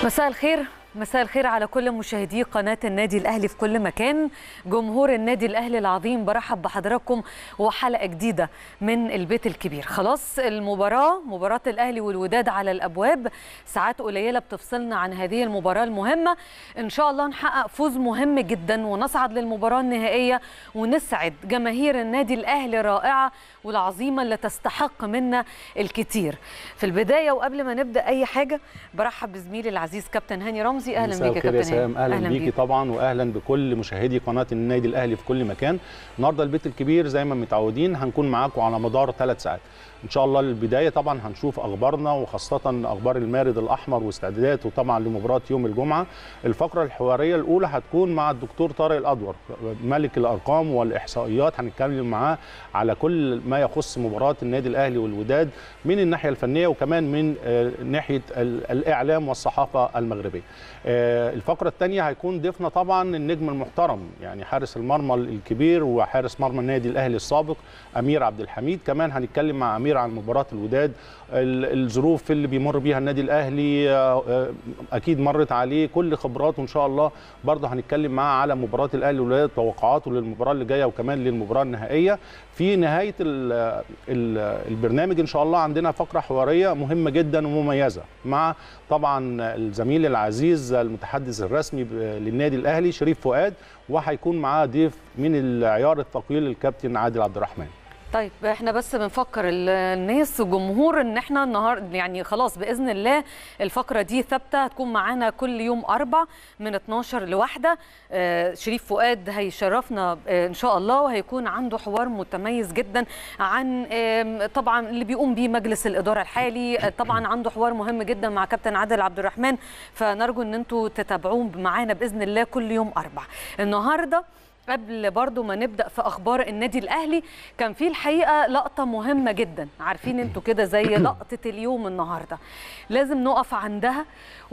مساء الخير مساء الخير على كل مشاهدي قناة النادي الأهلي في كل مكان جمهور النادي الأهلي العظيم برحب بحضراتكم وحلقة جديدة من البيت الكبير خلاص المباراة مباراة الأهلي والوداد على الأبواب ساعات قليلة بتفصلنا عن هذه المباراة المهمة إن شاء الله نحقق فوز مهم جدا ونصعد للمباراة النهائية ونسعد جماهير النادي الأهلي الرائعة والعظيمة اللي تستحق منا الكثير في البداية وقبل ما نبدأ أي حاجة برحب بزميلي العزيز كابتن هاني رمزي اهلا مساء بيك يا الخير كابتن يا هاني سام اهلا, بيكي طبعا واهلا بكل مشاهدي قناه النادي الاهلي في كل مكان النهارده البيت الكبير زي ما متعودين هنكون معاكم على مدار ثلاث ساعات ان شاء الله البدايه طبعا هنشوف اخبارنا وخاصه اخبار المارد الاحمر واستعداداته طبعا لمباراه يوم الجمعه الفقره الحواريه الاولى هتكون مع الدكتور طارق الادور ملك الارقام والاحصائيات هنتكلم معاه على كل ما يخص مباراه النادي الاهلي والوداد من الناحيه الفنيه وكمان من آه، ناحيه ال- الاعلام والصحافه المغربيه آه، الفقره الثانيه هيكون ضيفنا طبعا النجم المحترم يعني حارس المرمى الكبير وحارس مرمى النادي الاهلي السابق امير عبد الحميد كمان هنتكلم مع امير عن مباراه الوداد ال- الظروف اللي بيمر بيها النادي الاهلي آه، آه، اكيد مرت عليه كل خبراته ان شاء الله برضه هنتكلم معاه على مباراه الاهلي والوداد توقعاته للمباراه اللي جايه وكمان للمباراه النهائيه في نهايه ال ال البرنامج ان شاء الله عندنا فقره حواريه مهمه جدا ومميزه مع طبعا الزميل العزيز المتحدث الرسمي ب- للنادي الاهلي شريف فؤاد وهيكون معاه ضيف من العيار الثقيل الكابتن عادل عبد الرحمن طيب احنا بس بنفكر ال- الناس الجمهور ان احنا النهارده يعني خلاص باذن الله الفقره دي ثابته هتكون معانا كل يوم اربع من 12 لواحده آه شريف فؤاد هيشرفنا آه ان شاء الله وهيكون عنده حوار متميز جدا عن آم، طبعا اللي بيقوم بيه مجلس الاداره الحالي آه، طبعا عنده حوار مهم جدا مع كابتن عادل عبد الرحمن فنرجو ان انتوا تتابعوه معانا باذن الله كل يوم اربع النهارده قبل برضو ما نبدا في اخبار النادي الاهلي كان في الحقيقه لقطه مهمه جدا عارفين انتوا كده زي لقطه اليوم النهارده لازم نقف عندها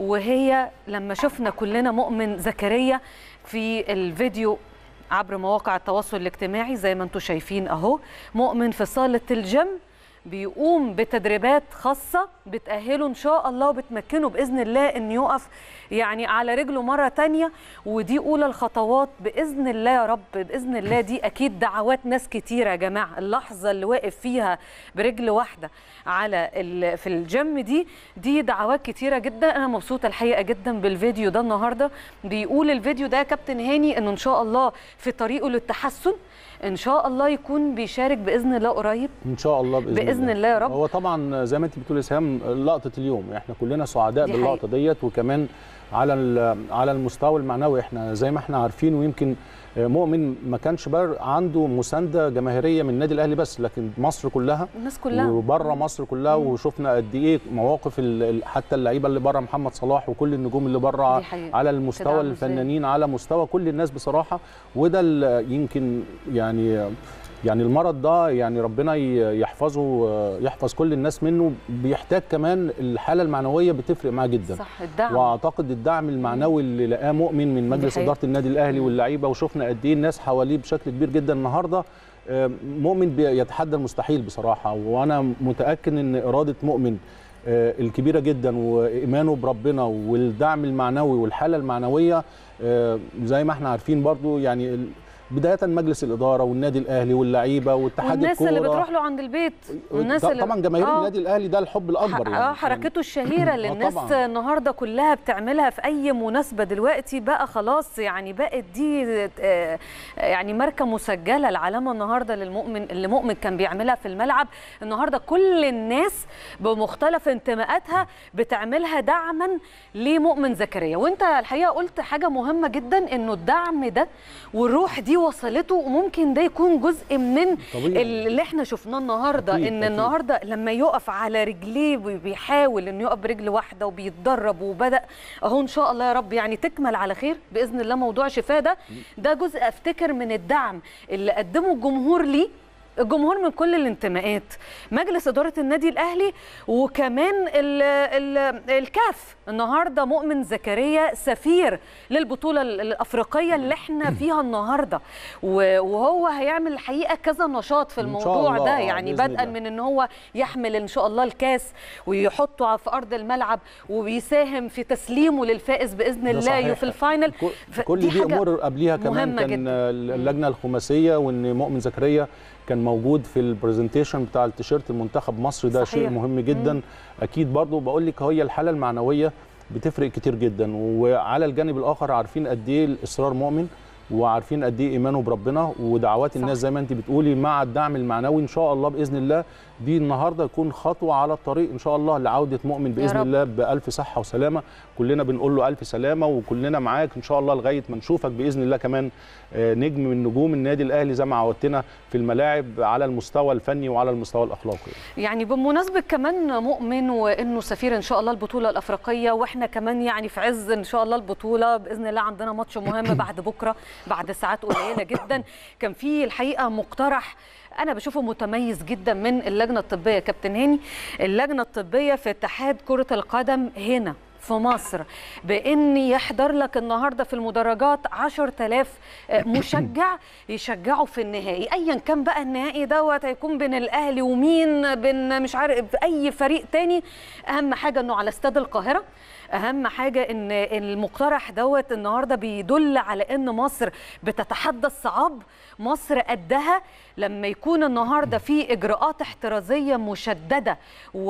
وهي لما شفنا كلنا مؤمن زكريا في الفيديو عبر مواقع التواصل الاجتماعي زي ما انتوا شايفين اهو مؤمن في صاله الجيم بيقوم بتدريبات خاصة بتأهله إن شاء الله وبتمكنه بإذن الله إن يقف يعني على رجله مرة تانية ودي أولى الخطوات بإذن الله يا رب بإذن الله دي أكيد دعوات ناس كتيرة يا جماعة اللحظة اللي واقف فيها برجل واحدة على ال- في الجيم دي دي دعوات كتيرة جدا أنا مبسوطة الحقيقة جدا بالفيديو ده النهاردة بيقول الفيديو ده يا كابتن هاني إنه إن شاء الله في طريقه للتحسن إن شاء الله يكون بيشارك بإذن الله قريب ان شاء الله باذن, بإذن الله يا رب. هو طبعا زي ما انت بتقولي سهام لقطه اليوم احنا كلنا سعداء دي باللقطه ديت وكمان على ال- على المستوى المعنوي احنا زي ما احنا عارفين ويمكن مؤمن ما كانش بر عنده مسانده جماهيريه من النادي الاهلي بس لكن مصر كلها الناس كلها وبره مصر كلها وشفنا قد ايه مواقف ال- ال- حتى اللعيبه اللي بره محمد صلاح وكل النجوم اللي بره دي حقيقة. على المستوى تدعم إزاي. الفنانين على مستوى كل الناس بصراحه وده ال- يمكن يعني يعني المرض ده يعني ربنا ي- يحفظه يحفظ كل الناس منه بيحتاج كمان الحاله المعنويه بتفرق معاه جدا صح الدعم واعتقد الدعم المعنوي اللي لقاه مؤمن من مجلس حقيقة. اداره النادي الاهلي واللعيبه وشفنا قد ايه الناس حواليه بشكل كبير جدا النهارده آه، مؤمن بيتحدى المستحيل بصراحه وانا متاكد ان اراده مؤمن آه، الكبيره جدا وايمانه بربنا والدعم المعنوي والحاله المعنويه آه، زي ما احنا عارفين برضو يعني ال- بدايه مجلس الاداره والنادي الاهلي واللعيبه واتحاد والناس الكوره اللي بتروح له عند البيت والناس اللي طبعا جماهير آه. النادي الاهلي ده الحب الاكبر ح- يعني اه حركته الشهيره اللي آه الناس طبعاً. النهارده كلها بتعملها في اي مناسبه دلوقتي بقى خلاص يعني بقت دي آه، يعني ماركه مسجله العلامه النهارده للمؤمن اللي مؤمن كان بيعملها في الملعب النهارده كل الناس بمختلف انتماءاتها بتعملها دعما لمؤمن زكريا وانت الحقيقه قلت حاجه مهمه جدا انه الدعم ده والروح دي وصلته وممكن ده يكون جزء من طبيعي. اللي احنا شفناه النهارده أكيد، ان أكيد. النهارده لما يقف على رجليه وبيحاول انه يقف برجل واحده وبيتدرب وبدا اهو ان شاء الله يا رب يعني تكمل على خير باذن الله موضوع شفاه ده ده جزء افتكر من الدعم اللي قدمه الجمهور ليه الجمهور من كل الانتماءات مجلس اداره النادي الاهلي وكمان ال ال الكاف النهارده مؤمن زكريا سفير للبطوله الافريقيه اللي احنا فيها النهارده وهو هيعمل الحقيقه كذا نشاط في الموضوع ده يعني بدءا من ان هو يحمل ان شاء الله الكاس ويحطه في ارض الملعب وبيساهم في تسليمه للفائز باذن الله في الفاينل كل دي, دي امور قبليها كمان كان جداً. اللجنه الخماسيه وان مؤمن زكريا كان موجود في البرزنتيشن بتاع التيشيرت المنتخب مصر ده صحيح. شيء مهم جدا مم. اكيد برضو بقول لك هي الحاله المعنويه بتفرق كتير جدا وعلى الجانب الاخر عارفين قد ايه الاصرار مؤمن وعارفين قد ايه ايمانه بربنا ودعوات الناس زي ما انت بتقولي مع الدعم المعنوي ان شاء الله باذن الله دي النهارده يكون خطوه على الطريق ان شاء الله لعوده مؤمن باذن الله بالف صحه وسلامه كلنا بنقول له الف سلامه وكلنا معاك ان شاء الله لغايه ما نشوفك باذن الله كمان نجم من نجوم النادي الاهلي زي ما عودتنا في الملاعب على المستوى الفني وعلى المستوى الاخلاقي يعني بمناسبه كمان مؤمن وانه سفير ان شاء الله البطوله الافريقيه واحنا كمان يعني في عز ان شاء الله البطوله باذن الله عندنا ماتش مهم بعد بكره بعد ساعات قليله جدا كان في الحقيقه مقترح انا بشوفه متميز جدا من اللجنه الطبيه كابتن هاني اللجنه الطبيه في اتحاد كره القدم هنا في مصر بان يحضر لك النهارده في المدرجات 10000 مشجع يشجعوا في النهائي ايا كان بقى النهائي دوت هيكون بين الاهلي ومين بين مش عارف اي فريق تاني اهم حاجه انه على استاد القاهره اهم حاجه ان المقترح دوت النهارده بيدل على ان مصر بتتحدى الصعاب مصر قدها لما يكون النهارده في اجراءات احترازيه مشدده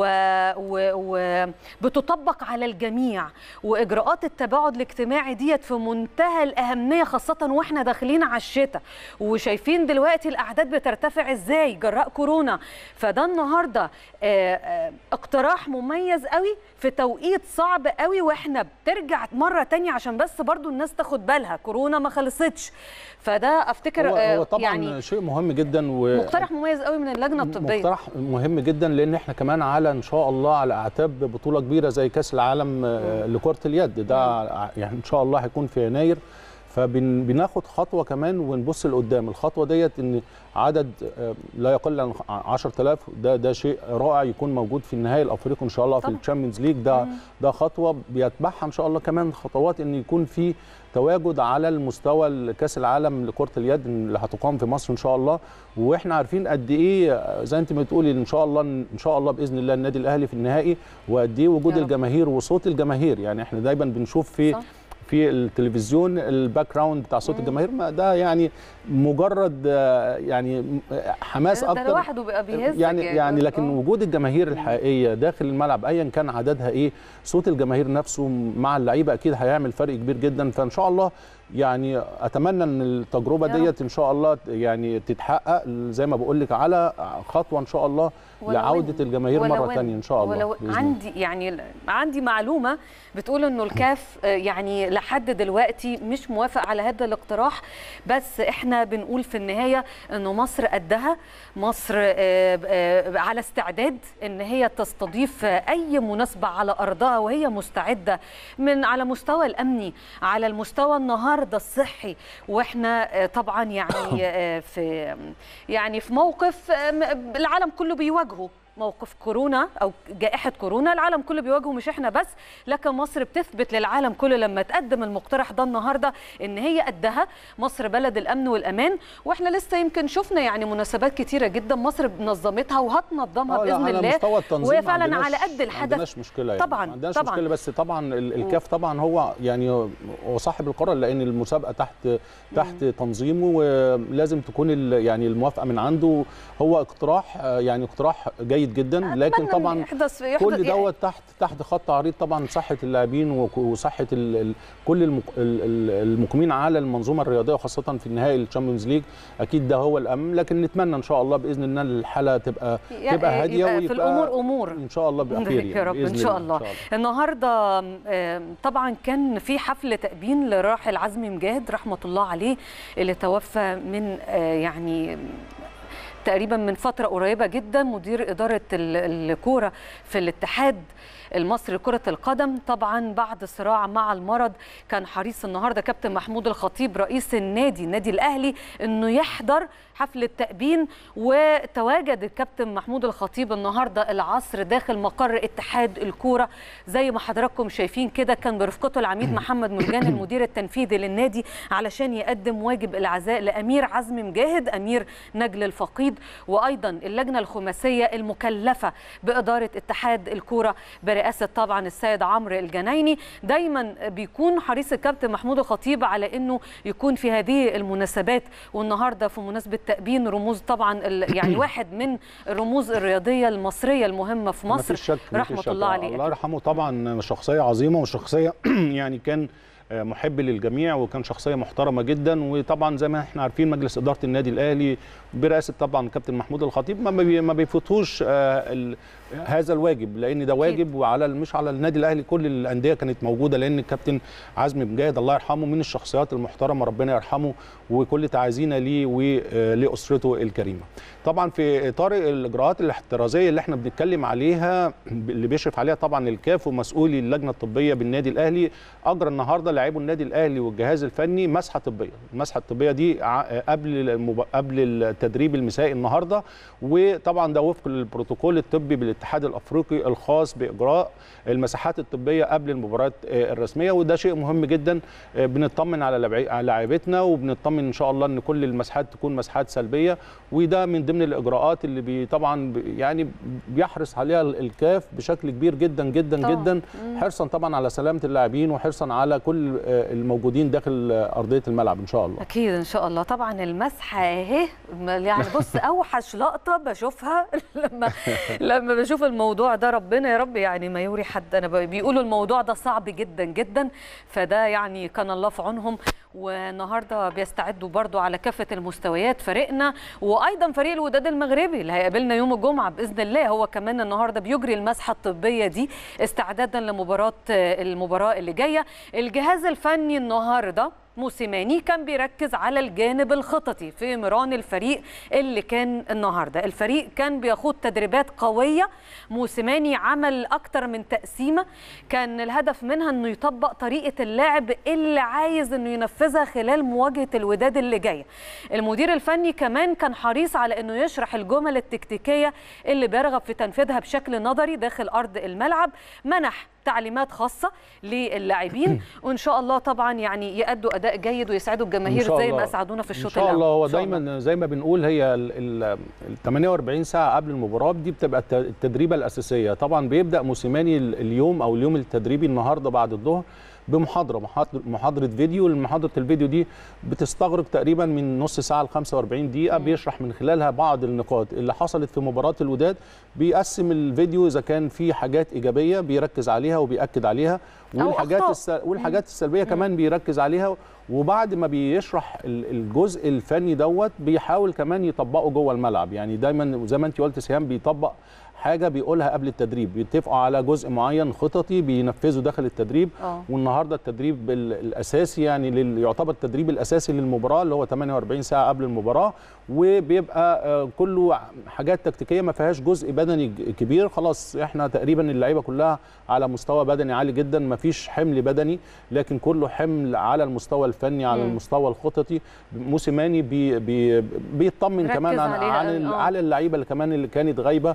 وبتطبق و... على الجميع واجراءات التباعد الاجتماعي ديت في منتهى الاهميه خاصه واحنا داخلين على الشتاء وشايفين دلوقتي الاعداد بترتفع ازاي جراء كورونا فده النهارده اقتراح مميز قوي في توقيت صعب قوي واحنا بترجع مره تانية عشان بس برضو الناس تاخد بالها كورونا ما خلصتش فده افتكر هو, هو طبعا يعني شيء مهم جدا و مقترح مميز قوي من اللجنه الطبيه مقترح مهم جدا لان احنا كمان على ان شاء الله على اعتاب بطوله كبيره زي كاس العالم لكره اليد ده يعني ان شاء الله هيكون في يناير فبناخد خطوه كمان ونبص لقدام الخطوه ديت ان عدد لا يقل عن 10000 ده ده شيء رائع يكون موجود في النهائي الافريقي ان شاء الله في الشامبيونز ليج ده ده خطوه بيتبعها ان شاء الله كمان خطوات ان يكون في تواجد على المستوى كاس العالم لكره اليد اللي هتقام في مصر ان شاء الله واحنا عارفين قد ايه زي انت بتقولي ان شاء الله ان شاء الله باذن الله النادي الاهلي في النهائي وقد ايه وجود الجماهير وصوت الجماهير يعني احنا دايما بنشوف في صح. في التلفزيون الباك جراوند بتاع صوت الجماهير ما ده يعني مجرد يعني حماس ده اكتر لوحده بيبقى بيهزك يعني يعني لكن وجود الجماهير الحقيقيه داخل الملعب ايا كان عددها ايه صوت الجماهير نفسه مع اللعيبه اكيد هيعمل فرق كبير جدا فان شاء الله يعني اتمنى ان التجربه ديت ان شاء الله يعني تتحقق زي ما بقول لك على خطوه ان شاء الله لعوده الجماهير مره ثانيه ان شاء الله ولو عندي يعني عندي معلومه بتقول انه الكاف يعني لحد دلوقتي مش موافق على هذا الاقتراح بس احنا بنقول في النهايه انه مصر قدها مصر على استعداد ان هي تستضيف اي مناسبه على ارضها وهي مستعده من على مستوى الامني على المستوى النهارده الصحي واحنا طبعا يعني في يعني في موقف العالم كله بيواجهه موقف كورونا او جائحه كورونا العالم كله بيواجهه مش احنا بس لكن مصر بتثبت للعالم كله لما تقدم المقترح ده النهارده ان هي قدها مصر بلد الامن والامان واحنا لسه يمكن شفنا يعني مناسبات كتيره جدا مصر نظمتها وهتنظمها باذن على الله مستوى التنظيم وهي فعلا عندناش- على قد ما الحدث عندناش مشكله يعني طبعاً، ما عندناش طبعاً. مشكله بس طبعا ال- الكاف طبعا هو يعني هو صاحب القرار لان المسابقه تحت تحت تنظيمه ولازم تكون ال- يعني الموافقه من عنده هو اقتراح آه، يعني اقتراح جيد جدا لكن أتمنى إن طبعا يحدث يحدث كل يعني دوت تحت تحت خط عريض طبعا صحه اللاعبين وك- وصحه ال ال كل المق ال- ال- المقيمين على المنظومه الرياضيه وخاصه في النهائي الشامبيونز ليج اكيد ده هو الامن لكن نتمنى ان شاء الله باذن الله الحاله تبقى تبقى هاديه يبقى في ويبقى الامور امور ان شاء الله بيبقى خير يا رب بإذن ان شاء الله النهارده آم، طبعا كان في حفل تأبين لراحل عزمي مجاهد رحمه الله عليه اللي توفى من آه، يعني تقريبا من فتره قريبه جدا مدير اداره ال- الكوره في الاتحاد المصري لكره القدم طبعا بعد صراع مع المرض كان حريص النهارده كابتن محمود الخطيب رئيس النادي النادي الاهلي انه يحضر حفل التأبين وتواجد الكابتن محمود الخطيب النهارده العصر داخل مقر اتحاد الكوره زي ما حضراتكم شايفين كده كان برفقته العميد محمد مرجان المدير التنفيذي للنادي علشان يقدم واجب العزاء لامير عزمي مجاهد امير نجل الفقيد وايضا اللجنه الخماسيه المكلفه باداره اتحاد الكوره برئاسه طبعا السيد عمرو الجنايني دايما بيكون حريص الكابتن محمود الخطيب على انه يكون في هذه المناسبات والنهارده في مناسبه تأبين رموز طبعا يعني واحد من الرموز الرياضيه المصريه المهمه في مصر مفيش شك رحمه مفيش شك. الله عليه الله يرحمه طبعا شخصيه عظيمه وشخصيه يعني كان محب للجميع وكان شخصيه محترمه جدا وطبعا زي ما احنا عارفين مجلس اداره النادي الاهلي برئاسه طبعا الكابتن محمود الخطيب ما بي ما بيفوتوش هذا الواجب لان ده واجب وعلى مش على النادي الاهلي كل الانديه كانت موجوده لان الكابتن عزمي مجاهد الله يرحمه من الشخصيات المحترمه ربنا يرحمه وكل تعازينا ليه ولاسرته الكريمه. طبعا في اطار الاجراءات الاحترازيه اللي احنا بنتكلم عليها اللي بيشرف عليها طبعا الكاف ومسؤولي اللجنه الطبيه بالنادي الاهلي اجرى النهارده لاعبو النادي الاهلي والجهاز الفني مسحه طبيه، المسحه الطبيه دي قبل المب... قبل التدريب المسائي النهارده وطبعا ده وفق البروتوكول الطبي بالاتحاد الافريقي الخاص باجراء المساحات الطبيه قبل المباريات الرسميه وده شيء مهم جدا بنطمن على لاعبتنا وبنطمن ان شاء الله ان كل المساحات تكون مساحات سلبيه وده من ضمن الاجراءات اللي بي طبعا يعني بيحرص عليها الكاف بشكل كبير جدا جدا طبعا. جدا حرصا طبعا على سلامه اللاعبين وحرصا على كل الموجودين داخل ارضيه الملعب ان شاء الله اكيد ان شاء الله طبعا المسحه اهي يعني بص اوحش لقطه بشوفها لما لما بشوف الموضوع ده ربنا يا رب يعني ما يوري حد انا بيقولوا الموضوع ده صعب جدا جدا فده يعني كان الله في عونهم والنهارده بيستعدوا برضو على كافه المستويات فريقنا وايضا فريق الوداد المغربي اللي هيقابلنا يوم الجمعه باذن الله هو كمان النهارده بيجري المسحه الطبيه دي استعدادا لمباراه المباراه اللي جايه الجهاز الفني النهارده موسيماني كان بيركز على الجانب الخططي في مران الفريق اللي كان النهارده الفريق كان بيخوض تدريبات قويه موسيماني عمل اكتر من تقسيمه كان الهدف منها انه يطبق طريقه اللعب اللي عايز انه ينفذها خلال مواجهه الوداد اللي جايه المدير الفني كمان كان حريص على انه يشرح الجمل التكتيكيه اللي بيرغب في تنفيذها بشكل نظري داخل ارض الملعب منح تعليمات خاصه للاعبين وان شاء الله طبعا يعني يادوا اداء جيد ويسعدوا الجماهير زي ما اسعدونا في الشوط الاول ان شاء الله هو دايما زي ما بنقول هي ال 48 ساعه قبل المباراه دي بتبقى التدريبه الاساسيه طبعا بيبدا موسيماني اليوم او اليوم التدريبي النهارده بعد الظهر بمحاضره محاضره فيديو المحاضره الفيديو دي بتستغرق تقريبا من نص ساعه ل 45 دقيقه بيشرح من خلالها بعض النقاط اللي حصلت في مباراه الوداد بيقسم الفيديو اذا كان في حاجات ايجابيه بيركز عليها وبياكد عليها والحاجات السل... والحاجات السلبيه كمان بيركز عليها وبعد ما بيشرح الجزء الفني دوت بيحاول كمان يطبقه جوه الملعب يعني دايما زي ما انت قلت سهام بيطبق حاجه بيقولها قبل التدريب بيتفقوا على جزء معين خططي بينفذوا داخل التدريب أوه. والنهارده التدريب الاساسي يعني لل... يعتبر التدريب الاساسي للمباراه اللي هو 48 ساعه قبل المباراه وبيبقى كله حاجات تكتيكيه ما فيهاش جزء بدني كبير خلاص احنا تقريبا اللعيبه كلها على مستوى بدني عالي جدا ما فيش حمل بدني لكن كله حمل على المستوى الفني على مم. المستوى الخططي موسيماني بي بي بيطمن ركز كمان عن عليها عن, قوي. ال- آه. على اللعيبه اللي كمان اللي كانت غايبه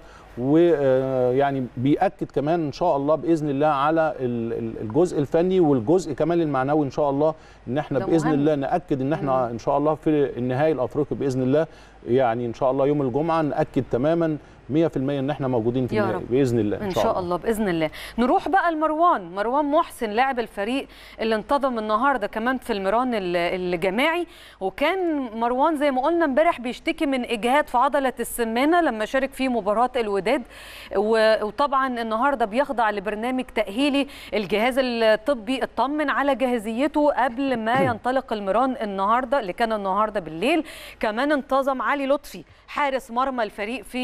ويعني بيأكد كمان ان شاء الله باذن الله على ال- ال- الجزء الفني والجزء كمان المعنوي ان شاء الله ان احنا ده باذن مهم. الله ناكد ان احنا ان شاء الله في النهائي الافريقي باذن الله يعني ان شاء الله يوم الجمعه ناكد تماما 100% ان احنا موجودين في يا النهائي رب. باذن الله ان شاء الله باذن الله نروح بقى لمروان مروان محسن لاعب الفريق اللي انتظم النهارده كمان في المران ال- الجماعي وكان مروان زي ما قلنا امبارح بيشتكي من اجهاد في عضله السمانه لما شارك في مباراه الوداد و- وطبعا النهارده بيخضع لبرنامج تاهيلي الجهاز الطبي اطمن على جاهزيته قبل ما ينطلق المران النهارده اللي كان النهارده بالليل كمان انتظم علي لطفي حارس مرمى الفريق في مران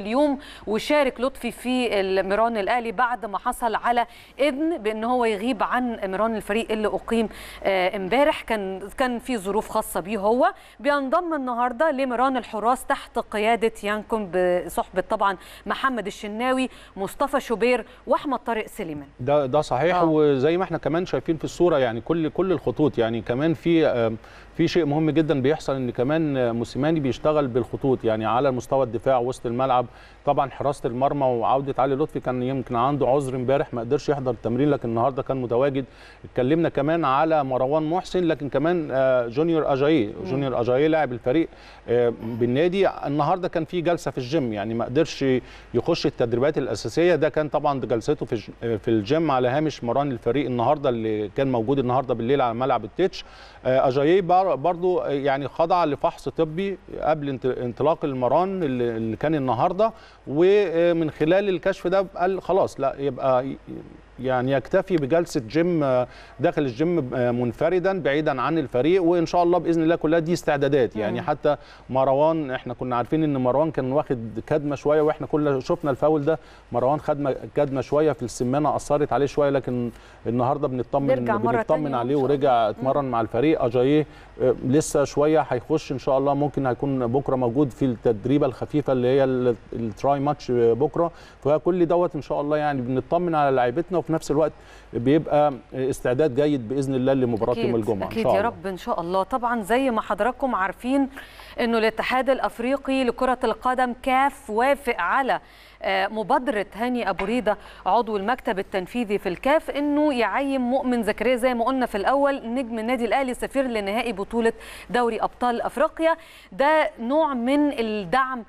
اليوم وشارك لطفي في الميران الاهلي بعد ما حصل على اذن بان هو يغيب عن ميران الفريق اللي اقيم امبارح كان كان في ظروف خاصه بيه هو بينضم النهارده لميران الحراس تحت قياده يانكم بصحبه طبعا محمد الشناوي مصطفى شوبير واحمد طارق سليمان ده ده صحيح آه. وزي ما احنا كمان شايفين في الصوره يعني كل كل الخطوط يعني كمان في آم، في شيء مهم جدا بيحصل ان كمان آه، موسيماني بيشتغل بالخطوط يعني على مستوى الدفاع وسط الملعب طبعا حراسه المرمى وعوده علي لطفي كان يمكن عنده عذر امبارح ما قدرش يحضر التمرين لكن النهارده كان متواجد اتكلمنا كمان على مروان محسن لكن كمان آه، جونيور اجاي جونيور اجاي لاعب الفريق آه، بالنادي النهارده كان في جلسه في الجيم يعني ما قدرش يخش التدريبات الاساسيه ده كان طبعا جلسته في الج- في الجيم على هامش مران الفريق النهارده اللي كان موجود النهارده بالليل على ملعب التتش آه، اجاييه بر- برضو آه، يعني خضع لفحص طبي قبل انت- انطلاق المران اللي اللي كان النهارده ومن خلال الكشف ده قال خلاص لا يبقى ي- يعني يكتفي بجلسه جيم آه، داخل الجيم آه، منفردا بعيدا عن الفريق وان شاء الله باذن الله كلها دي استعدادات يعني مم. حتى مروان احنا كنا عارفين ان مروان كان واخد كدمه شويه واحنا كلنا شفنا الفاول ده مروان خد م- كدمه شويه في السمانه اثرت عليه شويه لكن النهارده بنطمن نرجع مرة بنطمن تانية عليه إن شاء ورجع اتمرن مع الفريق اجاييه آه، لسه شويه هيخش ان شاء الله ممكن هيكون بكره موجود في التدريبه الخفيفه اللي هي ال- التراي ماتش بكره فكل دوت ان شاء الله يعني بنطمن على لعيبتنا وفي نفس الوقت بيبقى استعداد جيد باذن الله لمباراه يوم الجمعه أكيد ان شاء يا الله رب إن شاء الله طبعا زي ما حضراتكم عارفين أنه الاتحاد الأفريقي لكرة القدم كاف وافق على آه، مبادرة هاني أبو ريدة عضو المكتب التنفيذي في الكاف أنه يعين مؤمن زكريا زي ما قلنا في الأول نجم النادي الأهلي سفير لنهائي بطولة دوري أبطال أفريقيا ده نوع من الدعم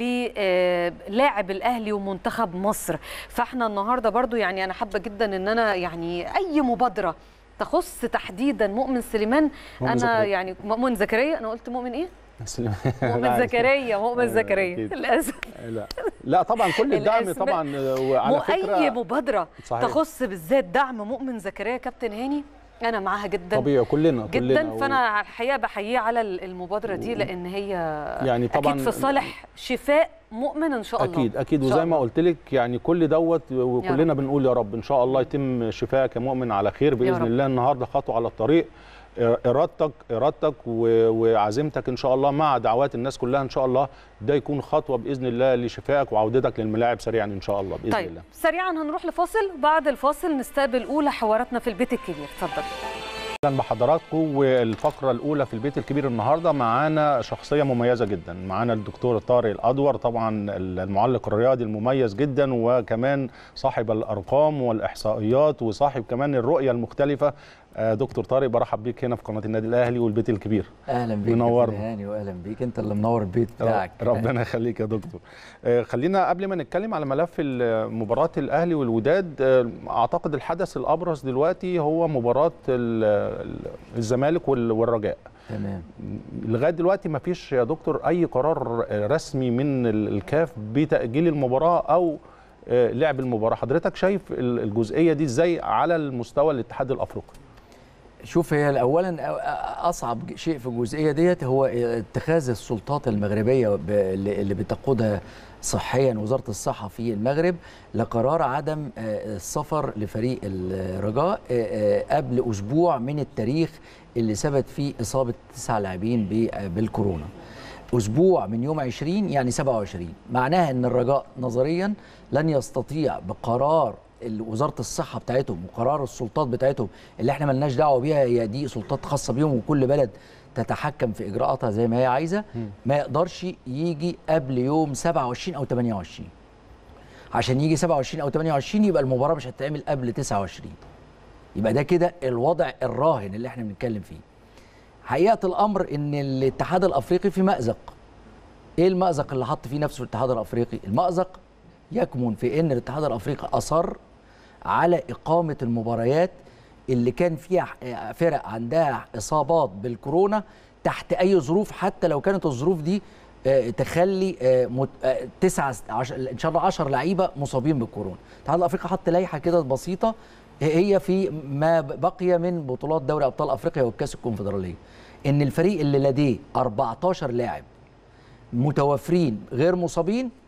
للاعب الأهلي ومنتخب مصر فاحنا النهاردة برضو يعني أنا حابة جدا أن أنا يعني أي مبادرة تخص تحديدا مؤمن سليمان مؤمن انا زكريا. يعني مؤمن زكريا انا قلت مؤمن ايه لا، مؤمن زكريا مؤمن أيوة، زكريا أكيد. للاسف لا لا طبعا كل الدعم الأسماء. طبعا وعلى مو فكره اي مبادره صحيح. تخص بالذات دعم مؤمن زكريا كابتن هاني انا معاها جدا طبيعي كلنا جدا كلنا فانا الحقيقه بحييه على المبادره دي لان هي يعني طبعا اكيد في صالح شفاء مؤمن ان شاء الله اكيد اكيد إن شاء وزي ما الله. قلت لك يعني كل دوت وكلنا بنقول يا رب ان شاء الله يتم شفائك يا مؤمن على خير باذن رب. الله النهارده خطوه على الطريق ارادتك ارادتك و- وعزيمتك ان شاء الله مع دعوات الناس كلها ان شاء الله ده يكون خطوه باذن الله لشفائك وعودتك للملاعب سريعا ان شاء الله باذن طيب الله سريعا هنروح لفاصل بعد الفاصل نستقبل اولى حواراتنا في البيت الكبير اتفضل اهلا بحضراتكم والفقره الاولى في البيت الكبير النهارده معانا شخصيه مميزه جدا معانا الدكتور طارق الادور طبعا المعلق الرياضي المميز جدا وكمان صاحب الارقام والاحصائيات وصاحب كمان الرؤيه المختلفه آه، دكتور طارق برحب بيك هنا في قناه النادي الاهلي والبيت الكبير اهلا بيك منورنا. يا هاني واهلا بيك انت اللي منور البيت بتاعك ربنا يخليك يا دكتور آه، خلينا قبل ما نتكلم على ملف ال- مباراه الاهلي والوداد آه، اعتقد الحدث الابرز دلوقتي هو مباراه ال- ال- الزمالك وال- والرجاء تمام لغايه دلوقتي ما فيش يا دكتور اي قرار رسمي من ال- الكاف بتاجيل المباراه او آه، لعب المباراه حضرتك شايف ال- الجزئيه دي ازاي على المستوى الاتحاد الافريقي شوف هي اولا اصعب شيء في الجزئيه ديت هو اتخاذ السلطات المغربيه ب- اللي اللي بتقودها صحيا وزاره الصحه في المغرب لقرار عدم آه، السفر لفريق الرجاء آه، آه، قبل اسبوع من التاريخ اللي ثبت فيه اصابه تسع لاعبين ب- بالكورونا اسبوع من يوم 20 يعني 27 معناها ان الرجاء نظريا لن يستطيع بقرار ال- وزاره الصحه بتاعتهم وقرار السلطات بتاعتهم اللي احنا ملناش دعوه بيها هي دي سلطات خاصه بيهم وكل بلد تتحكم في اجراءاتها زي ما هي عايزه ما يقدرش يجي قبل يوم 27 او 28 عشان يجي 27 او 28 يبقى المباراه مش هتتعمل قبل 29 يبقى ده كده الوضع الراهن اللي احنا بنتكلم فيه حقيقه الامر ان الاتحاد الافريقي في مازق ايه المازق اللي حط فيه نفسه الاتحاد الافريقي المازق يكمن في ان الاتحاد الافريقي اصر على اقامه المباريات اللي كان فيها فرق عندها اصابات بالكورونا تحت اي ظروف حتى لو كانت الظروف دي آه، تخلي آه، مت- آه، تسعة عشر ان شاء الله 10 لعيبه مصابين بالكورونا الاتحاد الافريقي حط لائحه كده بسيطه هي في ما بقي من بطولات دوري ابطال افريقيا والكاس الكونفدراليه ان الفريق اللي لديه 14 لاعب متوفرين غير مصابين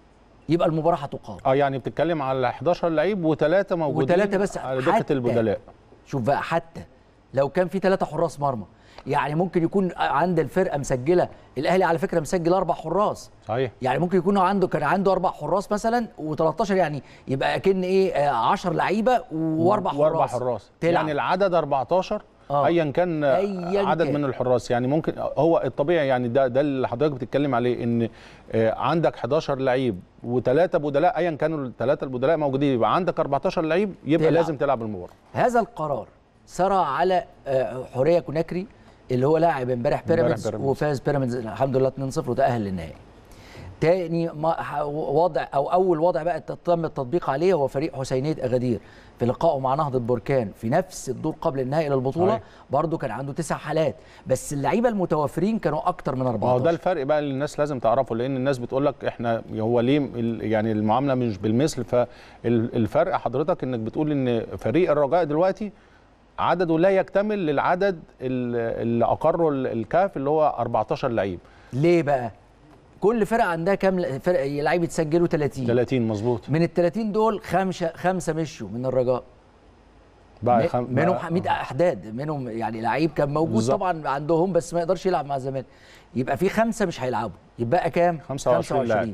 يبقى المباراه هتقام اه يعني بتتكلم على 11 لعيب وثلاثه موجودين وثلاثة بس على دكه حتى. البدلاء شوف بقى حتى لو كان في ثلاثة حراس مرمى يعني ممكن يكون عند الفرقه مسجله الاهلي على فكره مسجل اربع حراس صحيح يعني ممكن يكون عنده كان عنده اربع حراس مثلا و13 يعني يبقى اكن ايه 10 لعيبه واربع حراس واربع حراس تلعب. يعني العدد 14 آه. ايا كان أياً عدد كان. من الحراس يعني ممكن هو الطبيعي يعني ده ده اللي حضرتك بتتكلم عليه ان آه، عندك 11 لعيب وثلاثه بدلاء ايا كانوا الثلاثه البدلاء موجودين يبقى عندك 14 لعيب يبقى تلعب. لازم تلعب المباراه هذا القرار سرى على آه، حوريه كوناكري اللي هو لاعب امبارح بيراميدز بيراميدز. وفاز بيراميدز الحمد لله 2-0 وتاهل للنهائي تاني ما- ح- وضع او اول وضع بقى تم التطبيق عليه هو فريق حسينيه اغادير في لقائه مع نهضه بركان في نفس الدور قبل النهائي للبطوله صحيح. برضه كان عنده تسع حالات بس اللعيبه المتوفرين كانوا اكتر من ما هو 14 ده الفرق بقى اللي الناس لازم تعرفه لان الناس بتقول لك احنا هو ليه ال- يعني المعامله مش بالمثل فالفرق حضرتك انك بتقول ان فريق الرجاء دلوقتي عدده لا يكتمل للعدد ال- اللي اقره ال- الكاف اللي هو 14 لعيب ليه بقى كل فرقه عندها كام ل- فرق لعيب يتسجلوا 30 30 مظبوط من ال 30 دول خمسه خمسه مشوا من الرجاء بقى م- خم... منهم بقى- حميد احداد منهم يعني لعيب كان موجود بالظبط. طبعا عندهم بس ما يقدرش يلعب مع الزمالك يبقى في خمسه مش هيلعبوا يبقى كام 25 لاعب.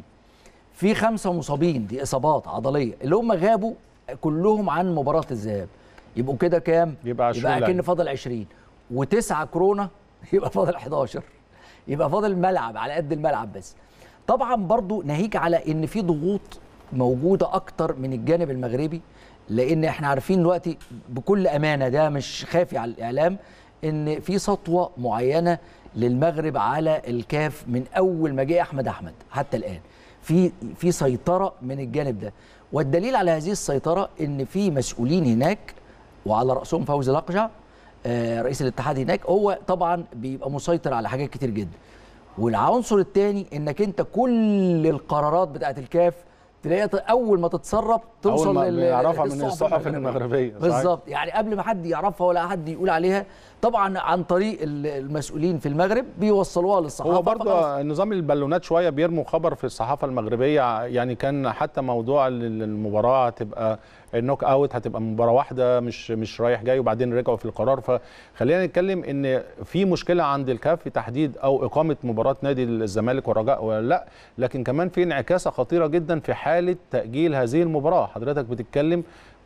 في خمسه مصابين دي اصابات عضليه اللي هم غابوا كلهم عن مباراه الذهاب يبقوا كده كام يبقى 20 يبقى لاعب. اكن فاضل 20 وتسعه كورونا يبقى فاضل 11 يبقى فاضل الملعب على قد الملعب بس طبعا برضو ناهيك على ان في ضغوط موجوده اكتر من الجانب المغربي لان احنا عارفين دلوقتي بكل امانه ده مش خافي على الاعلام ان في سطوه معينه للمغرب على الكاف من اول ما جه احمد احمد حتى الان في في سيطره من الجانب ده والدليل على هذه السيطره ان في مسؤولين هناك وعلى راسهم فوزي الاقجع آه، رئيس الاتحاد هناك هو طبعا بيبقى مسيطر على حاجات كتير جدا والعنصر الثاني انك انت كل القرارات بتاعت الكاف تلاقيها ت- اول ما تتسرب توصل اول ما لل- بيعرفها من للصحف الصحف المغربيه صحيح. بالظبط يعني قبل ما حد يعرفها ولا حد يقول عليها طبعا عن طريق ال- المسؤولين في المغرب بيوصلوها للصحافه هو فخلاص. برضه نظام البالونات شويه بيرموا خبر في الصحافه المغربيه يعني كان حتى موضوع ال- المباراه هتبقى النوك اوت هتبقى مباراه واحده مش مش رايح جاي وبعدين رجعوا في القرار فخلينا نتكلم ان في مشكله عند الكاف في تحديد او اقامه مباراه نادي الزمالك والرجاء ولا لا لكن كمان في انعكاسه خطيره جدا في حاله تاجيل هذه المباراه حضرتك بتتكلم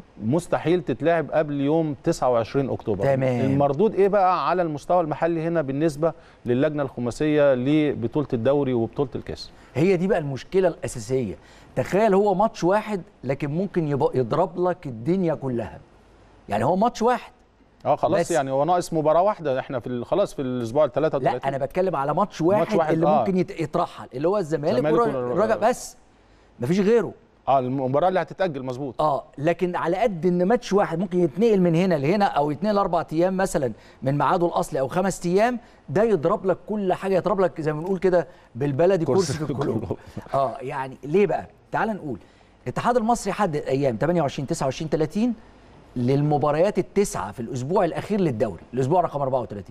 مستحيل تتلعب قبل يوم 29 اكتوبر تمام. المردود ايه بقى على المستوى المحلي هنا بالنسبه للجنه الخماسيه لبطوله الدوري وبطوله الكاس هي دي بقى المشكله الاساسيه تخيل هو ماتش واحد لكن ممكن يبقى يضرب لك الدنيا كلها يعني هو ماتش واحد اه خلاص بس- يعني هو ناقص مباراه واحده احنا في ال- خلاص في الاسبوع ال 33 لا انا بتكلم على ماتش واحد, واحد، اللي آه. ممكن يت- يترحل اللي هو الزمالك الزمالك والرجاء والرجاء. بس مفيش غيره اه المباراه اللي هتتاجل مظبوط اه لكن على قد ان ماتش واحد ممكن يتنقل من هنا لهنا او يتنقل اربع ايام مثلا من ميعاده الاصلي او خمس ايام ده يضرب لك كل حاجه يضرب لك زي ما بنقول كده بالبلدي كرسي كرسي في في القلوب القلوب. اه يعني ليه بقى تعال نقول الاتحاد المصري حدد ايام 28 29 30 للمباريات التسعه في الاسبوع الاخير للدوري الاسبوع رقم 34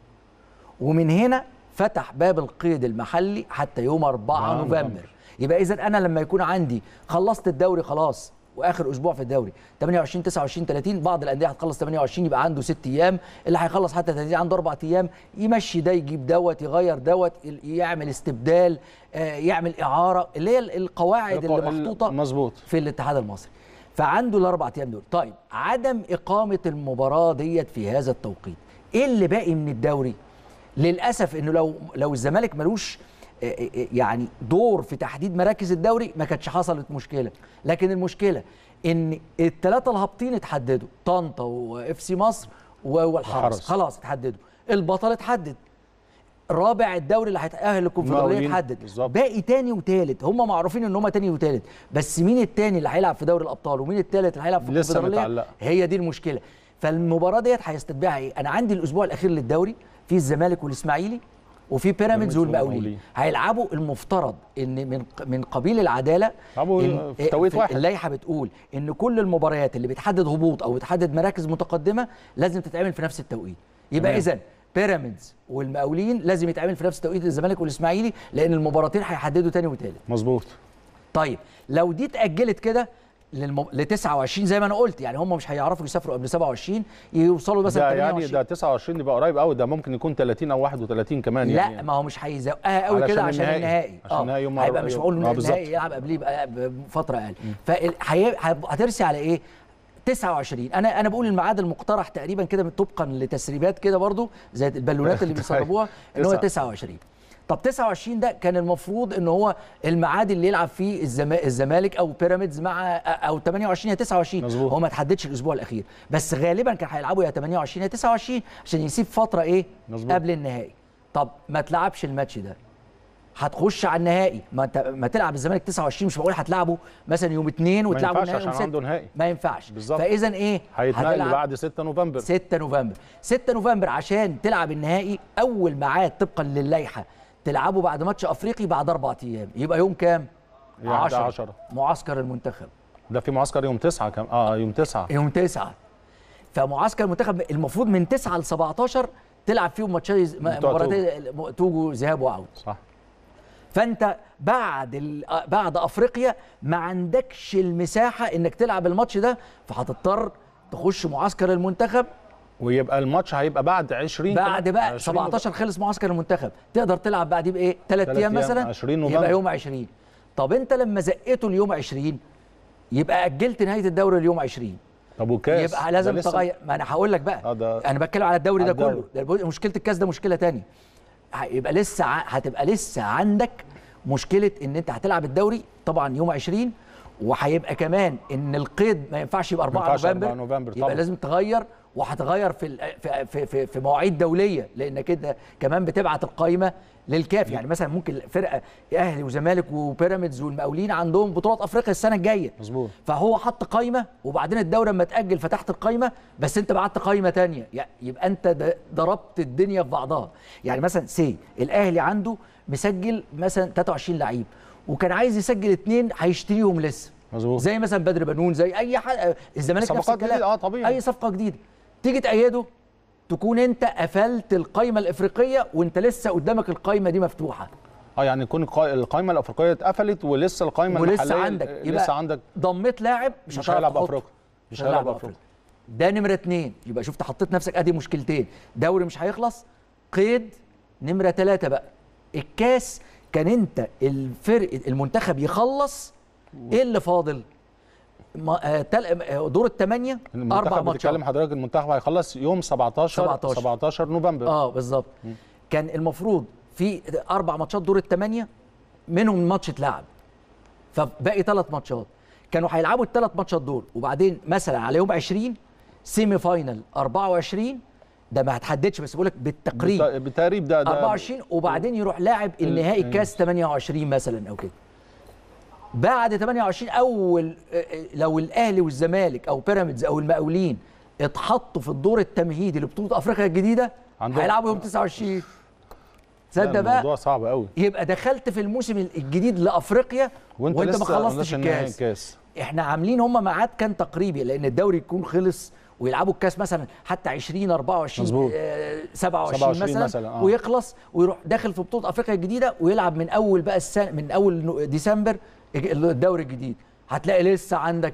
ومن هنا فتح باب القيد المحلي حتى يوم 4 آه، نوفمبر نوفمبر. يبقى اذا انا لما يكون عندي خلصت الدوري خلاص واخر اسبوع في الدوري 28 29 30 بعض الانديه هتخلص 28 يبقى عنده ست ايام اللي هيخلص حتى 30 عنده اربع ايام يمشي ده يجيب دوت يغير دوت يعمل استبدال آه، يعمل اعاره اللي هي القواعد اللي الق- محطوطه مظبوط في الاتحاد المصري فعنده الاربع ايام دول طيب عدم اقامه المباراه ديت في هذا التوقيت ايه اللي باقي من الدوري للاسف انه لو لو الزمالك ملوش آه، آه، آه، يعني دور في تحديد مراكز الدوري ما كانتش حصلت مشكله لكن المشكله ان الثلاثه الهابطين اتحددوا طنطا واف سي مصر و- والحرس والحرس. خلاص اتحددوا البطل اتحدد رابع الدوري اللي هيتاهل للكونفدراليه المقاولين. اتحدد بالظبط. باقي تاني وتالت هم معروفين ان هم تاني وتالت بس مين التاني اللي هيلعب في دوري الابطال ومين التالت اللي هيلعب في لسه الكونفدراليه متعلقة. هي دي المشكله فالمباراه ديت هيستتبعها ايه انا عندي الاسبوع الاخير للدوري في الزمالك والاسماعيلي وفي بيراميدز بيراميدز والمقاولين والمقاولين. هيلعبوا المفترض ان من من قبيل العداله يلعبوا إن- في توقيت واحد. اللائحه بتقول ان كل المباريات اللي بتحدد هبوط او بتحدد مراكز متقدمه لازم تتعمل في نفس التوقيت يبقى تمام. اذا بيراميدز والمقاولين لازم يتعمل في نفس التوقيت الزمالك والاسماعيلي لان المباراتين هيحددوا تاني وتالت مظبوط طيب لو دي اتاجلت كده للم... ل 29 زي ما انا قلت يعني هم مش هيعرفوا يسافروا قبل 27 يوصلوا مثلا ده يعني 28 ده 29 يبقى قريب قوي ده ممكن يكون 30 او 31 كمان لا يعني ما هو مش هيزقها قوي كده علشان عشان النهائي. النهائي عشان النهائي يوم هيبقى أربعة- مش يوم- معقول آه، ان بالظبط. النهائي يلعب قبليه بقى بفتره اقل فهترسي على ايه 29 انا انا بقول الميعاد المقترح تقريبا كده طبقا لتسريبات كده برضو زي البالونات اللي بيسربوها ان هو تسعة. 29 طب 29 ده كان المفروض ان هو الميعاد اللي يلعب فيه الزما- الزمالك او بيراميدز مع او 28 يا 29 مظبوط. هو ما تحددش الاسبوع الاخير بس غالبا كان هيلعبوا يا 28 يا 29 عشان يسيب فتره ايه مظبوط. قبل النهائي طب ما تلعبش الماتش ده هتخش على النهائي ما انت ما تلعب الزمالك 29 مش بقول هتلعبه مثلا يوم 2 وتلعبوا ينفعش النهائي يوم عشان عنده 6 نهائي. ما ينفعش بالظبط. فاذا ايه هيتنقل هتلعب بعد 6 نوفمبر 6 نوفمبر 6 نوفمبر عشان تلعب النهائي اول ميعاد طبقا للائحه تلعبه بعد ماتش افريقي بعد اربع ايام يبقى يوم كام يعني ده 10. معسكر المنتخب ده في معسكر يوم 9 كم اه يوم 9 يوم 9 فمعسكر المنتخب المفروض من 9 ل 17 تلعب فيهم ماتشات بتوع مباراتين توجو ذهاب وعوده صح فانت بعد ال... بعد افريقيا ما عندكش المساحه انك تلعب الماتش ده فهتضطر تخش معسكر المنتخب ويبقى الماتش هيبقى بعد 20 بعد كمان. بقى 20 17 خلص معسكر المنتخب تقدر تلعب بعديه بايه 3 تلات ايام أيام، مثلا 20 نوفمبر. يبقى يوم 20 طب انت لما زقته اليوم 20 يبقى اجلت نهايه الدوري اليوم 20 طب وكاس يبقى ده لازم لسه- تغير ما انا هقول لك بقى آه ده- انا بتكلم على الدوري ده على كله الدوري. ده البو- مشكله الكاس ده مشكله تانية يبقى لسه ع- هتبقى لسه عندك مشكله ان انت هتلعب الدوري طبعا يوم 20 وهيبقى كمان ان القيد ما ينفعش يبقى 4 ينفعش نوفمبر 4 نوفمبر يبقى طبعاً. لازم تغير وهتغير في ال- في في, في, في مواعيد دوليه لانك انت كمان بتبعت القائمه للكاف يعني مثلا ممكن فرقه اهلي وزمالك وبيراميدز والمقاولين عندهم بطولات افريقيا السنه الجايه مظبوط فهو حط قايمه وبعدين الدوري لما تاجل فتحت القايمه بس انت بعت قايمه تانية يعني يبقى انت د- ضربت الدنيا في بعضها يعني مثلا سي الاهلي عنده مسجل مثلا 23 لعيب وكان عايز يسجل اثنين هيشتريهم لسه مظبوط زي مثلا بدر بنون زي اي حد الزمالك نفس صفقات الكلام جديدة، آه، طبيعي. اي صفقه جديده تيجي تأيده تكون انت قفلت القايمه الافريقيه وانت لسه قدامك القايمه دي مفتوحه اه يعني يكون القا- القائمه الافريقيه اتقفلت ولسه القائمه ولسه المحليه عندك لسه عندك ضميت لاعب مش, مش هتعرف هيلعب تحطه. افريقيا مش هيلعب افريقيا ده نمره اتنين يبقى شفت حطيت نفسك ادي مشكلتين دوري مش هيخلص قيد نمره ثلاثه بقى الكاس كان انت الفرق المنتخب يخلص ايه اللي فاضل؟ ما- آه، تل- آه، دور الثمانيه اربع المنتخب ماتشات بتتكلم حضرتك المنتخب هيخلص يوم 17 17. 17 نوفمبر اه بالظبط كان المفروض في اربع ماتشات دور الثمانيه منهم ماتش اتلعب فباقي ثلاث ماتشات كانوا هيلعبوا الثلاث ماتشات دول وبعدين مثلا على يوم 20 سيمي فاينل 24 ده ما هتحددش بس بقول لك بالتقريب بالت- بالتقريب ده ده 24 وبعدين يروح لاعب النهائي ال- كاس 28 مثلا او كده بعد 28 اول آه، آه، لو الاهلي والزمالك او بيراميدز او المقاولين اتحطوا في الدور التمهيدي لبطوله افريقيا الجديده عندهم- هيلعبوا يوم 29 لا، تصدق بقى الموضوع صعب قوي يبقى دخلت في الموسم الجديد لافريقيا وانت, وانت لسه ما خلصتش خلصتش النهائي الكاس الكاس احنا عاملين هم ميعاد كان تقريبي لان الدوري يكون خلص ويلعبوا الكاس مثلا حتى 20 24 مظبوط. آه 27, 27 مثلا, مثلاً، آه. ويخلص ويروح داخل في بطوله افريقيا الجديده ويلعب من اول بقى السنه من اول نو- ديسمبر الدوري الجديد هتلاقي لسه عندك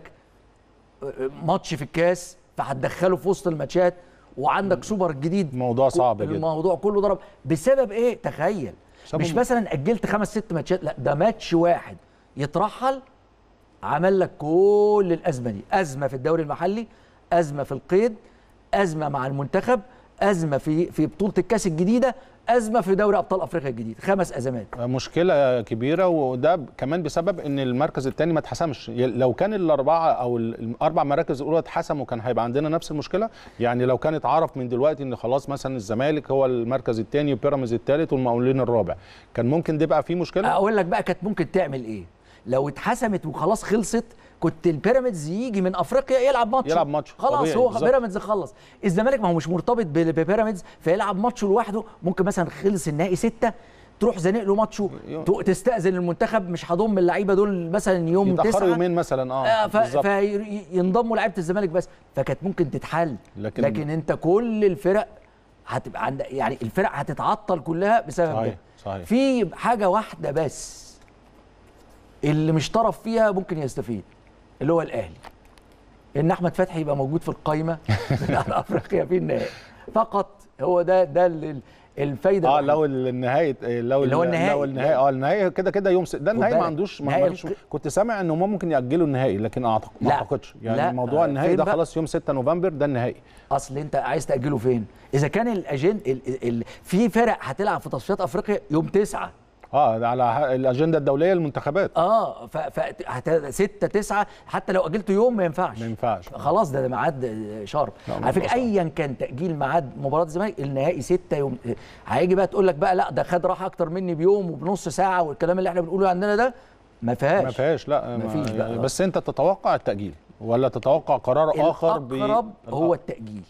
ماتش في الكاس فهتدخله في وسط الماتشات وعندك سوبر جديد موضوع صعب جدا الموضوع كله ضرب بسبب ايه تخيل بسبب- مش مثلا اجلت خمس ست ماتشات لا ده ماتش واحد يترحل عمل لك كل الازمه دي ازمه في الدوري المحلي ازمه في القيد ازمه مع المنتخب ازمه في في بطوله الكاس الجديده ازمه في دوري ابطال افريقيا الجديد خمس ازمات مشكله كبيره وده كمان بسبب ان المركز الثاني ما اتحسمش ي- لو كان الاربعه او ال- الاربع مراكز الاولى اتحسموا كان هيبقى عندنا نفس المشكله يعني لو كان اتعرف من دلوقتي ان خلاص مثلا الزمالك هو المركز الثاني وبيراميدز الثالث والمقاولين الرابع كان ممكن دي بقى فيه مشكله اقول لك بقى كانت ممكن تعمل ايه لو اتحسمت وخلاص خلصت كنت البيراميدز يجي من افريقيا يلعب ماتش يلعب ماتش، خلاص طبيعي، هو بالظبط. بيراميدز خلص الزمالك ما هو مش مرتبط ب- ببيراميدز فيلعب ماتشه لوحده ممكن مثلا خلص النهائي ستة تروح زانق له ماتشه يوم. ت- تستأذن المنتخب مش هضم اللعيبه دول مثلا يوم يتاخروا تسعة يومين مثلا اه, آه، ف- بالظبط. فينضموا لعيبه الزمالك بس فكانت ممكن تتحل لكن- لكن, لكن انت كل الفرق هتبقى عند يعني الفرق هتتعطل كلها بسبب صحيح ده صحيح في حاجه واحده بس اللي مش طرف فيها ممكن يستفيد اللي هو الاهلي ان احمد فتحي يبقى موجود في القايمه بتاع افريقيا في النهائي فقط هو ده ده ال- الفايده اه الوحيدة. لو النهائي لو اللي هو النهائي. لو النهائي اه النهائي كده كده يوم س... ده النهائي ما بالك، عندوش ما نهائي ما فيش الق- كنت سامع ان هم ممكن ياجلوا النهائي لكن أعتق... ما لا، اعتقدش يعني لا، موضوع آه، النهائي فين ده بقى؟ خلاص يوم 6 نوفمبر ده النهائي اصل انت عايز تاجله فين اذا كان الاجند ال... ال... في فرق هتلعب في تصفيات افريقيا يوم تسعة اه ده على ح- الاجنده الدوليه للمنتخبات اه ف, ف... هت... 6 9 حتى لو اجلته يوم ما ينفعش ما ينفعش خلاص ده, ده ميعاد شارب لا، على فكره صعب. ايا كان تاجيل ميعاد مباراه الزمالك النهائي 6 يوم هيجي بقى تقول لك بقى لا ده خد راحه اكتر مني بيوم وبنص ساعه والكلام اللي احنا بنقوله عندنا ده ما فيهاش ما فيهاش لا ما فيش بقى. بس انت تتوقع التاجيل ولا تتوقع قرار اخر ب- الاقرب هو التاجيل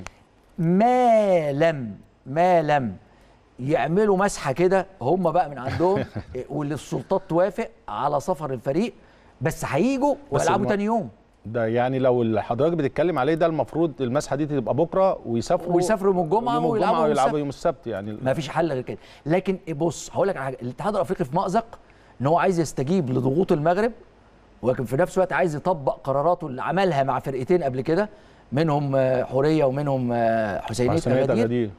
ما لم ما لم يعملوا مسحه كده هم بقى من عندهم واللي السلطات توافق على سفر الفريق بس هيجوا بس ويلعبوا الم- تاني يوم ده يعني لو اللي حضرتك بتتكلم عليه ده المفروض المسحه دي تبقى بكره ويسافروا ويسافروا من الجمعة يوم ويلعبوا يوم ويلعبوا السبت. يوم السبت يعني ما فيش حل غير كده لكن بص هقول لك على حاجه الاتحاد الافريقي في مأزق ان هو عايز يستجيب لضغوط المغرب ولكن في نفس الوقت عايز يطبق قراراته اللي عملها مع فرقتين قبل كده منهم آه، حوريه ومنهم آه، حسينيه حسنية أغادير أغادير.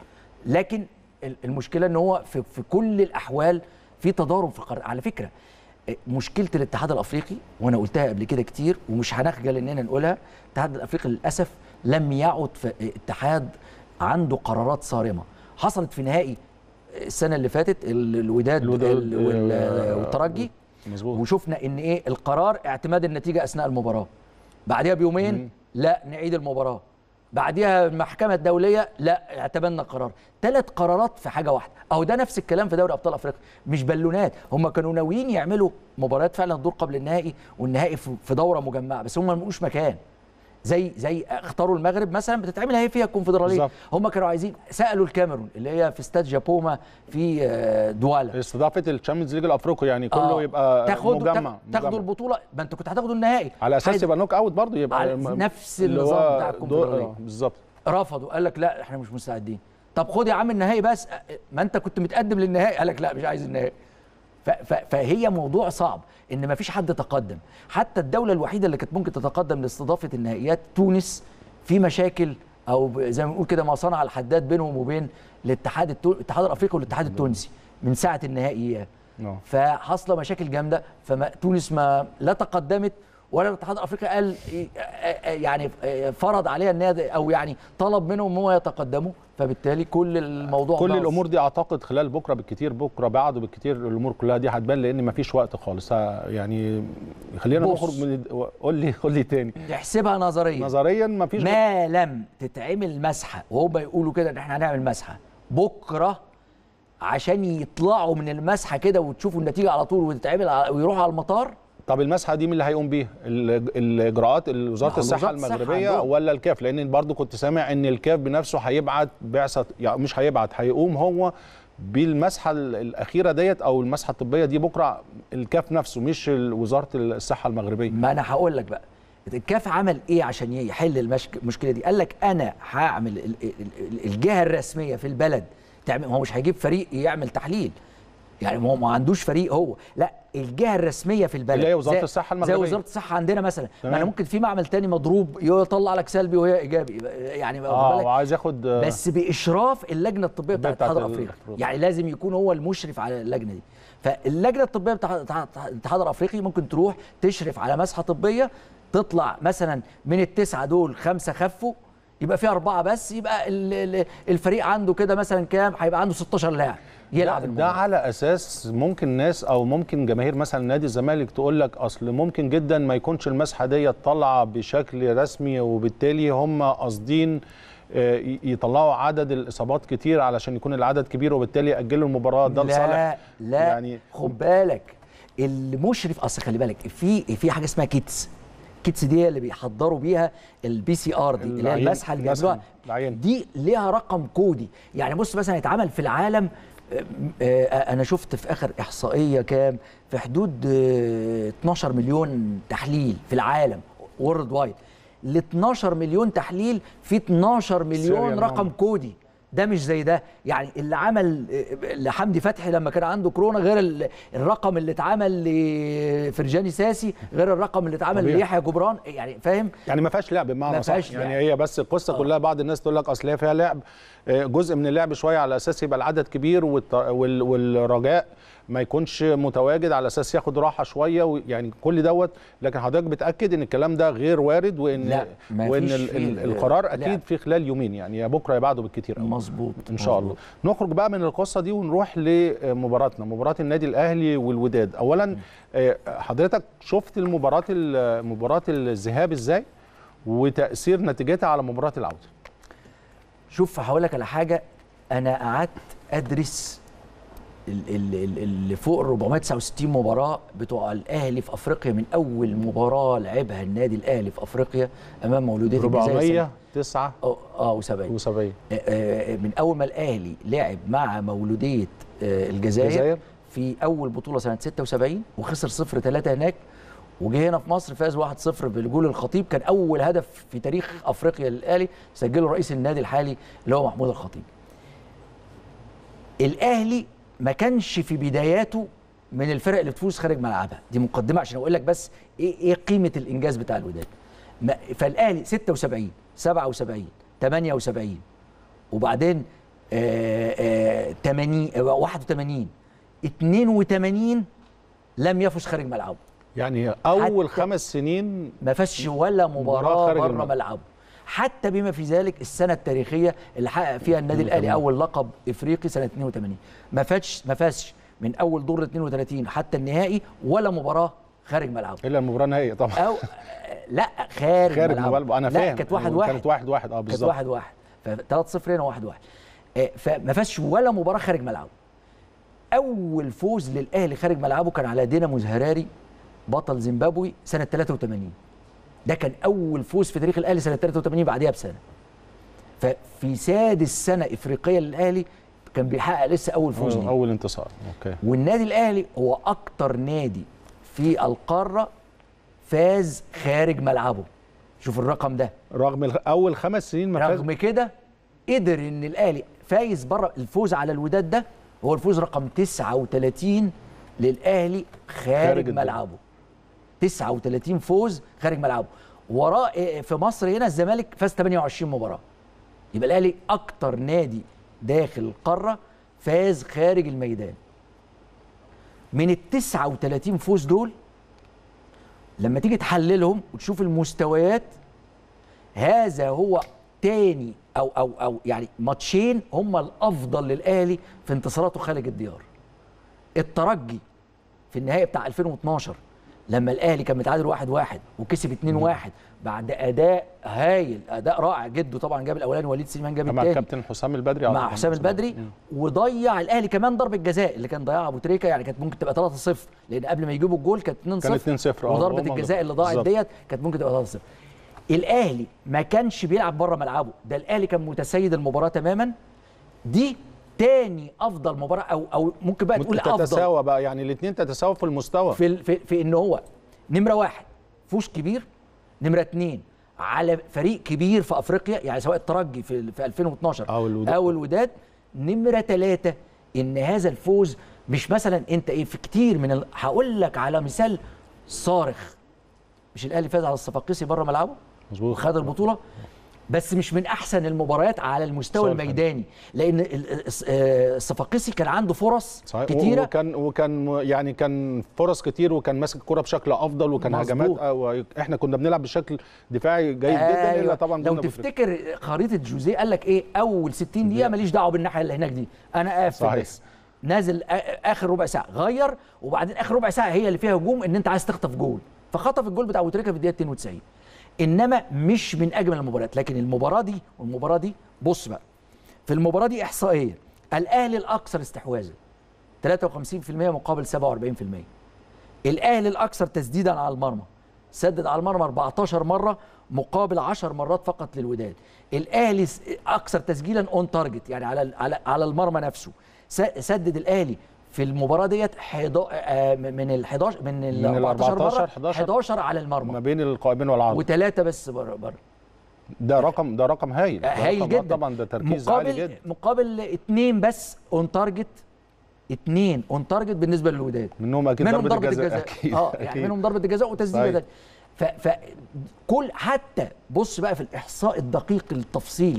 لكن ال- المشكله ان هو في, في كل الاحوال في تضارب في القرار على فكره آه، مشكله الاتحاد الافريقي وانا قلتها قبل كده كتير ومش هنخجل اننا نقولها الاتحاد الافريقي للاسف لم يعد في اتحاد عنده قرارات صارمه حصلت في نهائي السنه اللي فاتت ال- الوداد الوداد، ال- وال- آه، والترجي مظبوط وشفنا ان ايه القرار اعتماد النتيجه اثناء المباراه بعدها بيومين مم. لا نعيد المباراه بعديها المحكمه الدوليه لا اعتمدنا قرار ثلاث قرارات في حاجه واحده اهو ده نفس الكلام في دوري ابطال افريقيا مش بالونات هم كانوا ناويين يعملوا مباريات فعلا دور قبل النهائي والنهائي في في دوره مجمعه بس هم ما لقوش مكان زي زي اختاروا المغرب مثلا بتتعمل هي فيها الكونفدراليه بالظبط. هم كانوا عايزين سالوا الكاميرون اللي هي في استاد جابوما في آه، دوالا استضافه الشامبيونز ليج الافريقي يعني كله آه. يبقى تاخدوا مجمع تاخدوا مجمع. البطوله ما انت كنت هتاخدوا النهائي على اساس عايز- يبقى نوك اوت برضه يبقى على م- نفس اللي النظام هو بتاع دور- الكونفدرالية. آه، بالظبط رفضوا قال لك لا احنا مش مستعدين طب خد يا عم النهائي بس ما انت كنت متقدم للنهائي قال لك لا مش عايز النهائي ف- ف- فهي موضوع صعب ان ما فيش حد تقدم حتى الدوله الوحيده اللي كانت ممكن تتقدم لاستضافه النهائيات تونس في مشاكل او ب- زي ما بنقول كده ما صنع الحداد بينهم وبين الاتحاد التو... الاتحاد الافريقي والاتحاد التونسي من ساعه النهائي آه. فحصل مشاكل جامده فتونس ما لا تقدمت ولا الاتحاد الافريقي قال إيه- آه- آه- يعني آه، فرض عليها ان هي او يعني طلب منهم ان هو يتقدموا فبالتالي كل الموضوع كل باظ. الامور دي اعتقد خلال بكره بالكتير بكره بعده بالكتير الامور كلها دي هتبان لان مفيش وقت خالص ها- يعني خلينا بص. نخرج من قول لي قول لي تاني نحسبها نظريا نظريا مفيش ما لم تتعمل مسحه وهم يقولوا كده ان احنا هنعمل مسحه بكره عشان يطلعوا من المسحه كده وتشوفوا النتيجه على طول وتتعمل على- ويروحوا على المطار طب المسحه دي مين اللي هيقوم بيها؟ ال- الاجراءات ال- وزاره ما هو الصحه وزارة الصحة المغربيه عندهم. ولا الكاف؟ لان برضو كنت سامع ان الكاف بنفسه هيبعت بعثه يعني مش هيبعت هيقوم هو بالمسحه ال- الاخيره ديت او المسحه الطبيه دي بكره الكاف نفسه مش ال- وزاره الصحه المغربيه. ما انا هقول لك بقى الكاف عمل ايه عشان يحل المشك- المشكله دي قال لك انا هعمل ال- ال- ال- الجهه الرسميه في البلد تعمل هو مش هيجيب فريق يعمل تحليل يعني ما هو ما عندوش فريق هو لا الجهه الرسميه في البلد اللي هي وزارة زي- الصحة زي المغربية. وزاره الصحه عندنا مثلا ما تمام. انا ممكن في معمل تاني مضروب يطلع لك سلبي وهي ايجابي يعني واخد اه بالك؟ وعايز ياخد آه، بس باشراف اللجنه الطبيه بتاعت بتاعت الاتحاد ال- الافريقي الأفريقي. يعني لازم يكون هو المشرف على اللجنه دي فاللجنه الطبيه بتاع بتاع- بتاع الاتحاد الافريقي ممكن تروح تشرف على مسحه طبيه تطلع مثلا من التسعه دول خمسه خفوا يبقى في اربعه بس يبقى ال- ال- الفريق عنده كده مثلا كام هيبقى عنده 16 لاعب يلعب ده, ده المباراة. على اساس ممكن ناس او ممكن جماهير مثلا نادي الزمالك تقول لك اصل ممكن جدا ما يكونش المسحه دي طالعه بشكل رسمي وبالتالي هم قاصدين آه، ي- يطلعوا عدد الاصابات كتير علشان يكون العدد كبير وبالتالي ياجلوا المباراه ده لصالح لا لا يعني يعني خد بالك المشرف اصل خلي بالك في في حاجه اسمها كيتس كيتس دي اللي بيحضروا بيها البي سي ار دي اللي هي العين- المسحه اللي المسحة، بيعملوها العين. دي ليها رقم كودي يعني بص مثلا يتعمل في العالم آه، آه، انا شفت في اخر احصائيه كام في حدود آه، 12 مليون تحليل في العالم وورلد وايد ال 12 مليون تحليل في 12 مليون Serial رقم number. كودي ده مش زي ده يعني اللي عمل لحمدي فتحي لما كان عنده كورونا غير ال- الرقم اللي اتعمل لفرجاني ساسي غير الرقم اللي اتعمل طبيعي. ليحيى جبران يعني فاهم يعني ما فيهاش لعب بمعنى ما صح فيهاش يعني لعب. هي بس القصه آه. كلها بعض الناس تقول لك اصل هي فيها لعب آه، جزء من اللعب شويه على اساس يبقى العدد كبير والت- وال- والرجاء ما يكونش متواجد على اساس ياخد راحه شويه و- يعني كل دوت لكن حضرتك بتاكد ان الكلام ده غير وارد وان لا، ما وان فيش ال- فيه ال- القرار لعب. اكيد في خلال يومين يعني يا بكره يا بعده بالكتير قوي مظبوط ان شاء الله مظبوط. نخرج بقى من القصه دي ونروح لمباراتنا مباراه النادي الاهلي والوداد اولا آه، حضرتك شفت المباراه ال- مباراه الذهاب ازاي وتاثير نتيجتها على مباراه العوده شوف هقول لك على حاجه انا قعدت ادرس ال- ال- ال- اللي فوق ال 469 مباراه بتوع الاهلي في افريقيا من اول مباراه لعبها النادي الاهلي في افريقيا امام مولوديه الجزائر سنة- 479 اه اه و70 من اول ما الاهلي لعب مع مولوديه آه، الجزائر الجزائر في اول بطوله سنه 76 وخسر 0 3 هناك وجه هنا في مصر فاز 1-0 بالجول الخطيب كان اول هدف في تاريخ افريقيا للاهلي سجله رئيس النادي الحالي اللي هو محمود الخطيب. الاهلي ما كانش في بداياته من الفرق اللي بتفوز خارج ملعبها دي مقدمه عشان اقول لك بس ايه ايه قيمه الانجاز بتاع الوداد ما- فالاهلي 76 77 78 وبعدين آه، آه، 80 آه، 81 82 لم يفز خارج ملعبه يعني اول حتى- خمس سنين ما فازش ولا مباراة مباراه خارج بره الملعب. ملعبه حتى بما في ذلك السنه التاريخيه اللي حقق فيها النادي الاهلي 82. اول لقب افريقي سنه 82 ما فاتش ما فازش من اول دور 32 حتى النهائي ولا مباراه خارج ملعبه الا المباراه النهائيه طبعا او لا خارج, خارج ملعبه ملعب انا لا فاهم كانت واحد واحد كانت واحد واحد اه كانت بالظبط واحد واحد ف 3 0 هنا واحد واحد آه، فما فازش ولا مباراه خارج ملعبه اول فوز للاهلي خارج ملعبه كان على دينامو زهراري بطل زيمبابوي سنه 83 ده كان اول فوز في تاريخ الاهلي سنه 83 بعديها بسنه ففي سادس سنه افريقيه للاهلي كان بيحقق لسه اول فوز ليه اول انتصار اوكي والنادي الاهلي هو اكتر نادي في القاره فاز خارج ملعبه شوف الرقم ده رغم ال- اول خمس سنين ما فاز رغم كده قدر ان الاهلي فايز بره الفوز على الوداد ده هو الفوز رقم 39 للاهلي خارج, خارج خارج الدنيا. ملعبه 39 فوز خارج ملعبه وراه إيه، في مصر هنا الزمالك فاز 28 مباراه يبقى الاهلي اكتر نادي داخل القاره فاز خارج الميدان من ال 39 فوز دول لما تيجي تحللهم وتشوف المستويات هذا هو تاني او او او يعني ماتشين هم الافضل للاهلي في انتصاراته خارج الديار الترجي في النهائي بتاع 2012 لما الاهلي كان متعادل 1 1 وكسب 2 1 بعد اداء هايل اداء رائع جدا طبعا جاب الاولاني وليد سليمان جاب مع الثاني الكابتن حسام البدري مع أعتقد. حسام البدري وضيع الاهلي كمان ضربه جزاء اللي كان ضيعها ابو تريكه يعني كانت ممكن تبقى 3-0 لان قبل ما يجيبوا الجول كانت 2-0 كانت 2-0 آه، وضربه هم الجزاء اللي ضاعت بالظبط. ديت كانت ممكن تبقى 3-0 الاهلي ما كانش بيلعب بره ملعبه ده الاهلي كان متسيد المباراه تماما دي تاني افضل مباراه او او ممكن بقى تقول ممكن افضل تتساوى بقى يعني الاثنين تتساوى في المستوى في ال- في, في ان هو نمره واحد فوز كبير نمره اتنين على فريق كبير في افريقيا يعني سواء الترجي في, في 2012 أو الوداد. او الوداد نمره ثلاثه ان هذا الفوز مش مثلا انت ايه في كتير من ال... هقول لك على مثال صارخ مش الاهلي فاز على الصفاقسي بره ملعبه مظبوط وخد البطوله بس مش من احسن المباريات على المستوى صالح. الميداني لان ال- ال- الص- آه، الصفاقسي كان عنده فرص صحيح كتيره وكان وكان يعني كان فرص كتير وكان ماسك الكرة بشكل افضل وكان مظبوط. هجمات أو احنا كنا بنلعب بشكل دفاعي جيد جدا الا طبعا لو جولنا بفرق. تفتكر خريطه جوزيه قال لك ايه اول 60 دقيقه ماليش دعوه بالناحيه اللي هناك دي انا قافل صحيح. بس نازل آ- اخر ربع ساعه غير وبعدين اخر ربع ساعه هي اللي فيها هجوم ان انت عايز تخطف جول فخطف الجول بتاع ابو تريكه في الدقيقه 92 انما مش من اجمل المباريات لكن المباراه دي والمباراه دي بص بقى في المباراه دي احصائيه الاهلي الاكثر استحواذا 53% مقابل 47% الاهلي الاكثر تسديدا على المرمى سدد على المرمى 14 مره مقابل 10 مرات فقط للوداد الاهلي س- اكثر تسجيلا اون تارجت يعني على على على المرمى نفسه س- سدد الاهلي في المباراه ديت حدا- آه، من ال 11 من ال من ال 14 14 مره 11 11 على ما المرمى بين القائمين والعارض وثلاثه بس بره بره ده رقم ده رقم هايل ده هايل رقم- آه جدا طبعا ده تركيز عالي مقابل جدا مقابل اتنين بس اون تارجت اتنين اون تارجت بالنسبه للوداد منهم اكيد منهم ضربه الجزاء اكيد اه يعني أكيد. منهم ضربه الجزاء وتسديده صحيح. ده ف ف كل حتى بص بقى في الاحصاء الدقيق التفصيلي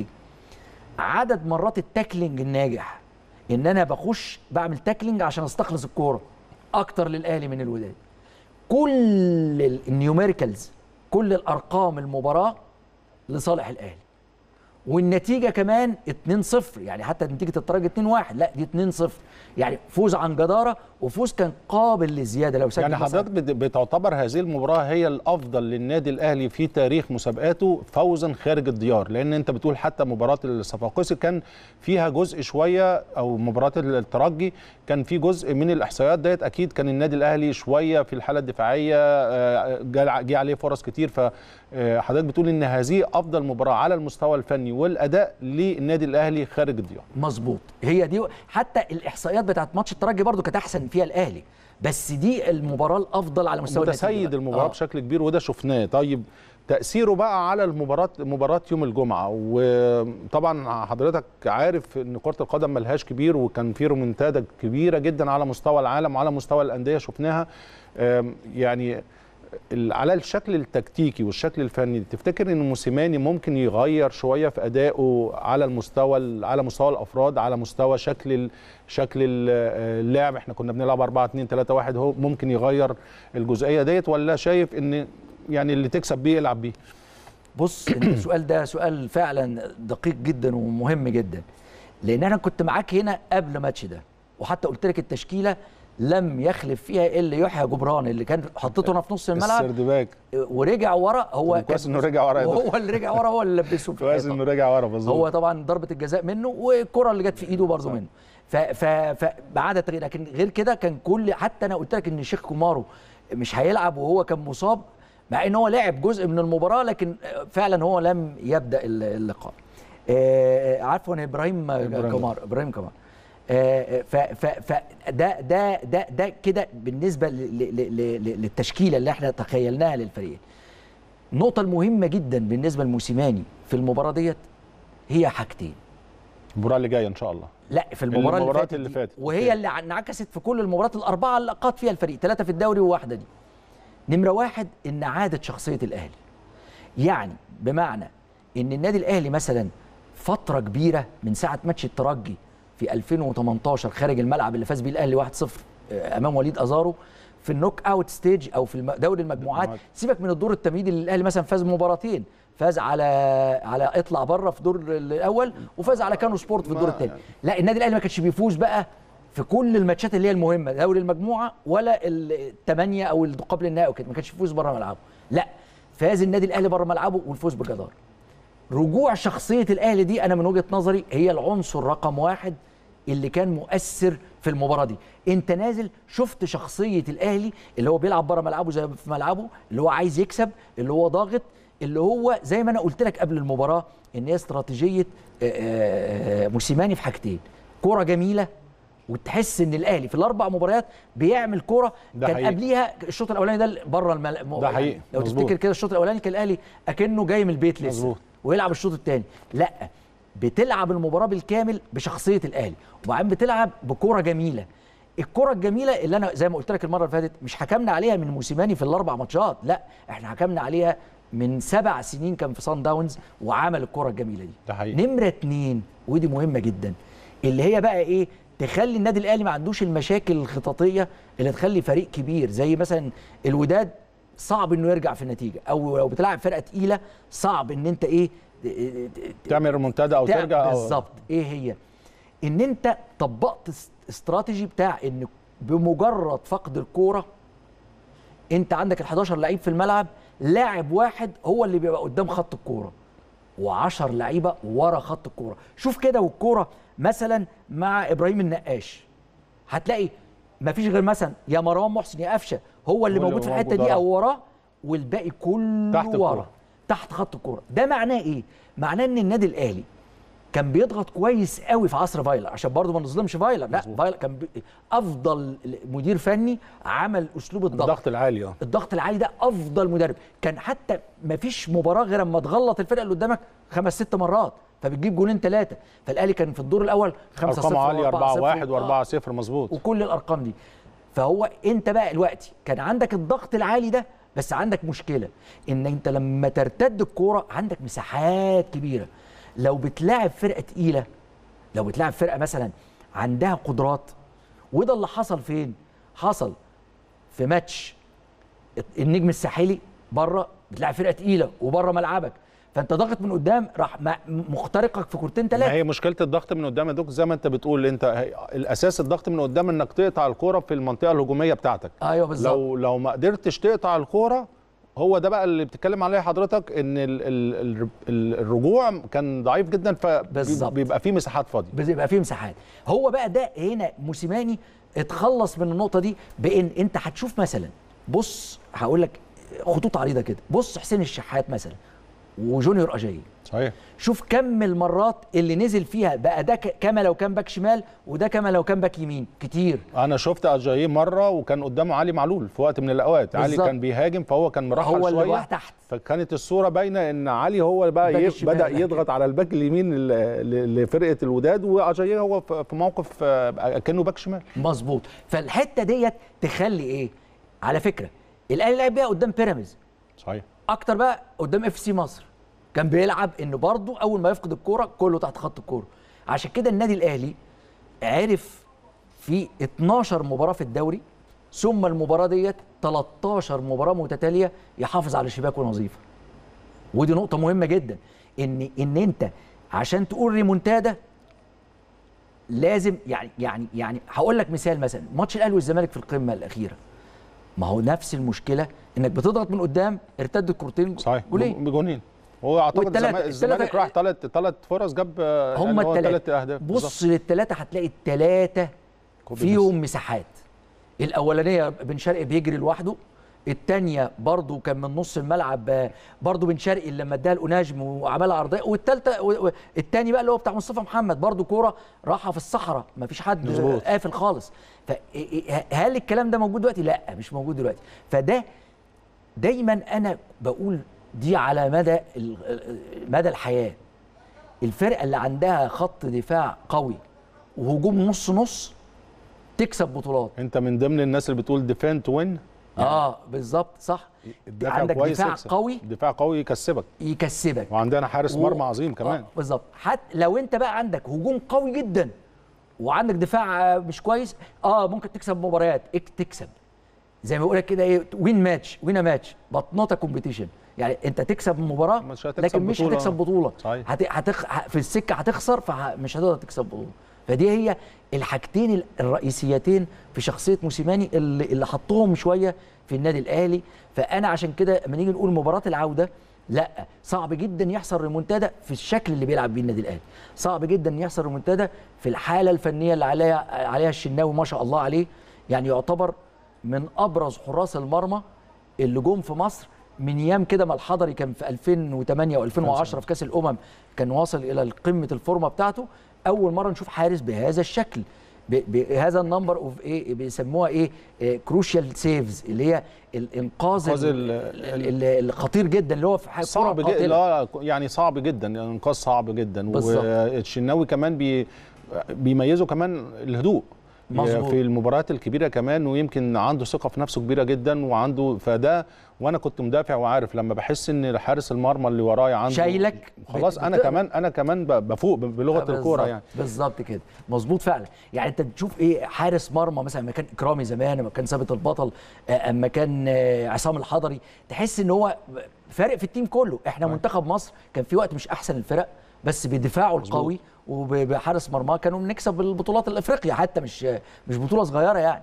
عدد مرات التاكلينج الناجح ان انا بخش بعمل تاكلينج عشان استخلص الكوره اكتر للاهلي من الوداد كل ال- النيوميريكالز كل الارقام المباراه لصالح الاهلي والنتيجه كمان 2-0 يعني حتى نتيجه الترجي 2-1 لا دي 2-0 يعني فوز عن جداره وفوز كان قابل للزياده لو سجل يعني مثلاً حضرتك بت- بتعتبر هذه المباراه هي الافضل للنادي الاهلي في تاريخ مسابقاته فوزا خارج الديار لان انت بتقول حتى مباراه الصفاقسي كان فيها جزء شويه او مباراه الترجي كان في جزء من الاحصائيات ديت اكيد كان النادي الاهلي شويه في الحاله الدفاعيه آه، جال- جه عليه فرص كتير فحضرتك بتقول ان هذه افضل مباراه على المستوى الفني والاداء للنادي الاهلي خارج الديار مظبوط هي دي حتى الاحصائيات بتاعت ماتش الترجي برضو كانت احسن فيها الاهلي بس دي المباراه الافضل على مستوى متسيد النتيجة. المباراه آه. بشكل كبير وده شفناه طيب تاثيره بقى على المباراه مباراه يوم الجمعه وطبعا حضرتك عارف ان كره القدم ملهاش كبير وكان في رومنتادا كبيره جدا على مستوى العالم وعلى مستوى الانديه شفناها آم، يعني ال- على الشكل التكتيكي والشكل الفني تفتكر ان موسيماني ممكن يغير شويه في ادائه على المستوى ال- على مستوى الافراد على مستوى شكل ال- شكل ال- اللعب احنا كنا بنلعب 4 2 3 1 هو ممكن يغير الجزئيه ديت ولا شايف ان يعني اللي تكسب بيه العب بيه بص إن السؤال ده سؤال فعلا دقيق جدا ومهم جدا لان انا كنت معاك هنا قبل ماتش ده وحتى قلت لك التشكيله لم يخلف فيها الا يحيى جبران اللي كان حطيته هنا في نص الملعب السردباك ورجع ورا هو طب كويس كان- انه رجع ورا يا دكتور. وهو اللي رجع ورا هو اللي لبسه في كويس الحيطة. انه رجع ورا مظبوط هو طبعا ضربه الجزاء منه والكره اللي جت في ايده برضه منه ف ف فبعد التغيير لكن غير كده كان كل حتى انا قلت لك ان الشيخ كومارو مش هيلعب وهو كان مصاب مع ان هو لعب جزء من المباراه لكن فعلا هو لم يبدا اللقاء آه، عفوا ابراهيم إبراهيم. كمار ابراهيم كمار آه، ف ف ف ده ده ده ده كده بالنسبه ل- ل- ل- ل- للتشكيله اللي احنا تخيلناها للفريق النقطه المهمه جدا بالنسبه لموسيماني في المباراه ديت هي حاجتين المباراه اللي جايه ان شاء الله لا في المباراه اللي المباريات فاتت, اللي دي. فاتت. وهي أوكي. اللي انعكست في كل المباريات الاربعه اللي قاد فيها الفريق ثلاثه في الدوري وواحده دي نمره واحد ان عاده شخصيه الاهلي يعني بمعنى ان النادي الاهلي مثلا فتره كبيره من ساعه ماتش الترجي في 2018 خارج الملعب اللي فاز بيه الاهلي 1-0 امام وليد ازارو في النوك اوت ستيج او في الم- دوري المجموعات المجموعات. سيبك من الدور التمهيدي اللي الاهلي مثلا فاز مباراتين فاز على على اطلع بره في دور الاول وفاز على كانو سبورت في الدور ما- الثاني لا النادي الاهلي ما كانش بيفوز بقى في كل الماتشات اللي هي المهمه دوري المجموعه ولا الثمانيه او اللي قبل النهائي وكده ما كانش بيفوز بره ملعبه لا فاز النادي الاهلي بره ملعبه والفوز بجدار رجوع شخصيه الاهلي دي انا من وجهه نظري هي العنصر رقم واحد اللي كان مؤثر في المباراه دي انت نازل شفت شخصيه الاهلي اللي هو بيلعب بره ملعبه زي في ملعبه اللي هو عايز يكسب اللي هو ضاغط اللي هو زي ما انا قلت لك قبل المباراه ان هي استراتيجيه آه، آه، آه، موسيماني في حاجتين كوره جميله وتحس ان الاهلي في الاربع مباريات بيعمل كوره ده كان حقيقي. قبليها الشوط الاولاني ده بره الملعب ده حقيقي. لو مظبوط. تفتكر كده الشوط الاولاني كان الاهلي اكنه جاي من البيت لسه مظبوط. ويلعب الشوط الثاني لا بتلعب المباراه بالكامل بشخصيه الاهلي وبعدين بتلعب بكوره جميله الكره الجميله اللي انا زي ما قلت لك المره اللي فاتت مش حكمنا عليها من موسيماني في الاربع ماتشات لا احنا حكمنا عليها من سبع سنين كان في صن داونز وعمل الكره الجميله دي ده حقيقي. نمره اتنين ودي مهمه جدا اللي هي بقى ايه تخلي النادي الاهلي ما عندوش المشاكل الخططيه اللي تخلي فريق كبير زي مثلا الوداد صعب انه يرجع في النتيجه او لو بتلعب فرقه تقيله صعب ان انت ايه تعمل ريمونتادا او تعب- ترجع أو بالظبط ايه هي ان انت طبقت است- استراتيجي بتاع ان بمجرد فقد الكوره انت عندك ال11 لعيب في الملعب لاعب واحد هو اللي بيبقى قدام خط الكوره و10 لعيبه ورا خط الكوره شوف كده والكوره مثلا مع ابراهيم النقاش هتلاقي مفيش غير مثلا يا مروان محسن يا قفشه هو اللي هو اللي موجود في الحته موجود دي وراه. او وراه والباقي كله تحت الكرة. ورا تحت خط الكوره ده معناه ايه معناه ان النادي الاهلي كان بيضغط كويس قوي في عصر فايلر عشان برضه ما نظلمش فايلر لا فايلر كان بي... افضل مدير فني عمل اسلوب الضغط الضغط العالي اه الضغط العالي ده افضل مدرب كان حتى ما فيش مباراه غير اما تغلط الفرقه اللي قدامك خمس ست مرات فبتجيب جولين ثلاثه فالاهلي كان في الدور الاول 5 0 ارقام عاليه 4 1 و4 و4 0 مظبوط وكل الارقام دي فهو انت بقى دلوقتي كان عندك الضغط العالي ده بس عندك مشكله ان انت لما ترتد الكوره عندك مساحات كبيره لو بتلاعب فرقه تقيله لو بتلاعب فرقه مثلا عندها قدرات وده اللي حصل فين حصل في ماتش النجم الساحلي بره بتلاعب فرقه تقيله وبره ملعبك فانت ضاغط من قدام راح م- مخترقك في كورتين ما ثلاثه هي مشكله الضغط من قدام يا دوك زي ما انت بتقول انت هي- الاساس الضغط من قدام انك تقطع الكوره في المنطقه الهجوميه بتاعتك ايوه بالظبط لو لو ما قدرتش تقطع الكوره هو ده بقى اللي بتتكلم عليه حضرتك ان ال ال ال ال الرجوع كان ضعيف جدا بالظبط. فبيبقى فيه مساحات فاضيه بيبقى فيه مساحات هو بقى ده هنا موسيماني اتخلص من النقطه دي بان انت هتشوف مثلا بص هقول لك خطوط عريضه كده بص حسين الشحات مثلا وجونيور اجاي صحيح شوف كم المرات اللي نزل فيها بقى ده ك- كما لو كان باك شمال وده كما لو كان باك يمين كتير انا شفت اجاييه مره وكان قدامه علي معلول في وقت من الاوقات علي بالظبط. كان بيهاجم فهو كان مرحل هو اللي شويه راح تحت فكانت الصوره باينه ان علي هو بقى الباك ي- الشمال. بدا يضغط على الباك اليمين ل- ل- لفرقه الوداد واجاييه هو في في موقف آه، كانه باك شمال مظبوط فالحته ديت تخلي ايه على فكره الاهلي لعب بيها قدام بيراميدز صحيح اكتر بقى قدام اف سي مصر كان بيلعب انه برضه اول ما يفقد الكوره كله تحت خط الكوره عشان كده النادي الاهلي عرف في 12 مباراه في الدوري ثم المباراه ديت 13 مباراه متتاليه يحافظ على شباكه نظيفه ودي نقطه مهمه جدا ان ان انت عشان تقول ريمونتادا لازم يعني يعني يعني هقول لك مثال مثلا ماتش الاهلي والزمالك في القمه الاخيره ما هو نفس المشكله انك بتضغط من قدام ارتد الكورتين صحيح جولين بجونين هو اعتقد والتلاتة- الزما- الزمالك التلاتة- راح ثلاث ثلاث فرص جاب آه، هم يعني هو الثلاثه ثلاث اهداف بص للثلاثه هتلاقي الثلاثه كوبي فيهم مساحات الاولانيه بن شرقي بيجري لوحده الثانيه برضو كان من نص الملعب آه، برضو بن شرقي لما اداها لأناجم وعملها عرضيه والثالثه الثاني بقى اللي هو بتاع مصطفى محمد برضو كوره راحه في الصحراء ما فيش حد مظبوط. قافل خالص فهل الكلام ده موجود دلوقتي لا مش موجود دلوقتي فده دايما انا بقول دي على مدى ال- مدى الحياه الفرقه اللي عندها خط دفاع قوي وهجوم نص نص تكسب بطولات انت من ضمن الناس اللي بتقول ديفين تو وين اه بالظبط صح الدفاع عندك كويس دفاع يكسب. قوي دفاع قوي يكسبك يكسبك وعندنا حارس و- مرمى عظيم كمان آه بالظبط حتى لو انت بقى عندك هجوم قوي جدا وعندك دفاع آه، مش كويس اه ممكن تكسب مباريات إك تكسب زي ما بقول لك كده ايه وين ماتش وين ماتش بط نوت كومبيتيشن يعني انت تكسب مباراه مش هتكسب لكن مش بطولة. هتكسب بطوله صحيح. هت... هتخ... ه- في السكه هتخسر فمش هتقدر تكسب بطوله فدي هي الحاجتين ال- الرئيسيتين في شخصيه موسيماني اللي, اللي حطهم شويه في النادي الاهلي فانا عشان كده لما نيجي نقول مباراه العوده لا صعب جدا يحصل ريمونتادا في الشكل اللي بيلعب بيه النادي الاهلي صعب جدا يحصل ريمونتادا في الحاله الفنيه اللي عليها عليها الشناوي ما شاء الله عليه يعني يعتبر من ابرز حراس المرمى اللي جم في مصر من ايام كده ما الحضري كان في 2008 و2010 في كاس الامم كان واصل الى قمه الفورمه بتاعته اول مره نشوف حارس بهذا الشكل ب- بهذا النمبر اوف ايه بيسموها ايه كروشال سيفز اللي هي الانقاذ إنقاذ ال- ال- ال- ال- الخطير جدا اللي هو في حاجه صعب جدا لا يعني صعب جدا يعني انقاذ صعب جدا بالظبط. والشناوي كمان بي بيميزه كمان الهدوء مظبوط. في المباريات الكبيره كمان ويمكن عنده ثقه في نفسه كبيره جدا وعنده فده وانا كنت مدافع وعارف لما بحس ان حارس المرمى اللي ورايا عنده شايلك خلاص بت- انا بت- كمان انا كمان ب- بفوق بلغه بالظبط- الكوره يعني بالظبط كده مظبوط فعلا يعني انت تشوف ايه حارس مرمى مثلا لما كان اكرامي زمان لما كان ثابت البطل آه، اما كان آه، عصام الحضري تحس ان هو فارق في التيم كله احنا صحيح. منتخب مصر كان في وقت مش احسن الفرق بس بدفاعه القوي وبحارس مرماه كانوا بنكسب البطولات الافريقيه حتى مش مش بطوله صغيره يعني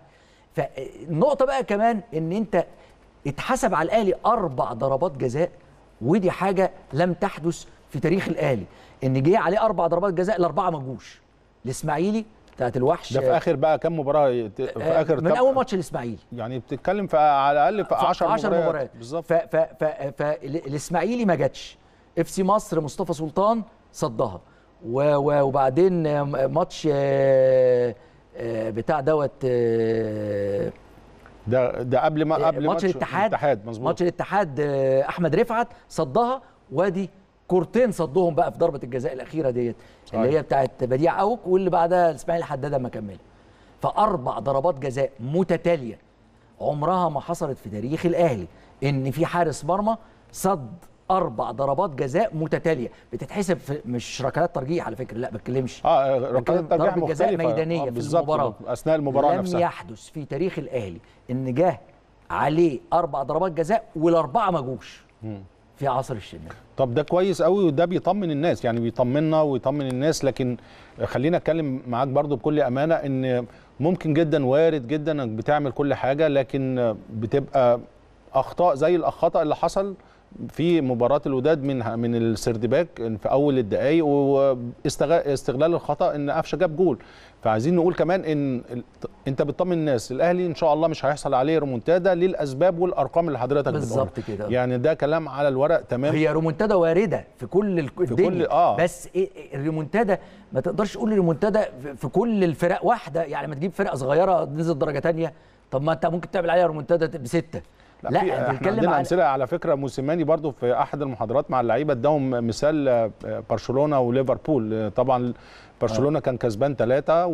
فالنقطه بقى كمان ان انت اتحسب على الاهلي اربع ضربات جزاء ودي حاجه لم تحدث في تاريخ الاهلي ان جه عليه اربع ضربات جزاء الاربعه ما جوش الاسماعيلي بتاعت الوحش ده في اخر بقى كام مباراه يت- في آه، اخر من طب- اول ماتش الاسماعيلي يعني بتتكلم في على الاقل في 10 10 مباريات, مباريات بالظبط فالاسماعيلي ما جاتش اف سي مصر مصطفى سلطان صدها و- و- وبعدين آه، ماتش آه، آه، بتاع دوت آه، ده ده قبل ما قبل ماتش الاتحاد الاتحاد مظبوط ماتش الاتحاد آه، احمد رفعت صدها وادي كورتين صدهم بقى في ضربه الجزاء الاخيره ديت صحيح. اللي هي بتاعت بديع اوك واللي بعدها الاسماعيلي حداده ما كمل فاربع ضربات جزاء متتاليه عمرها ما حصلت في تاريخ الاهلي ان في حارس مرمى صد اربع ضربات جزاء متتاليه بتتحسب في مش ركلات ترجيح على فكره لا ما بتكلمش اه ركلات بتكلم الترجيح ضربة جزاء مختلفه ميدانية آه، في بالظبط، المباراة. اثناء المباراه لم نفسها يحدث في تاريخ الاهلي ان جه عليه اربع ضربات جزاء والاربعه ما جوش في عصر الشناوي طب ده كويس قوي وده بيطمن الناس يعني بيطمنا ويطمن الناس لكن خلينا اتكلم معاك برضو بكل امانه ان ممكن جدا وارد جدا انك بتعمل كل حاجه لكن بتبقى اخطاء زي الخطا اللي حصل في مباراه الوداد من من السردباك في اول الدقائق واستغلال الخطا ان قفشه جاب جول فعايزين نقول كمان ان ال- انت بتطمن الناس الاهلي ان شاء الله مش هيحصل عليه ريمونتادا للاسباب والارقام اللي حضرتك بتقولها بالظبط كده. يعني ده كلام على الورق تمام هي ريمونتادا وارده في كل ال- الدنيا كل- آه. بس إيه إيه الريمونتادا ما تقدرش تقول ريمونتادا في- في كل الفرق واحده يعني ما تجيب فرقه صغيره نزل درجه تانية طب ما انت ممكن تعمل عليها ريمونتادا بسته لا, لا في انت احنا بتتكلم عندنا على امثله على فكره موسيماني برضو في احد المحاضرات مع اللعيبه اداهم مثال آه، برشلونه وليفربول آه، طبعا برشلونه كان كسبان ثلاثه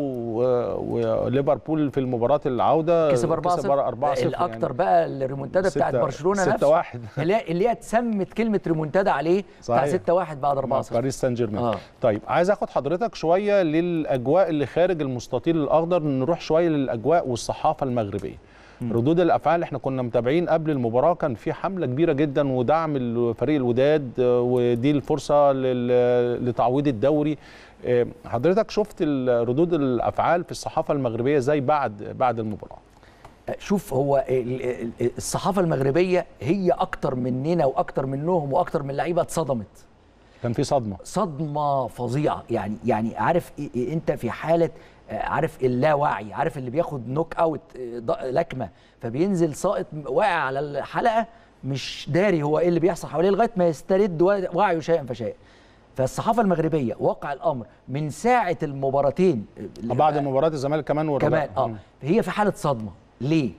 وليفربول في المباراه العوده كسب 4 كسب 4 0 الاكتر بقى الريمونتادا بتاعت ستة- برشلونه ستة نفسه واحد. اللي هي- اللي هي اتسمت كلمه ريمونتادا عليه بتاع صحيح. 6 1 بعد 4 مع 0 باريس سان جيرمان آه. طيب عايز اخد حضرتك شويه للاجواء اللي خارج المستطيل الاخضر نروح شويه للاجواء والصحافه المغربيه ردود الافعال احنا كنا متابعين قبل المباراه كان في حمله كبيره جدا ودعم فريق الوداد آه، ودي الفرصه لل- لتعويض الدوري آه، حضرتك شفت ال- ردود الافعال في الصحافه المغربيه زي بعد بعد المباراه شوف هو ال- ال- الصحافه المغربيه هي اكتر مننا واكتر منهم واكتر من اللعيبه اتصدمت كان في صدمه صدمه فظيعه يعني يعني عارف إيه إيه انت في حاله آه، عارف اللاوعي عارف اللي بياخد نوك اوت آه، ض- لكمه فبينزل ساقط واقع على الحلقه مش داري هو ايه اللي بيحصل حواليه لغايه ما يسترد و- وعيه شيئا فشيئا فالصحافه المغربيه واقع الامر من ساعه المباراتين اللي بعد بقى- مباراه الزمالك كمان والرجاء كمان اه مم. هي في حاله صدمه ليه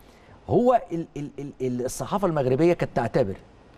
هو ال ال ال ال الصحافه المغربيه كانت تعتبر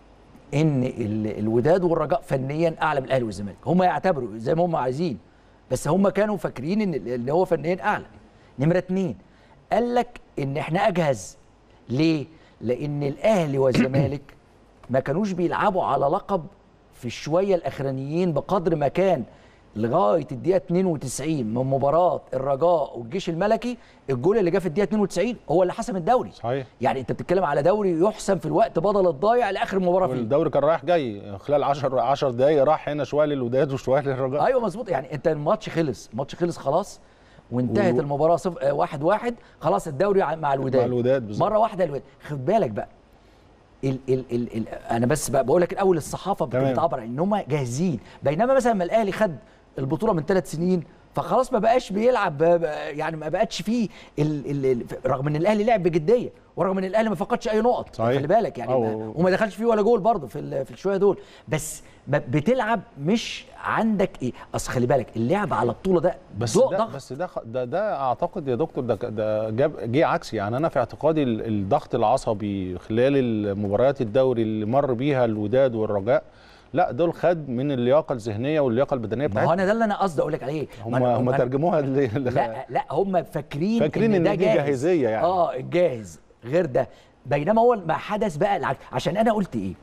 ان ال الوداد والرجاء فنيا اعلى من الاهلي والزمالك هم يعتبروا زي ما هم عايزين بس هم كانوا فاكرين ان ان هو فنيا اعلى نمره اتنين قال لك ان احنا اجهز ليه لان الاهلي والزمالك ما كانوش بيلعبوا على لقب في الشويه الاخرانيين بقدر ما كان لغايه الدقيقه 92 من مباراه الرجاء والجيش الملكي الجول اللي جه في الدقيقه 92 هو اللي حسم الدوري صحيح يعني انت بتتكلم على دوري يحسم في الوقت بدل الضايع لاخر مباراه فيه والدوري كان رايح جاي خلال 10 10 دقائق راح هنا شويه للوداد وشويه للرجاء ايوه مظبوط يعني انت الماتش خلص الماتش خلص خلاص وانتهت و- المباراه صف... آه، واحد واحد خلاص الدوري ع- مع الوداد مع الوداد بالظبط. مره واحده الوداد خد بالك بقى ال ال ال ال انا بس بقى بقول لك الاول الصحافه تمام. بتعبر عن ان هم جاهزين بينما مثلا ما الاهلي خد البطوله من ثلاث سنين فخلاص ما بقاش بيلعب ب- ب- يعني ما بقتش فيه ال ال ال رغم ان الاهلي لعب بجديه ورغم ان الاهلي ما فقدش اي نقط صحيح. خلي بالك يعني أو- ما وما دخلش فيه ولا جول برضه في ال- في الشويه دول بس ما بتلعب مش عندك ايه اصل خلي بالك اللعب على البطوله ده بس ضوء ده ضغط بس ده خ- ده ده اعتقد يا دكتور ده ده جاب جه عكسي يعني انا في اعتقادي ال- الضغط العصبي خلال المباريات الدوري اللي مر بيها الوداد والرجاء لا دول خد من اللياقه الذهنيه واللياقه البدنيه ما هو بتاعتهم انا ده اللي انا قصدي اقول لك عليه هم ما أنا- هم أنا- ترجموها ل- لا لا هم فاكرين فاكرين إن ده دي جاهز. جاهزية يعني. اه جاهز غير ده بينما هو ما حدث بقى العكس عشان انا قلت ايه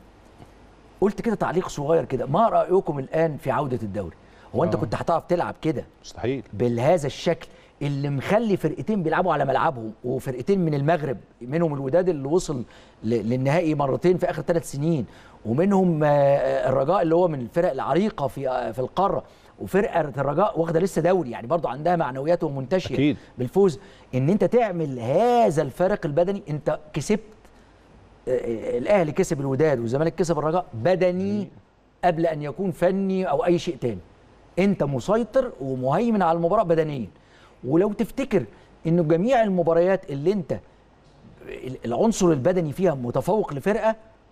قلت كده تعليق صغير كده ما رايكم الان في عوده الدوري هو انت آه. كنت هتعرف تلعب كده مستحيل بهذا الشكل اللي مخلي فرقتين بيلعبوا على ملعبهم وفرقتين من المغرب منهم الوداد اللي وصل ل- للنهائي مرتين في اخر ثلاث سنين ومنهم آه، آه، الرجاء اللي هو من الفرق العريقه في آه، في القاره وفرقه الرجاء واخده لسه دوري يعني برضو عندها معنويات ومنتشيه أكيد. بالفوز ان انت تعمل هذا الفارق البدني انت كسبت آه، آه، الاهلي كسب الوداد والزمالك كسب الرجاء بدني قبل ان يكون فني او اي شيء تاني انت مسيطر ومهيمن على المباراه بدنيا ولو تفتكر انه جميع المباريات اللي انت العنصر البدني فيها متفوق لفرقه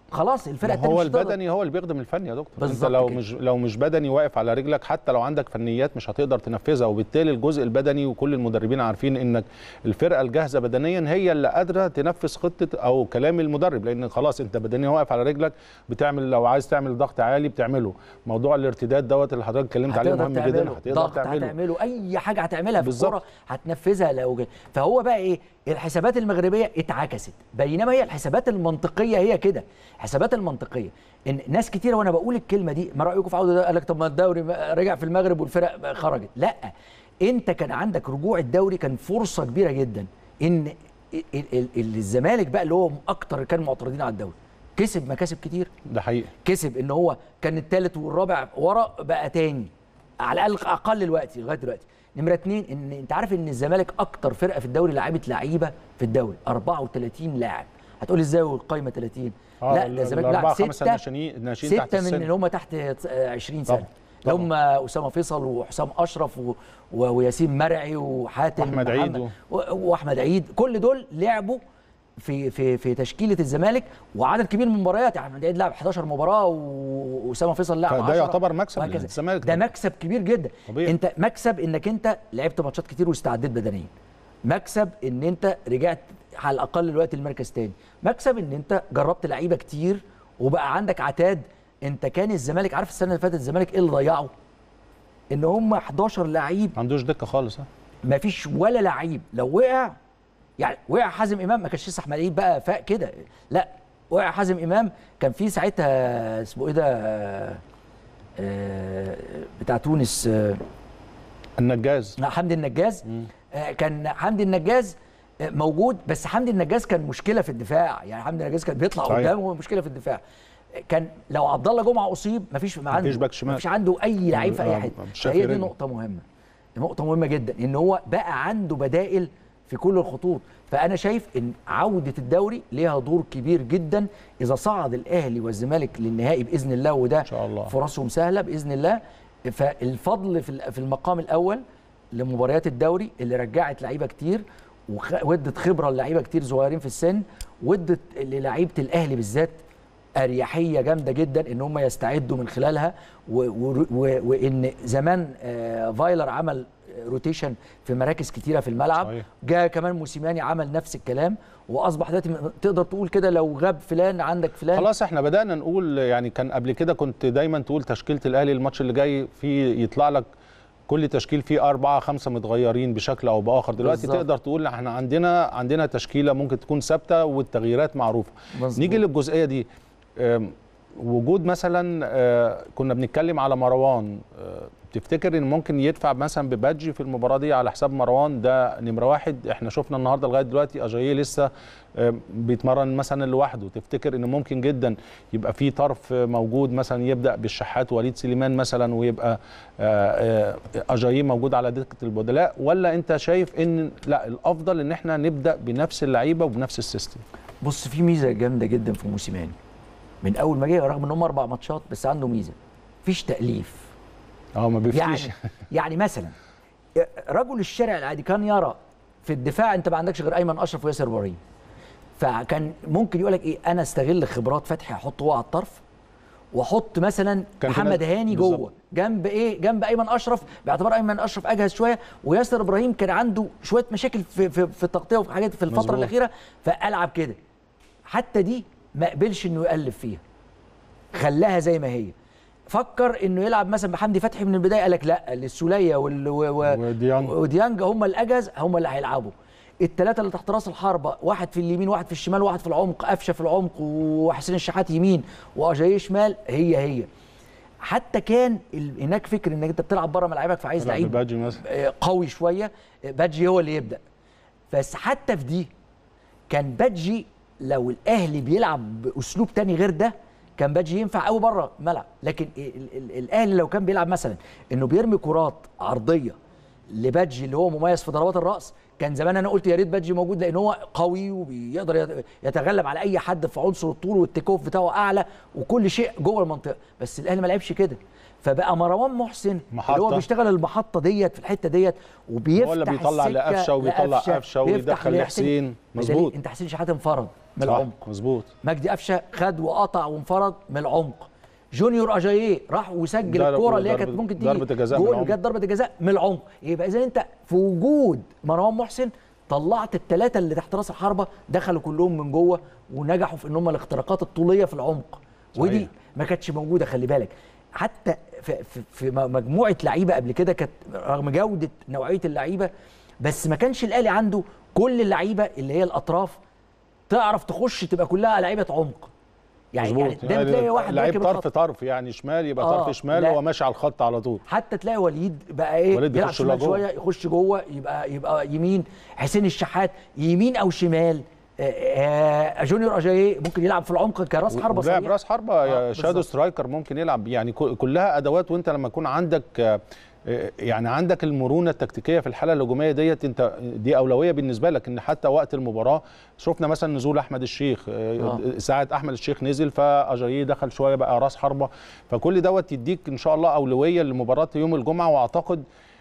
خلاص الفرقه ما التانية هو مش هتقدر. البدني هو اللي بيخدم الفني يا دكتور انت بالظبط لو كده. مش لو مش بدني واقف على رجلك حتى لو عندك فنيات مش هتقدر تنفذها وبالتالي الجزء البدني وكل المدربين عارفين انك الفرقه الجاهزه بدنيا هي اللي قادره تنفذ خطه او كلام المدرب لان خلاص انت بدنيا واقف على رجلك بتعمل لو عايز تعمل ضغط عالي بتعمله موضوع الارتداد دوت اللي حضرتك اتكلمت عليه هتقدر مهم تعمله جدا هتقدر ضغط تعمله هتعمله اي حاجه هتعملها في بالظبط. الكوره هتنفذها لو جه. فهو بقى ايه الحسابات المغربيه اتعكست بينما هي الحسابات المنطقيه هي كده الحسابات المنطقيه ان ناس كتير وانا بقول الكلمه دي ما رايكم في عوده ده قال لك طب ما الدوري رجع في المغرب والفرق خرجت لا انت كان عندك رجوع الدوري كان فرصه كبيره جدا ان ال- ال- ال- الزمالك بقى اللي هو اكتر كان معترضين على الدوري كسب مكاسب كتير ده حقيقي كسب ان هو كان الثالث والرابع ورا بقى تاني على الاقل اقل الوقت لغايه دلوقتي نمره اتنين ان انت عارف ان الزمالك اكتر فرقه في الدوري لعيبه لعيبه في الدوري 34 لاعب هتقول ازاي والقايمه 30 آه، لا ال- ده الزمالك الأربعة بيلعب خمسة سته ناشئين- ناشئين تحت سته من السن. اللي هم تحت آه، 20 سنه طبعاً، اللي هم اسامه فيصل وحسام اشرف و... و... وياسين مرعي وحاتم وأحمد عيد محمد و... واحمد عيد كل دول لعبوا في في في تشكيله الزمالك وعدد كبير من المباريات يعني احمد عيد لعب 11 مباراه و- واسامه فيصل لعب فده 10 يعتبر مكسب وهكذا. للزمالك ده طبعاً. مكسب كبير جدا طبيعي. انت مكسب انك انت لعبت ماتشات كتير واستعديت بدنيا مكسب ان انت رجعت على الاقل الوقت المركز تاني مكسب ان انت جربت لعيبه كتير وبقى عندك عتاد انت كان الزمالك عارف السنه اللي فاتت الزمالك ايه اللي ضيعه ان هم 11 لعيب ما عندوش دكه خالص ها ما فيش ولا لعيب لو وقع يعني وقع حازم امام ما كانش لسه احمد عيد بقى فاق كده لا وقع حازم امام كان في ساعتها اسمه ايه ده آه، بتاع تونس آه، النجاز لا، حمدي النجاز آه، كان حمدي النجاز آه، موجود بس حمدي النجاز كان مشكله في الدفاع يعني حمدي النجاز كان بيطلع صحيح. قدام وهو مشكله في الدفاع آه، كان لو عبد الله جمعه اصيب مفيش ما عنده مفيش باك شمال. مفيش عنده اي لعيب في اي آه، حته مش شايف فهي دي يرن. نقطه مهمه نقطه مهمه جدا ان هو بقى عنده بدائل في كل الخطوط فانا شايف ان عوده الدوري ليها دور كبير جدا اذا صعد الاهلي والزمالك للنهائي باذن الله وده إن شاء الله. فرصهم سهله باذن الله فالفضل في ال- في المقام الاول لمباريات الدوري اللي رجعت لعيبه كتير وخ- وادت خبره للعيبه كتير صغيرين في السن وادت للعيبه الاهلي بالذات اريحيه جامده جدا ان هم يستعدوا من خلالها و و و وان زمان آه فايلر عمل روتيشن في مراكز كتيره في الملعب صحيح. جاء كمان موسيماني عمل نفس الكلام واصبح دلوقتي تقدر تقول كده لو غاب فلان عندك فلان خلاص احنا بدانا نقول يعني كان قبل كده كنت دايما تقول تشكيله الاهلي الماتش اللي جاي فيه يطلع لك كل تشكيل فيه أربعة خمسة متغيرين بشكل أو بآخر دلوقتي بالظبط. تقدر تقول احنا عندنا عندنا تشكيلة ممكن تكون ثابتة والتغييرات معروفة مظبوط. نيجي للجزئية دي أم، وجود مثلا آه، كنا بنتكلم على مروان آه، تفتكر ان ممكن يدفع مثلا ببادجي في المباراه دي على حساب مروان ده نمره واحد احنا شفنا النهارده لغايه دلوقتي اجاييه لسه آه، بيتمرن مثلا لوحده تفتكر ان ممكن جدا يبقى في طرف آه، موجود مثلا يبدا بالشحات وليد سليمان مثلا ويبقى آه، آه، اجاييه موجود على دكه البدلاء ولا انت شايف ان لا الافضل ان احنا نبدا بنفس اللعيبه وبنفس السيستم بص في ميزه جامده جدا في موسيماني من اول ما جه رغم ان هم اربع ماتشات بس عنده ميزه مفيش تاليف اه ما يعني بيفتيش يعني مثلا رجل الشارع العادي كان يرى في الدفاع انت ما عندكش غير ايمن اشرف وياسر ابراهيم فكان ممكن يقول لك ايه انا استغل خبرات فتحي احطه هو على الطرف واحط مثلا كان في محمد ناس- هاني بالظبط. جوه جنب ايه جنب ايمن اشرف باعتبار ايمن اشرف اجهز شويه وياسر ابراهيم كان عنده شويه مشاكل في في, في التغطيه وفي حاجات في الفتره مظبوط. الاخيره فالعب كده حتى دي ما قبلش انه يقلب فيها خلاها زي ما هي فكر انه يلعب مثلا بحمدي فتحي من البدايه قال لك لا السوليه وال و... و... وديانج. وديانج هم الاجهز هم اللي هيلعبوا الثلاثه اللي تحت راس الحربه واحد في اليمين واحد في الشمال واحد في العمق قفشه في العمق وحسين الشحات يمين واجاي شمال هي هي حتى كان ال... هناك فكر انك انت بتلعب بره ملعبك فعايز يلعب لعيب ببادجي مثلا آه، قوي شويه آه، بادجي هو اللي يبدا بس حتى في دي كان بادجي لو الاهلي بيلعب باسلوب تاني غير ده كان بادجي ينفع قوي بره الملعب لكن ال ال الاهلي لو كان بيلعب مثلا انه بيرمي كرات عرضيه لبادجي اللي هو مميز في ضربات الراس كان زمان انا قلت يا ريت بادجي موجود لان هو قوي وبيقدر يت- يتغلب على اي حد في عنصر الطول والتيك اوف بتاعه اعلى وكل شيء جوه المنطقه بس الاهلي ما لعبش كده فبقى مروان محسن اللي هو محطة. بيشتغل المحطه ديت في الحته ديت وبيفتح هو اللي بيطلع السكة لقفشة وبيطلع لقفشة، قفشة بيفتح ويدخل لحسين- لحسين. بدليل مظبوط. انت حسين شحات انفرد من صح، العمق مظبوط مجدي قفشه خد وقطع وانفرد من العمق جونيور اجاييه راح وسجل ضرب- الكوره اللي هي ضربة- كانت ممكن تيجي ضربة الجزاء من جول العمق. وجت ضربه الجزاء من العمق يبقى اذا انت في وجود مروان محسن طلعت الثلاثه اللي تحت راس الحربه دخلوا كلهم من جوه ونجحوا في ان هم الاختراقات الطوليه في العمق ودي صحيح. ما كانتش موجوده خلي بالك حتى في, في, في مجموعه لعيبه قبل كده كانت رغم جوده نوعيه اللعيبه بس ما كانش الاهلي عنده كل اللعيبه اللي هي الاطراف تعرف تخش تبقى كلها لعيبه عمق يعني, يعني مظبوط دايما تلاقي واحد لعيب راكب طرف الخط. طرف يعني شمال يبقى آه، طرف شمال لا. هو ماشي على الخط على طول حتى تلاقي وليد بقى ايه وليد يلعب بيخش شمال لجوه. شويه يخش جوه يبقى يبقى يمين حسين الشحات يمين او شمال آه، آه، جونيور اجاييه ممكن يلعب في العمق كراس حربه لاعب صحيح راس حربه آه، آه شادو بالظبط. سترايكر ممكن يلعب يعني كل- كلها ادوات وانت لما يكون عندك آه، آه، يعني عندك المرونه التكتيكيه في الحاله الهجوميه ديت انت دي اولويه بالنسبه لك ان حتى وقت المباراه شفنا مثلا نزول احمد الشيخ آه، آه. ساعه احمد الشيخ نزل فاجاييه دخل شويه بقى راس حربه فكل دوت يديك ان شاء الله اولويه لمباراه يوم الجمعه واعتقد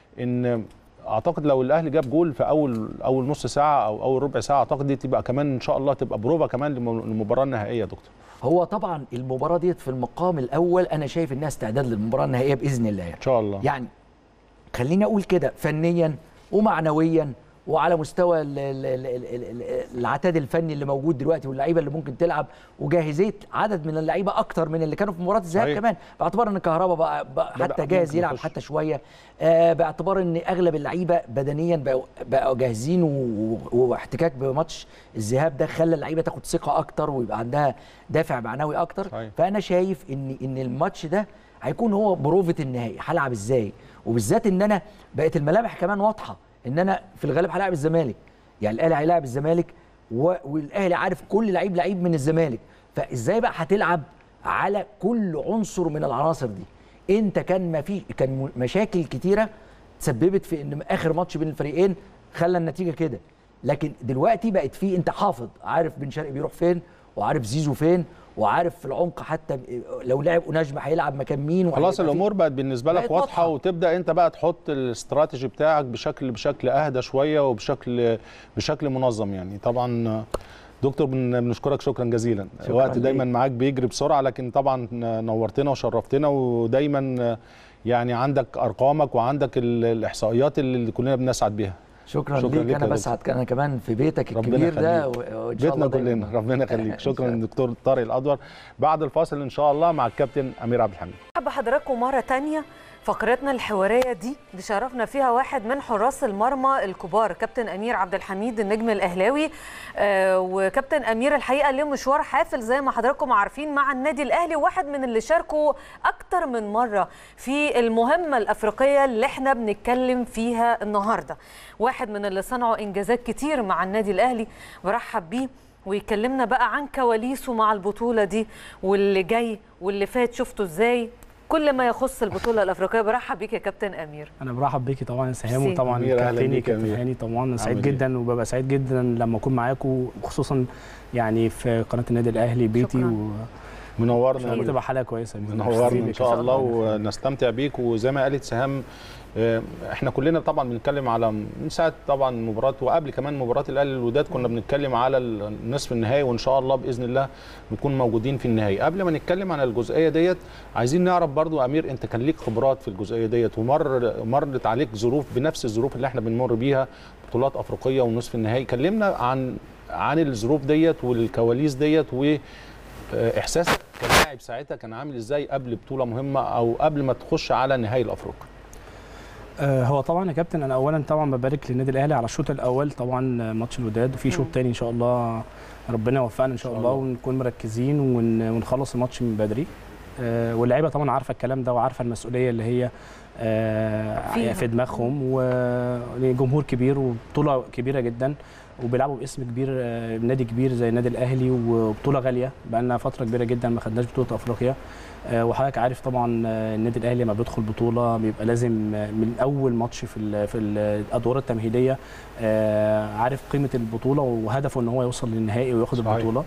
ان اعتقد لو الاهلي جاب جول في اول اول نص ساعه او اول ربع ساعه اعتقد دي تبقى كمان ان شاء الله تبقى بروفا كمان للم- للمباراه النهائيه يا دكتور هو طبعا المباراه ديت في المقام الاول انا شايف انها استعداد للمباراه النهائيه باذن الله يعني. ان شاء الله يعني خليني اقول كده فنيا ومعنويا وعلى مستوى ال- ال- ال- ال- ال- العتاد الفني اللي موجود دلوقتي واللعيبه اللي ممكن تلعب وجاهزيه عدد من اللعيبه اكتر من اللي كانوا في مباراه الذهاب صحيح. كمان باعتبار ان كهربا بقى, بقى لا، حتى لا، جاهز ممكن يلعب يخش. حتى شويه آه باعتبار ان اغلب اللعيبه بدنيا بقوا, بقوا جاهزين و- و- واحتكاك بماتش الذهاب ده خلى اللعيبه تاخد ثقه اكتر ويبقى عندها دافع معنوي اكتر صحيح. فانا شايف ان ان الماتش ده هيكون هو بروفه النهائي هلعب ازاي وبالذات ان انا بقت الملامح كمان واضحه ان انا في الغالب هلاعب الزمالك يعني الاهلي هيلاعب الزمالك و- والاهلي عارف كل لعيب لعيب من الزمالك فازاي بقى هتلعب على كل عنصر من العناصر دي انت كان ما في كان م- مشاكل كتيره تسببت في ان اخر ماتش بين الفريقين خلى النتيجه كده لكن دلوقتي بقت في انت حافظ عارف بن شرقي بيروح فين وعارف زيزو فين وعارف في العمق حتى ب- لو لعب اوناجم هيلعب مكان مين خلاص وهيبقى في- الامور بقت بالنسبه لك بقت واضحه واضحة. وتبدا انت بقى تحط الاستراتيجي بتاعك بشكل بشكل اهدى شويه وبشكل بشكل منظم يعني طبعا دكتور بن- بنشكرك شكرا جزيلا شكراً الوقت ليك. دايما معاك بيجري بسرعه لكن طبعا نورتنا وشرفتنا ودايما يعني عندك ارقامك وعندك ال- الاحصائيات اللي كلنا بنسعد بيها شكرا, شكراً شكرا ليك ليك يا انا دكتور. بسعد انا كمان في بيتك ربنا الكبير ده يخليك. و- وان شاء بيتنا الله كلنا دايماً. ربنا إن يخليك شاء شكرا الله. دكتور طارق الادور بعد الفاصل ان شاء الله مع الكابتن امير عبد الحميد حابة حضراتكم مرة تانية فقرتنا الحوارية دي اللي شرفنا فيها واحد من حراس المرمى الكبار كابتن أمير عبد الحميد النجم الأهلاوي آه وكابتن أمير الحقيقة له مشوار حافل زي ما حضراتكم عارفين مع النادي الأهلي واحد من اللي شاركوا أكتر من مرة في المهمة الأفريقية اللي احنا بنتكلم فيها النهاردة واحد من اللي صنعوا إنجازات كتير مع النادي الأهلي برحب بيه ويكلمنا بقى عن كواليسه مع البطولة دي واللي جاي واللي فات شفته ازاي كل ما يخص البطولة الأفريقية برحب بيك يا كابتن أمير انا برحب بيكي طبعا يا سهام ميرسي. وطبعا أمير، أهلاً كابتني بيك يا كابتن أمير. هاني طبعا أنا سعيد عامل إيه؟ جدا وببقى سعيد جدا لما اكون معاكم وخصوصا يعني في قناه النادي الاهلي بيتي شكراً. منورنا وان تبقى حلقه كويسه بإذن الله. منورنا ميرسي ان لك شاء يا الله سهام. ونستمتع بيك وزي ما قالت سهام آه، احنا كلنا طبعا بنتكلم على من ساعه طبعا مباراه وقبل كمان مباراه الاهلي الوداد كنا بنتكلم على النصف النهائي وان شاء الله باذن الله نكون موجودين في النهائي قبل ما نتكلم عن الجزئيه ديت عايزين نعرف برضو يا امير انت كان ليك خبرات في الجزئيه ديت ومر مرت عليك ظروف بنفس الظروف اللي احنا بنمر بيها بطولات افريقيه ونصف النهائي كلمنا عن عن الظروف ديت والكواليس ديت و آه، احساسك كلاعب ساعتها كان عامل ازاي قبل بطوله مهمه او قبل ما تخش على نهائي الافريقي آه، هو طبعا يا كابتن انا اولا طبعا ببارك للنادي الاهلي على الشوط الاول طبعا آه، ماتش الوداد وفي شوط مم. تاني ان شاء الله ربنا يوفقنا ان شاء إن شاء الله الله. ونكون مركزين ون- ونخلص الماتش من بدري آه، واللعيبه طبعا عارفه الكلام ده وعارفه المسؤوليه اللي هي آه، فيها. في دماغهم وجمهور كبير وبطوله كبيره جدا وبيلعبوا باسم كبير آه، نادي كبير زي النادي الاهلي وبطوله غاليه بقى لنا فتره كبيره جدا ما خدناش بطوله افريقيا آه، وحضرتك عارف طبعا آه، النادي الاهلي لما بيدخل بطوله بيبقى لازم آه، من اول ماتش في ال في الادوار التمهيديه آه، عارف قيمه البطوله وهدفه ان هو يوصل للنهائي وياخد صحيح. البطوله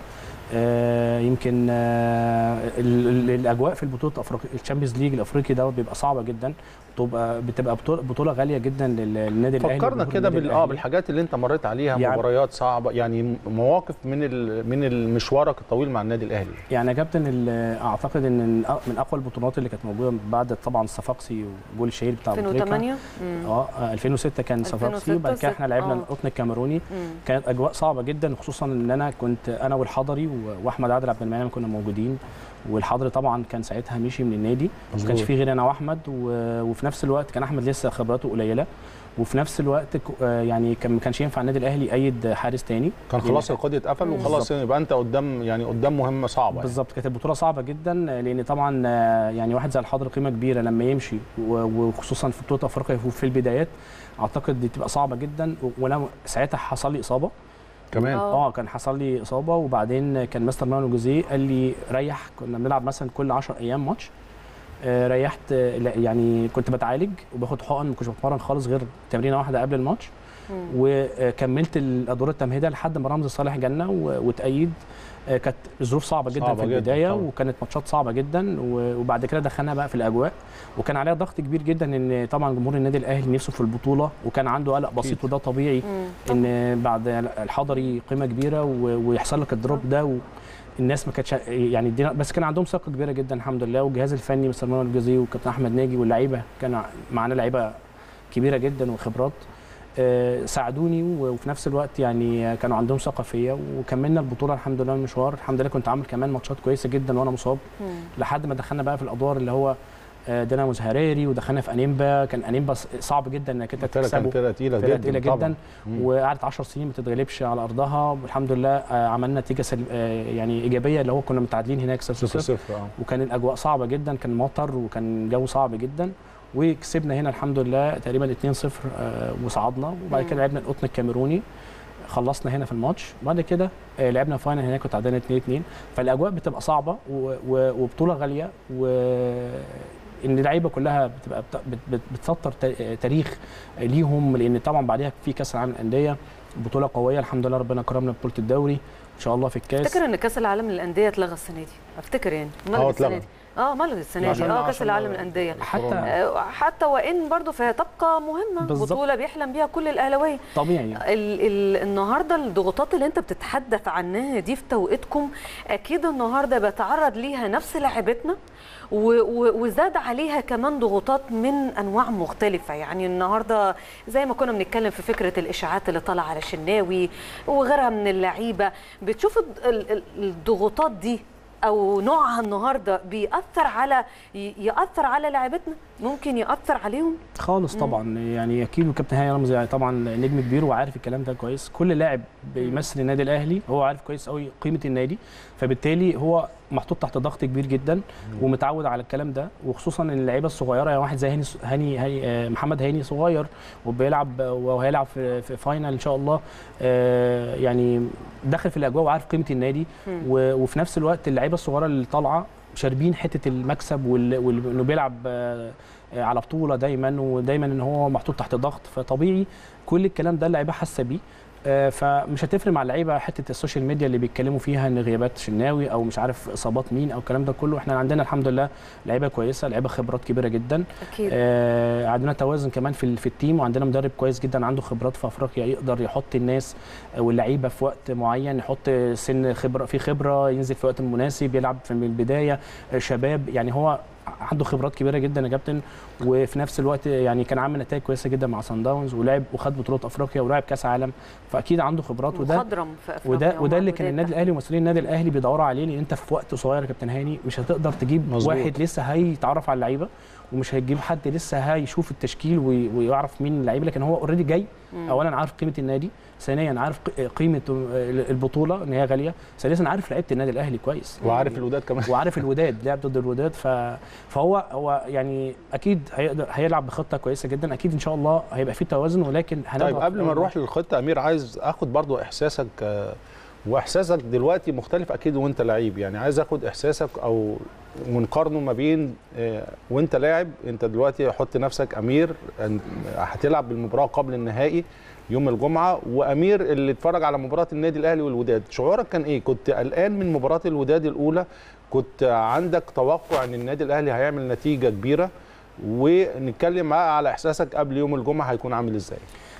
آه، يمكن آه، ال- ال- الاجواء في البطوله الافريقيه الشامبيونز ليج الافريقي ده بيبقى صعبه جدا بتبقى بتبقى بطوله, بطولة غاليه جدا لل- للنادي الاهلي فكرنا وجمهور كده النادي بال اه الأهلي. بالحاجات اللي انت مريت عليها يعني مباريات صعبه يعني مواقف من ال- من المشوارك الطويل مع النادي الاهلي يعني يا كابتن ال- اعتقد ان من أ- من اقوى البطولات اللي كانت موجوده بعد طبعا الصفاقسي والجول الشهير بتاع أبو تريكة. 2008 مم. اه آه، 2006 كان صفاقسي 2006 وبعد كده احنا ست- لعبنا آه. القطن الكاميروني مم. كانت اجواء صعبه جدا خصوصا ان انا كنت انا والحضري و- واحمد عادل عبد المنعم كنا موجودين والحضري طبعا كان ساعتها مشي من النادي ما مظبوط. كانش فيه غير انا واحمد و- وفي نفس الوقت كان احمد لسه خبراته قليله وفي نفس الوقت ك- آه، يعني كان ما كانش ينفع النادي الاهلي يأيد حارس تاني كان خلاص القاضي اتقفل مم. وخلاص يبقى انت قدام يعني قدام مهمه صعبه يعني. بالظبط كانت البطوله صعبه جدا لان طبعا آه، يعني واحد زي الحضر قيمه كبيره لما يمشي و- وخصوصا في بطوله افريقيا في البدايات اعتقد دي تبقى صعبه جدا وانا ساعتها حصل لي اصابه كمان آه. اه كان حصل لي اصابه وبعدين كان مستر مانو جوزيه قال لي ريح كنا بنلعب مثلا كل 10 ايام ماتش آه، ريحت آه، لا، يعني كنت بتعالج وباخد حقن ما كنتش بتمرن خالص غير تمرينه واحده قبل الماتش مم. وكملت الادوار التمهيديه لحد ما رمزي صالح جالنا و- وتأيد آه، كانت ظروف صعبه جدا صعبة في جداً البدايه طبعاً. وكانت ماتشات صعبه جدا و- وبعد كده دخلنا بقى في الاجواء وكان عليها ضغط كبير جدا ان طبعا جمهور النادي الاهلي نفسه في البطوله وكان عنده قلق بسيط وده طبيعي مم. ان بعد الحضري قيمه كبيره و- ويحصل لك الدروب ده و الناس ما كانتش يعني الدنيا بس كان عندهم ثقه كبيره جدا الحمد لله والجهاز الفني مستر مانويل الجزيه وكابتن احمد ناجي واللعيبه كان معانا لعيبه كبيره جدا وخبرات آه، ساعدوني و- وفي نفس الوقت يعني كانوا عندهم ثقه فيا وكملنا البطوله الحمد لله المشوار الحمد لله كنت عامل كمان ماتشات كويسه جدا وانا مصاب مم. لحد ما دخلنا بقى في الادوار اللي هو آه، دينامو زهراري ودخلنا في انيمبا كان انيمبا ص- صعب جدا انك انت الفرقه تكسبه كانت فرقه تقيله فرقه جدا تقيله طبعاً. جدا مم. وقعدت 10 سنين ما تتغلبش على ارضها والحمد لله آه، عملنا نتيجه سل... آه، يعني ايجابيه اللي هو كنا متعادلين هناك 0 صفر 0 صفر اه وكان الاجواء صعبه جدا كان مطر وكان جو صعب جدا وكسبنا هنا الحمد لله تقريبا 2 0 وصعدنا وبعد مم. كده لعبنا القطن الكاميروني خلصنا هنا في الماتش وبعد كده آه، لعبنا فاينل هناك وتعادلنا 2 2 فالاجواء بتبقى صعبه و... و... وبطوله غاليه و ان اللعيبه كلها بتبقى بت... بت... بت... بتسطر تا- تاريخ ليهم لان طبعا بعدها في كاس العالم للانديه بطوله قويه الحمد لله ربنا كرمنا ببطوله الدوري ان شاء الله في الكاس افتكر ان كاس العالم للانديه اتلغى السنه دي افتكر يعني ملغي اه السنه اتلغى. دي اه ملغي السنه دي عشان- اه كاس عشان- العالم للانديه حتى آه، حتى وان برضه فهي تبقى مهمه بالظبط. بطوله بيحلم بيها كل الاهلاويه طبيعي ال ال النهارده الضغوطات اللي انت بتتحدث عنها دي في توقيتكم اكيد النهارده بيتعرض ليها نفس لاعبتنا و- و- وزاد عليها كمان ضغوطات من انواع مختلفه يعني النهارده زي ما كنا بنتكلم في فكره الاشاعات اللي طالعه على شناوي وغيرها من اللعيبه بتشوف الض- ال- ال- الضغوطات دي او نوعها النهارده بيأثر على ي- يأثر على لاعبتنا ممكن يأثر عليهم خالص طبعا يعني اكيد وكابتن هاني رمزي يعني طبعا نجم كبير وعارف الكلام ده كويس كل لاعب بيمثل النادي الاهلي هو عارف كويس قوي قيمه النادي فبالتالي هو محطوط تحت ضغط كبير جدا ومتعود على الكلام ده وخصوصا ان اللعيبه الصغيره يعني واحد زي هاني هاني, هاني آه، محمد هاني صغير وبيلعب وهيلعب في, في فاينل ان شاء الله آه، يعني داخل في الاجواء وعارف قيمه النادي مم. و- وفي نفس الوقت اللعيبه الصغيره اللي طالعه شاربين حته المكسب وال- وال- وانه بيلعب آه، آه، على بطوله دايما ودايما ان هو محطوط تحت ضغط فطبيعي كل الكلام ده اللعيبه حاسه بيه آه، فمش هتفرق مع اللعيبه حته السوشيال ميديا اللي بيتكلموا فيها ان غيابات شناوي او مش عارف اصابات مين او الكلام ده كله احنا عندنا الحمد لله لعيبه كويسه لعيبه خبرات كبيره جدا اكيد آه عندنا توازن كمان في ال- في التيم وعندنا مدرب كويس جدا عنده خبرات في افريقيا يقدر يحط الناس آه، واللعيبه في وقت معين يحط سن خبره في خبره ينزل في وقت مناسب يلعب في من البدايه آه، شباب يعني هو عنده خبرات كبيره جدا يا كابتن وفي نفس الوقت يعني كان عامل نتائج كويسه جدا مع سان داونز ولعب وخد بطوله افريقيا ولعب كاس عالم فاكيد عنده خبرات وده مخضرم في افريقيا وده وده ومع اللي كان الوداد النادي الاهلي ومسؤولين النادي الاهلي بيدوروا عليه لان انت في وقت صغير يا كابتن هاني مش هتقدر تجيب مظبوط. واحد لسه هيتعرف على اللعيبه ومش هتجيب حد لسه هيشوف التشكيل وي- ويعرف مين اللعيبه لكن هو اوريدي جاي مم. اولا عارف قيمه النادي ثانيا عارف ق- قيمه البطوله ان هي غاليه ثالثا عارف لعيبه النادي الاهلي كويس وعارف الوداد كمان وعارف الوداد لعب ضد الوداد ف... فهو هو يعني اكيد هيقدر هيلعب بخطه كويسه جدا اكيد ان شاء الله هيبقى في توازن ولكن طيب هنضغط قبل في ما أول نروح للخطه امير عايز اخد برضو احساسك آه، واحساسك دلوقتي مختلف اكيد وانت لعيب يعني عايز اخد احساسك او ونقارنه ما بين آه، وانت لاعب انت دلوقتي حط نفسك امير أن- هتلعب بالمباراه قبل النهائي يوم الجمعه وامير اللي اتفرج على مباراه النادي الاهلي والوداد شعورك كان ايه كنت قلقان من مباراه الوداد الاولى كنت عندك توقع ان النادي الاهلي هيعمل نتيجه كبيره ونتكلم معاه على احساسك قبل يوم الجمعه هيكون عامل ازاي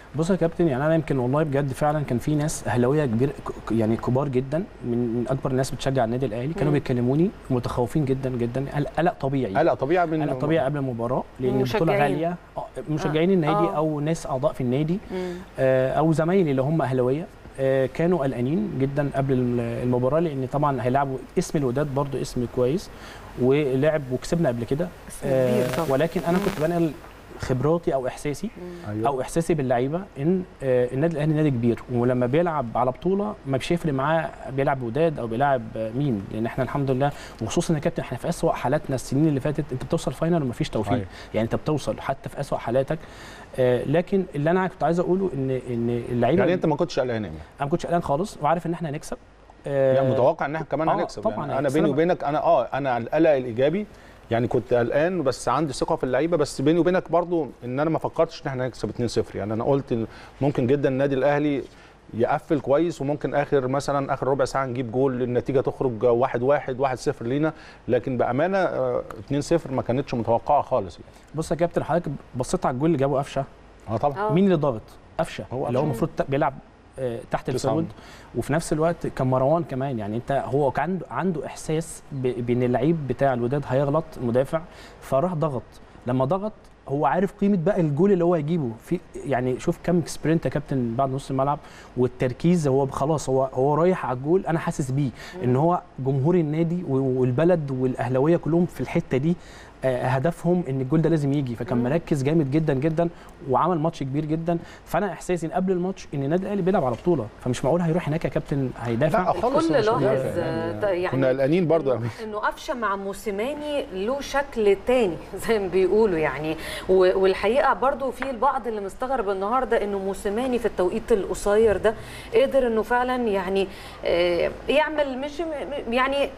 بص يا كابتن يعني انا يمكن والله بجد فعلا كان في ناس اهلاويه كبير ك- يعني كبار جدا من من اكبر الناس بتشجع النادي الاهلي كانوا مم. بيكلموني متخوفين جدا جدا قلق قلق طبيعي قلق طبيعي من قلق طبيعي قبل المباراه لان البطوله مشجعين. غاليه آه، مشجعين النادي آه. او ناس اعضاء في النادي مم. آه، او زمايلي اللي هم اهلاويه آه، كانوا قلقانين جدا قبل الم- المباراه لان طبعا هيلعبوا اسم الوداد برضو اسم كويس ولعب وكسبنا قبل كده اسم كبير آه، طبعا ولكن انا كنت بنقل خبراتي او احساسي أيوة. او احساسي باللعيبه ان آه، النادي الاهلي نادي كبير ولما بيلعب على بطوله ما مش هيفرق معاه بيلعب وداد او بيلعب آه، مين لان احنا الحمد لله وخصوصا يا كابتن احنا في اسوأ حالاتنا السنين اللي فاتت انت بتوصل فاينل ومفيش توفيق أيوة. يعني انت بتوصل حتى في اسوأ حالاتك آه، لكن اللي انا كنت عايز اقوله ان ان اللعيبه يعني انت ما كنتش قلقان يعني انا ما كنتش قلقان خالص وعارف ان احنا هنكسب آه، يعني متوقع ان احنا كمان آه، هنكسب طبعاً يعني يعني انا بس بيني أنا ب- وبينك انا اه انا على القلق الايجابي يعني كنت قلقان بس عندي ثقه في اللعيبه بس بيني وبينك برضو ان انا ما فكرتش ان احنا هنكسب 2-0 يعني انا قلت إن ممكن جدا النادي الاهلي يقفل كويس وممكن اخر مثلا اخر ربع ساعه نجيب جول النتيجه تخرج 1 1 1 0 لينا لكن بامانه آه، 2 0 ما كانتش متوقعه خالص يعني بص يا كابتن حضرتك بصيت على الجول اللي جابه قفشه اه طبعا آه. مين اللي ضاغط قفشه هو اللي هو قفشة. المفروض ت- بيلعب آه، تحت تسعة. الفرود وفي نفس الوقت كان مروان كمان يعني انت هو كان عنده عنده احساس ب- بان اللعيب بتاع الوداد هيغلط المدافع فراح ضغط لما ضغط هو عارف قيمه بقى الجول اللي هو هيجيبه في يعني شوف كم سبرنت يا كابتن بعد نص الملعب والتركيز هو خلاص هو هو رايح على الجول انا حاسس بيه ان هو جمهور النادي و- والبلد والاهلاويه كلهم في الحته دي آه، هدفهم ان الجول ده لازم يجي فكان مم. مركز جامد جدا جدا وعمل ماتش كبير جدا فانا احساسي ان قبل الماتش ان النادي الاهلي بيلعب على بطوله فمش معقول هيروح هناك يا كابتن هيدافع لا خالص الكل مش لاحظ مدافع آه، يعني كنا قلقانين برضو يا إنه- أمير. انه قفشه مع موسيماني له شكل تاني زي ما بيقولوا يعني و- والحقيقه برضو في البعض اللي مستغرب النهارده انه موسيماني في التوقيت القصير ده قدر انه فعلا يعني آه، يعمل مش م- يعني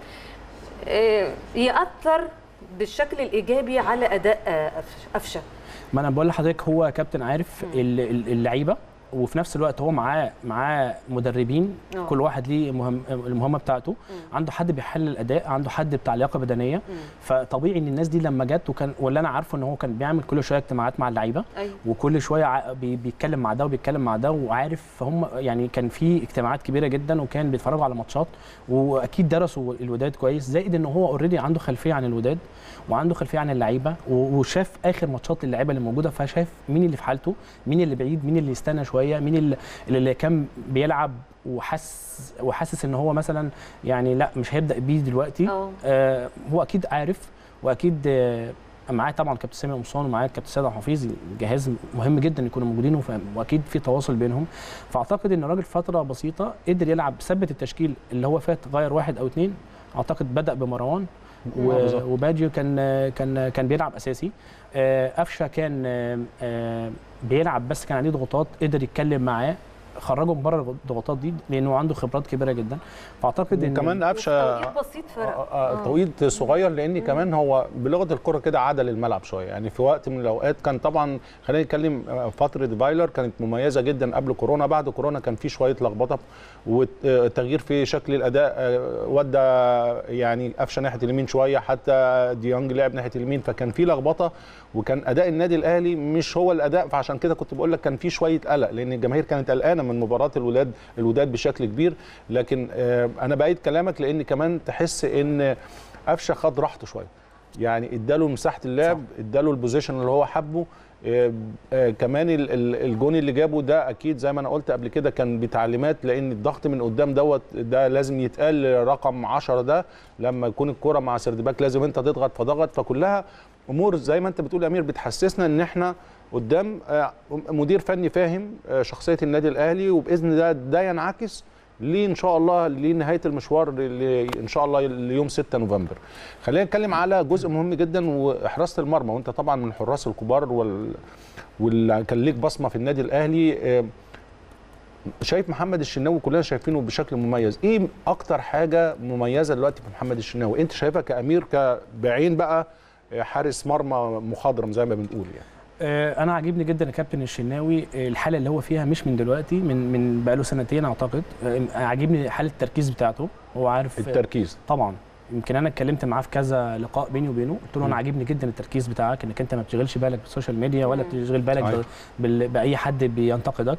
آه، ياثر بالشكل الايجابي على اداء آه، قفشه- قفشه ما انا بقول لحضرتك هو يا كابتن عارف ال- ال- اللعيبه وفي نفس الوقت هو معاه معاه مدربين آه. كل واحد ليه مهم المهمه بتاعته عنده حد بيحلل الاداء عنده حد بتاع لياقه بدنيه فطبيعي ان الناس دي لما جت وكان واللي انا عارفه ان هو كان بيعمل كل شويه اجتماعات مع اللعيبه ايوه وكل شويه ع- بي- بيتكلم مع ده وبيتكلم مع ده وعارف فهم يعني كان في اجتماعات كبيره جدا وكان بيتفرجوا على ماتشات واكيد درسوا الوداد كويس زائد ان هو اوريدي عنده خلفيه عن الوداد وعنده خلفيه عن اللعيبه و- وشاف اخر ماتشات اللعيبه اللي موجوده فشاف مين اللي في حالته مين اللي بعيد مين اللي يستنى شويه مين اللي, اللي كان بيلعب وحس وحاسس ان هو مثلا يعني لا مش هيبدا بيه دلوقتي اه آه هو اكيد عارف واكيد آه معاه طبعا كابتن سامي قمصان ومعاه كابتن سيد عبد الحفيظ جهاز مهم جدا يكونوا موجودين وف- واكيد في تواصل بينهم فاعتقد ان الراجل فتره بسيطه قدر يلعب ثبت التشكيل اللي هو فات غير واحد او اثنين اعتقد بدا بمروان و- بالظبط. وباجيو كان كان كان بيلعب اساسي آه، قفشه كان آه، آه، بيلعب بس كان عليه ضغوطات قدر يتكلم معاه خرجه من بره الضغوطات دي لانه عنده خبرات كبيره جدا فاعتقد ان وكمان قفشه توقيت بسيط فرق آه، آه، توقيت صغير لان كمان هو بلغه الكره كده عدل الملعب شويه يعني في وقت من الاوقات كان طبعا خلينا نتكلم آه، فتره فايلر كانت مميزه جدا قبل كورونا بعد كورونا كان في شويه لخبطه وتغيير في شكل الاداء آه، ودى يعني قفشه ناحيه اليمين شويه حتى ديانج لعب ناحيه اليمين فكان في لخبطه وكان اداء النادي الاهلي مش هو الاداء فعشان كده كنت بقول لك كان في شويه قلق لان الجماهير كانت قلقانه من مباراه الولاد الوداد بشكل كبير لكن آه، انا بايد كلامك لان كمان تحس ان قفشه خد راحته شويه يعني اداله مساحه اللعب اداله البوزيشن اللي هو حبه آه، آه، كمان ال- ال- الجون اللي جابه ده اكيد زي ما انا قلت قبل كده كان بتعليمات لان الضغط من قدام دوت ده لازم يتقال رقم 10 ده لما يكون الكره مع سردباك لازم انت تضغط فضغط فكلها امور زي ما انت بتقول يا امير بتحسسنا ان احنا قدام آه، مدير فني فاهم آه، شخصيه النادي الاهلي وباذن الله ده ينعكس ليه ان شاء الله لنهايه المشوار اللي ان شاء الله ليوم 6 نوفمبر. خلينا نتكلم على جزء مهم جدا وحراسه المرمى وانت طبعا من الحراس الكبار وال واللي كان ليك بصمه في النادي الاهلي آه، شايف محمد الشناوي كلنا شايفينه بشكل مميز ايه اكتر حاجه مميزه دلوقتي في محمد الشناوي انت شايفها كامير كبعين بقى آه، حارس مرمى مخضرم زي ما بنقول يعني آه، انا عاجبني جدا يا كابتن الشناوي آه، الحاله اللي هو فيها مش من دلوقتي من من بقاله سنتين اعتقد آه، عاجبني حاله التركيز بتاعته هو عارف التركيز طبعا يمكن انا اتكلمت معاه في كذا لقاء بيني وبينه قلت له انا مم. عاجبني جدا التركيز بتاعك انك انت ما بتشغلش بالك بالسوشيال ميديا ولا مم. بتشغل بالك صحيح. ب- بال- باي حد بينتقدك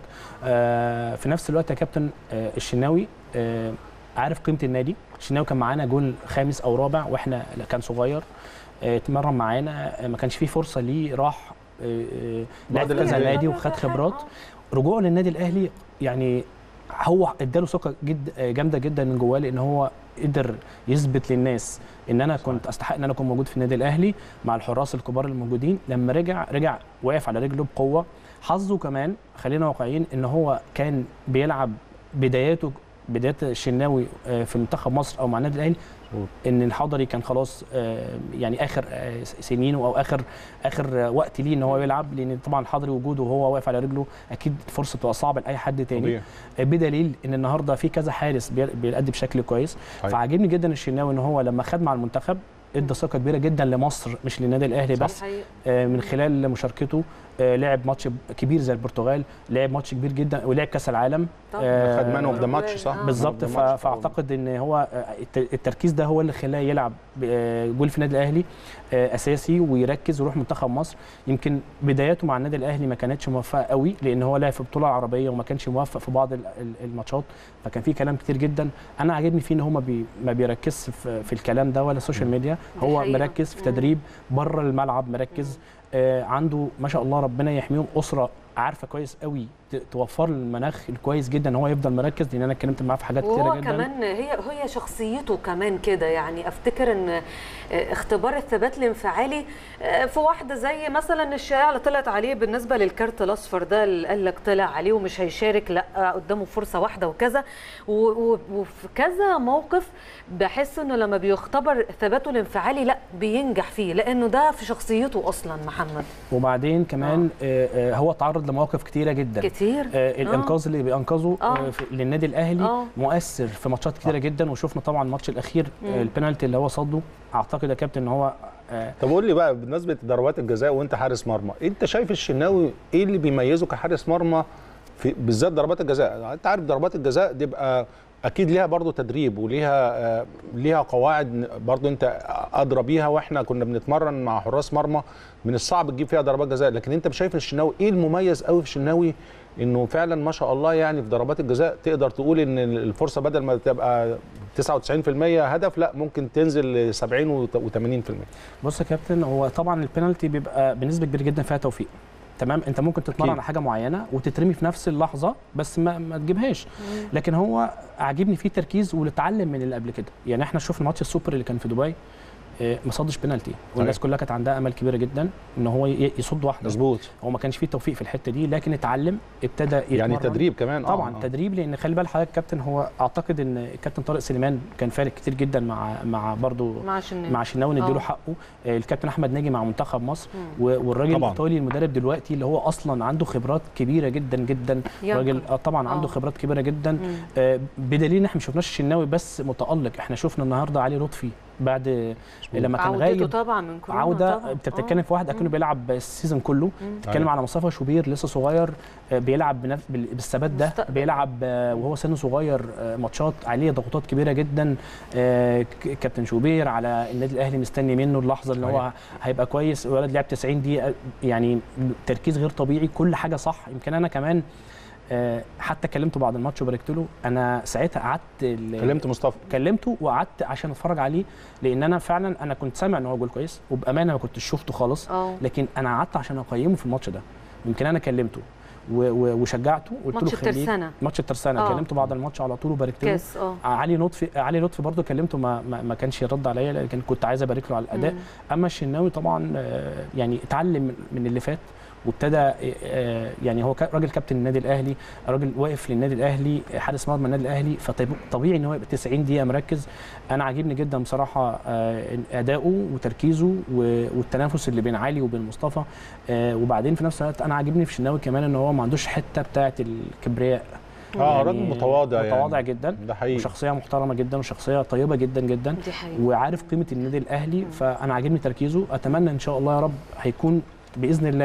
آه في نفس الوقت يا كابتن آه الشناوي آه عارف قيمه النادي الشناوي كان معانا جول خامس او رابع واحنا كان صغير آه، اتمرن معانا آه، ما كانش فيه فرصه ليه راح آه، آه، لعب في بعد كذا الأندية. نادي وخد خبرات رجوعه للنادي الاهلي يعني هو اداله ثقه جد جامده جدا من جواه لان هو قدر يثبت للناس ان انا كنت استحق ان انا اكون موجود في النادي الاهلي مع الحراس الكبار الموجودين لما رجع رجع واقف على رجله بقوه حظه كمان خلينا واقعيين ان هو كان بيلعب بداياته بدايه الشناوي آه، في منتخب مصر او مع النادي الاهلي مظبوط. ان الحضري كان خلاص آه، يعني اخر آه، سنينه او اخر اخر آه، وقت ليه ان هو يلعب لان طبعا الحضري وجوده وهو واقف على رجله اكيد فرصه بتبقى صعبه لاي حد تاني طبيعي. آه، بدليل ان النهارده في كذا حارس بي- بيأدي بشكل كويس صحيح. فعاجبني جدا الشناوي ان هو لما خد مع المنتخب ادى ثقه كبيره جدا لمصر مش للنادي الاهلي صح. بس حقيقي. آه، من خلال مشاركته آه، لعب ماتش كبير زي البرتغال لعب ماتش كبير جدا ولعب كاس العالم طبعاً. آه، خد مان اوف ذا ماتش صح؟ آه. بالظبط Man of the ف- match. فاعتقد ان هو آه، الت- التركيز ده هو اللي خلاه يلعب آه، جول في النادي الاهلي آه، اساسي ويركز ويروح منتخب مصر يمكن بداياته مع النادي الاهلي ما كانتش موفقه قوي لان هو لعب في البطوله العربيه وما كانش موفق في بعض ال- ال- الماتشات فكان في كلام كتير جدا انا عاجبني فيه ان هو ما, بي ما بيركزش في, في الكلام ده ولا السوشيال ميديا دي هو حقيقة. مركز في مم. تدريب بره الملعب مركز آه عنده ما شاء الله ربنا يحميهم اسره عارفه كويس قوي ت- توفر له المناخ الكويس جدا ان هو يفضل مركز لان انا اتكلمت معاه في حاجات كتيره وهو جدا كمان هي هي شخصيته كمان كده يعني افتكر ان اختبار الثبات الانفعالي في واحده زي مثلا الشائعه اللي طلعت عليه بالنسبه للكارت الاصفر ده اللي قال لك طلع عليه ومش هيشارك لا قدامه فرصه واحده وكذا و- و- وفي كذا موقف بحس انه لما بيختبر ثباته الانفعالي لا بينجح فيه لانه ده في شخصيته اصلا محمد وبعدين كمان آه. آه هو تعرض لمواقف كتيره جدا كتير آه الانقاذ اللي بينقذه آه. آه. في- للنادي الاهلي آه. مؤثر في ماتشات كتيره جدا وشفنا طبعا الماتش الاخير مم. آه البنالتي اللي هو صده اعتقد يا كابتن ان هو آه طب قول لي بقى بالنسبه لضربات الجزاء وانت حارس مرمى انت شايف الشناوي ايه اللي بيميزه كحارس مرمى في بالذات ضربات الجزاء انت عارف ضربات الجزاء دي بقى اكيد ليها برضو تدريب وليها آه، ليها قواعد برضو انت ادرى بيها واحنا كنا بنتمرن مع حراس مرمى من الصعب تجيب فيها ضربات جزاء لكن انت شايف الشناوي ايه المميز قوي في الشناوي انه فعلا ما شاء الله يعني في ضربات الجزاء تقدر تقول ان الفرصه بدل ما تبقى 99% هدف لا ممكن تنزل ل 70 و80% بص يا كابتن هو طبعا البنالتي بيبقى بنسبه كبيره جدا فيها توفيق تمام انت ممكن تتمرن أكيد. على حاجه معينه وتترمي في نفس اللحظه بس ما, ما تجيبهاش لكن هو عاجبني فيه تركيز ونتعلم من اللي قبل كده يعني احنا شفنا ماتش السوبر اللي كان في دبي آه، ما صدش بنالتي والناس صحيح. كلها كانت عندها امل كبيره جدا ان هو ي- يصد واحده مظبوط هو ما كانش فيه توفيق في الحته دي لكن اتعلم ابتدى يتمرن يعني تدريب كمان طبعا آه. تدريب لان خلي بال حضرتك كابتن هو اعتقد ان الكابتن طارق سليمان كان فارق كتير جدا مع مع برضه مع شناوي مع شناوي نديله آه. حقه آه، الكابتن احمد ناجي مع منتخب مصر مم. و- والراجل طبعاً. الايطالي المدرب دلوقتي اللي هو اصلا عنده خبرات كبيره جدا جدا ينقل. راجل آه طبعا عنده آه. خبرات كبيره جدا مم. آه، بدليل ان احنا ما شفناش الشناوي بس متالق احنا شفنا النهارده علي لطفي بعد لما كان عودته غايب طبعا من كورونا عوده طبعاً. انت آه. بتتكلم في واحد اكنه بيلعب السيزون كله مم. بتتكلم أيوة. على مصطفى شوبير لسه صغير آه، بيلعب بنف... بال- بالثبات ده مستقبل. بيلعب آه، وهو سنه صغير آه، ماتشات عليه ضغوطات كبيره جدا آه، ك- كابتن شوبير على النادي الاهلي مستني منه اللحظه اللي هو صحيح. هيبقى كويس الولد لعب 90 دقيقه يعني تركيز غير طبيعي كل حاجه صح يمكن انا كمان آه، حتى كلمته بعد الماتش وباركت له انا ساعتها قعدت ال- كلمت مصطفى كلمته وقعدت عشان اتفرج عليه لان انا فعلا انا كنت سامع ان هو جول كويس وبامانه ما كنتش شفته خالص اه لكن انا قعدت عشان اقيمه في الماتش ده يمكن انا كلمته و- و- وشجعته قلت له ماتش خليك الترسانة. ماتش الترسانه آه. كلمته بعد الماتش على طول وباركت له كاس اه علي لطفي علي لطفي برضه كلمته ما, ما, ما كانش يرد عليا لكن كنت عايز ابارك له على الاداء مم. اما الشناوي طبعا آه، يعني اتعلم من- من اللي فات وابتدى آه، يعني هو كا- راجل كابتن النادي الاهلي راجل واقف للنادي الاهلي حارس مرمى النادي الاهلي فطبيعي ان هو يبقى 90 دقيقه مركز انا عاجبني جدا بصراحه آه، اداؤه وتركيزه و- والتنافس اللي بين علي وبين مصطفى آه، وبعدين في نفس الوقت انا عاجبني في الشناوي كمان ان هو ما عندوش حته بتاعه الكبرياء اه يعني راجل متواضع يعني متواضع جدا ده حقيقي وشخصيه محترمه جدا وشخصيه طيبه جدا جدا دي حقيقة وعارف قيمه النادي الاهلي فانا عاجبني تركيزه اتمنى ان شاء الله يا رب هيكون باذن الله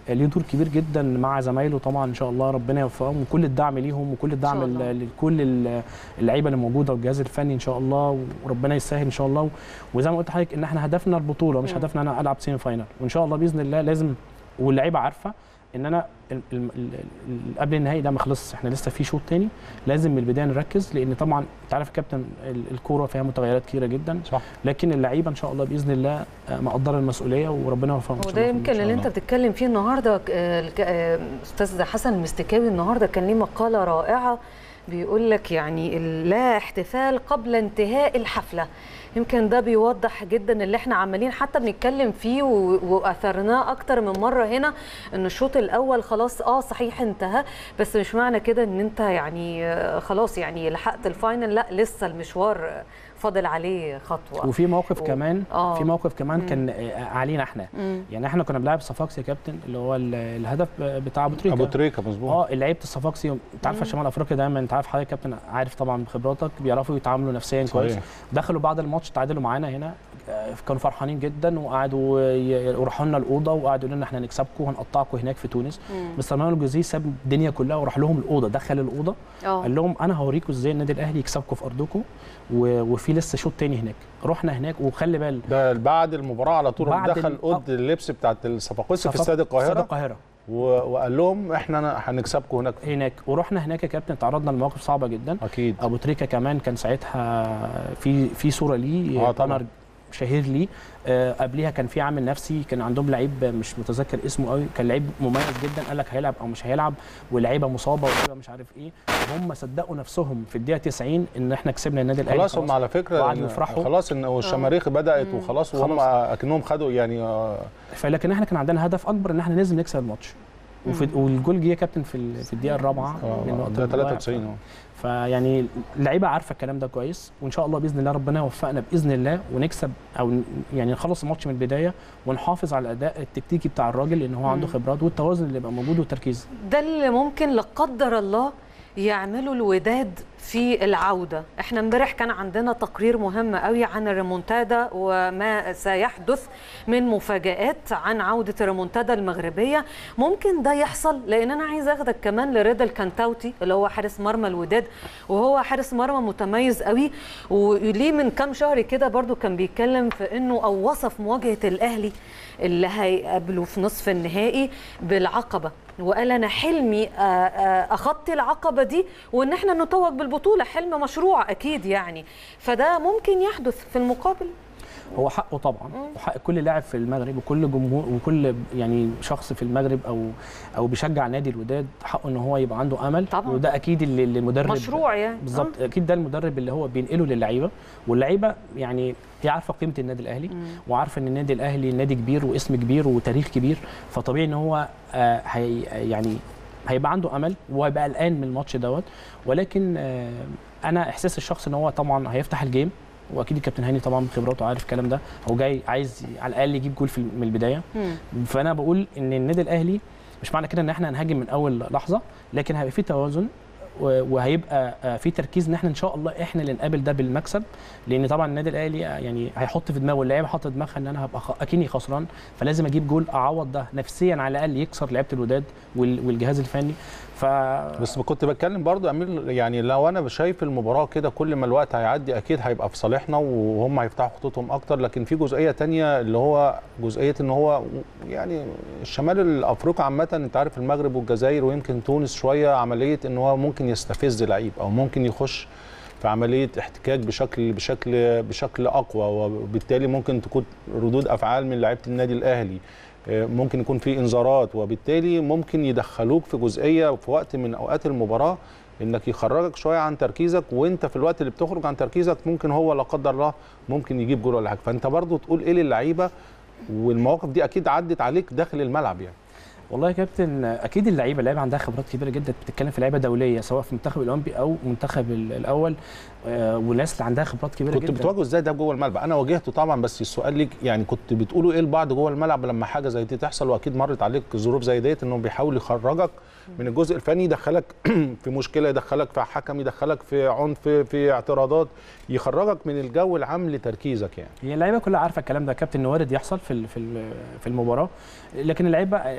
آه، ليه دور كبير جدا مع زمايله طبعا ان شاء الله ربنا يوفقهم وكل الدعم ليهم وكل الدعم شاء الله. ل- لكل ال- اللعيبه اللي موجوده والجهاز الفني ان شاء الله وربنا يسهل ان شاء الله وزي ما قلت لحضرتك ان احنا هدفنا البطوله مش مم. هدفنا انا العب سيمي فاينال وان شاء الله باذن الله لازم واللعيبه عارفه ان انا ال- ال- ال- ال- قبل النهائي ده ما خلصش احنا لسه في شوط تاني لازم من البدايه نركز لان طبعا انت عارف يا كابتن ال- الكوره فيها متغيرات كتيره جدا صح لكن اللعيبه ان شاء الله باذن الله آه، مقدره المسؤوليه وربنا يوفقهم إن شاء وده الله. يمكن إن شاء اللي انت الله. بتتكلم فيه النهارده آه، الك- آه، استاذ حسن المستكاوي النهارده كان ليه مقاله رائعه بيقول لك يعني ال- لا احتفال قبل انتهاء الحفله يمكن ده بيوضح جدا اللي احنا عمالين حتى بنتكلم فيه و- واثرناه اكتر من مره هنا ان الشوط الاول خلاص اه صحيح انتهى بس مش معنى كده ان انت يعني آه، خلاص يعني لحقت الفاينل لا لسه المشوار آه، فاضل عليه خطوه وفي موقف و- كمان آه. في موقف كمان مم. كان آه، علينا احنا مم. يعني احنا كنا بنلعب صفاقسي يا كابتن اللي هو ال- الهدف بتاع ابو تريكه ابو تريكه مظبوط اه لعيبه الصفاقسي انت عارفه شمال افريقيا دايما انت عارف حضرتك يا كابتن عارف طبعا بخبراتك بيعرفوا يتعاملوا نفسيا كويس صحيح دخلوا بعد الماتش تعادلوا معانا هنا آه، كانوا فرحانين جدا وقعدوا ي- وراحوا لنا الاوضه وقعدوا يقولوا لنا احنا هنكسبكم وهنقطعكم هناك في تونس مم. مستر مانويل الجوزيه ساب الدنيا كلها وراح لهم الاوضه دخل الاوضه اه قال لهم انا هوريكم ازاي النادي الاهلي يكسبكم في ارضكم و- وفي لسه شوط تاني هناك رحنا هناك وخلي بال ده بعد المباراه على طول بعد دخل ال- اوضه اللبس بتاعت الصفاقسي في صفاق- استاد استاد القاهره القاهره و- وقال لهم احنا هنكسبكم هناك هناك ورحنا هناك يا كابتن تعرضنا لمواقف صعبه جدا اكيد ابو تريكه كمان كان ساعتها في في صوره ليه آه طبعاً. بانر شهير ليه آه قبليها كان في عامل نفسي كان عندهم لعيب مش متذكر اسمه قوي كان لعيب مميز جدا قال لك هيلعب او مش هيلعب واللعيبه مصابه واللعيبه مش عارف ايه هم صدقوا نفسهم في الدقيقه 90 ان احنا كسبنا النادي الاهلي خلاص هم على فكره وقعدوا إن- يفرحوا. خلاص ان الشماريخ بدات مم. وخلاص وهم اكنهم خدوا يعني آه، فلكن احنا كان عندنا هدف اكبر ان احنا لازم نكسب الماتش وفي والجول جه يا كابتن في ال- في الدقيقه الرابعه من آه، وقت ده الضايع. 93 اه فيعني اللعيبه عارفه الكلام ده كويس وان شاء الله باذن الله ربنا يوفقنا باذن الله ونكسب او ن- يعني نخلص الماتش من البدايه ونحافظ على الاداء التكتيكي بتاع الراجل لان هو عنده مم. خبرات والتوازن اللي يبقى موجود والتركيز ده اللي ممكن لا قدر الله يعملوا الوداد في العوده احنا امبارح كان عندنا تقرير مهم قوي عن الريمونتادا وما سيحدث من مفاجآت عن عوده الريمونتادا المغربيه ممكن ده يحصل لان انا عايز اخدك كمان لرضا الكنتاوتي اللي هو حارس مرمى الوداد وهو حارس مرمى متميز قوي وليه من كام شهر كده برضو كان بيتكلم في انه او وصف مواجهه الاهلي اللي هيقابله في نصف النهائي بالعقبه وقال انا حلمي آه، آه، اخطي العقبه دي وان احنا نتوج بالبطوله حلم مشروع اكيد يعني فده ممكن يحدث في المقابل هو حقه طبعا وحق كل لاعب في المغرب وكل جمهور وكل يعني شخص في المغرب او او بيشجع نادي الوداد حقه ان هو يبقى عنده امل طبعاً. وده اكيد اللي اللي المدرب مشروع يعني بالظبط اكيد ده المدرب اللي هو بينقله للعيبه واللعيبه يعني هي عارفه قيمه النادي الاهلي وعارفه ان النادي الاهلي نادي كبير واسم كبير وتاريخ كبير فطبيعي ان هو آه هي يعني هيبقى عنده امل وهيبقى قلقان من الماتش دوت ولكن آه انا احساس الشخص ان هو طبعا هيفتح الجيم واكيد الكابتن هاني طبعا بخبراته عارف الكلام ده هو جاي عايز على الاقل يجيب جول في من البدايه مم. فانا بقول ان النادي الاهلي مش معنى كده ان احنا هنهاجم من اول لحظه لكن هيبقى في توازن و- وهيبقى آه، في تركيز ان احنا ان شاء الله احنا اللي نقابل ده بالمكسب لان طبعا النادي الاهلي آه، يعني هيحط في دماغه اللعيبه حاطه في دماغها ان انا هبقى خ- اكني خسران فلازم اجيب جول اعوض ده نفسيا على الاقل يكسر لعيبه الوداد وال- والجهاز الفني ف بس كنت بتكلم برضو يا امير يعني لو انا شايف المباراه كده كل ما الوقت هيعدي اكيد هيبقى في صالحنا وهم هيفتحوا خطوطهم اكتر لكن في جزئيه تانية اللي هو جزئيه ان هو يعني الشمال الافريقي عامه انت عارف المغرب والجزائر ويمكن تونس شويه عمليه ان هو ممكن يستفز لعيب او ممكن يخش في عمليه احتكاك بشكل بشكل بشكل اقوى وبالتالي ممكن تكون ردود افعال من لعيبه النادي الاهلي آه، ممكن يكون في انذارات وبالتالي ممكن يدخلوك في جزئيه في وقت من اوقات المباراه انك يخرجك شويه عن تركيزك وانت في الوقت اللي بتخرج عن تركيزك ممكن هو لا قدر الله ممكن يجيب جول ولا حاجه فانت برضو تقول ايه للعيبه والمواقف دي اكيد عدت عليك داخل الملعب يعني والله يا كابتن اكيد اللعيبه اللعيبه عندها خبرات كبيره جدا بتتكلم في لعيبه دوليه سواء في المنتخب الاولمبي او المنتخب ال- الاول آه، والناس اللي عندها خبرات كبيره كنت جدا بتواجهه ازاي ده جوه الملعب انا واجهته طبعا بس السؤال ليك يعني كنت بتقولوا ايه لبعض جوه الملعب لما حاجه زي دي تحصل واكيد مرت عليك ظروف زي ديت انه بيحاول يخرجك من الجزء الفني يدخلك في مشكله يدخلك في حكم يدخلك في عنف في اعتراضات يخرجك من الجو العام لتركيزك يعني هي اللعيبه كلها عارفه الكلام ده يا كابتن إن وارد يحصل في ال- في ال- في المباراه لكن اللعيبه ولعيبه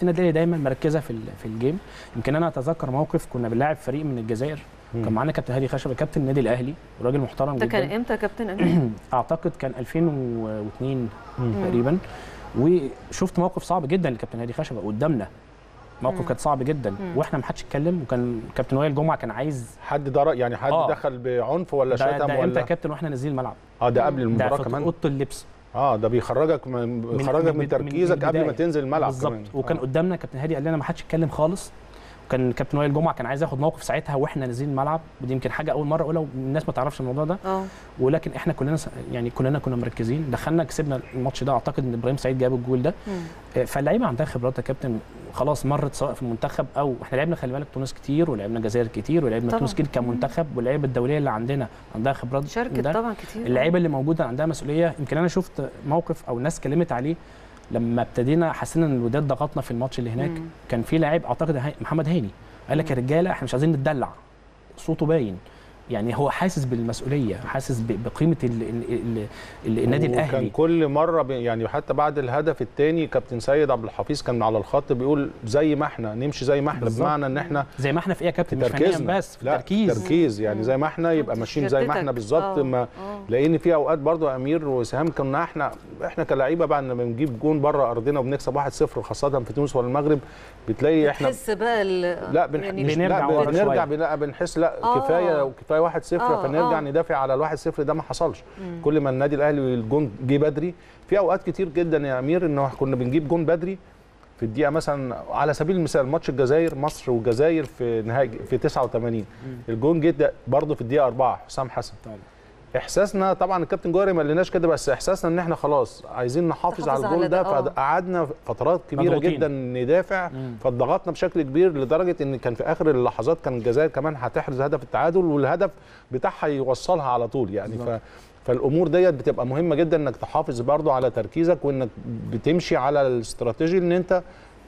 النادي الاهلي دايما مركزه في ال- في الجيم يمكن انا اتذكر موقف كنا بنلاعب فريق من الجزائر كان معانا كابتن هادي خشبه كابتن النادي الاهلي وراجل محترم ده كان جدا امتى يا كابتن امين؟ اعتقد كان 2002 تقريبا وشفت موقف صعب جدا لكابتن هادي خشبه قدامنا موقف مم. كان صعب جدا مم. واحنا ما حدش اتكلم وكان كابتن وائل جمعه كان عايز حد ضرب يعني حد آه. دخل بعنف ولا ده, شتم ده امتى يا ولا كابتن واحنا نازلين الملعب اه ده قبل ده المباراه في كمان اوضه اللبس اه ده بيخرجك من بيخرجك من, من- تركيزك قبل ما البداية. تنزل الملعب بالظبط كمان وكان آه. قدامنا كابتن هادي قال لنا ما حدش يتكلم خالص وكان كابتن وائل جمعه كان عايز ياخد موقف ساعتها واحنا نازلين الملعب ودي يمكن حاجه اول مره اقولها والناس ما تعرفش الموضوع ده اه ولكن احنا كلنا س- يعني كلنا كنا مركزين دخلنا كسبنا الماتش ده اعتقد ان ابراهيم سعيد جاب الجول ده مم. آه، فاللعيبه عندها خبرات يا كابتن خلاص مرت سواء في المنتخب او احنا لعبنا خلي بالك تونس كتير ولعبنا الجزائر كتير ولعبنا طبعاً. تونس كتير كمنتخب واللعيبه الدوليه اللي عندنا عندها خبرات شاركت ده. طبعا كتير اللعيبه اللي موجوده عندها مسؤوليه يمكن انا شفت موقف او ناس اتكلمت عليه لما ابتدينا حسينا ان الوداد ضغطنا في الماتش اللي هناك مم. كان في لاعب اعتقد هاي- محمد هاني قال لك يا رجاله احنا مش عايزين نتدلع صوته باين يعني هو حاسس بالمسؤوليه حاسس ب- بقيمه ال ال ال ال النادي وكان الاهلي كل مره بي يعني حتى بعد الهدف الثاني كابتن سيد عبد الحفيظ كان على الخط بيقول زي ما احنا نمشي زي ما احنا بالظبط. بمعنى ان احنا زي ما احنا في ايه يا في كابتن مش فنيا تركيزنا بس في لا تركيز تركيز يعني زي ما احنا يبقى محدش ماشيين زي ما احنا يشتتك. بالظبط آه، ما آه. لان في اوقات برضو يا امير وسهام كنا احنا احنا كلاعيبه بعد ما بنجيب جون بره ارضنا وبنكسب 1-0 خاصه في تونس والمغرب بتلاقي احنا تحس بقى ال- لا بنح... يعني مش بنرجع لا ورا بنرجع شوية. بن... بنحس لا آه. كفايه وكفايه 1 0 آه، فنرجع آه. ندافع على ال 1 0 ده ما حصلش مم. كل ما النادي الاهلي الجون جه بدري في اوقات كتير جدا يا امير انه كنا بنجيب جون بدري في الدقيقه مثلا على سبيل المثال ماتش الجزائر مصر والجزائر في نهايه في 89 الجون جه ده برضه في الدقيقه 4 حسام حسن طبعاً. احساسنا طبعا الكابتن جوهري ما قالناش كده بس احساسنا ان احنا خلاص عايزين نحافظ تحافظ على الجول على ده ده، آه. فقعدنا فترات كبيره مضغوطين. جدا ندافع مم. فضغطنا بشكل كبير لدرجه ان كان في اخر اللحظات كان الجزائر كمان هتحرز هدف التعادل والهدف بتاعها يوصلها على طول يعني ف بالظبط. فالامور ديت بتبقى مهمه جدا انك تحافظ برضو على تركيزك وانك بتمشي على الاستراتيجي ان انت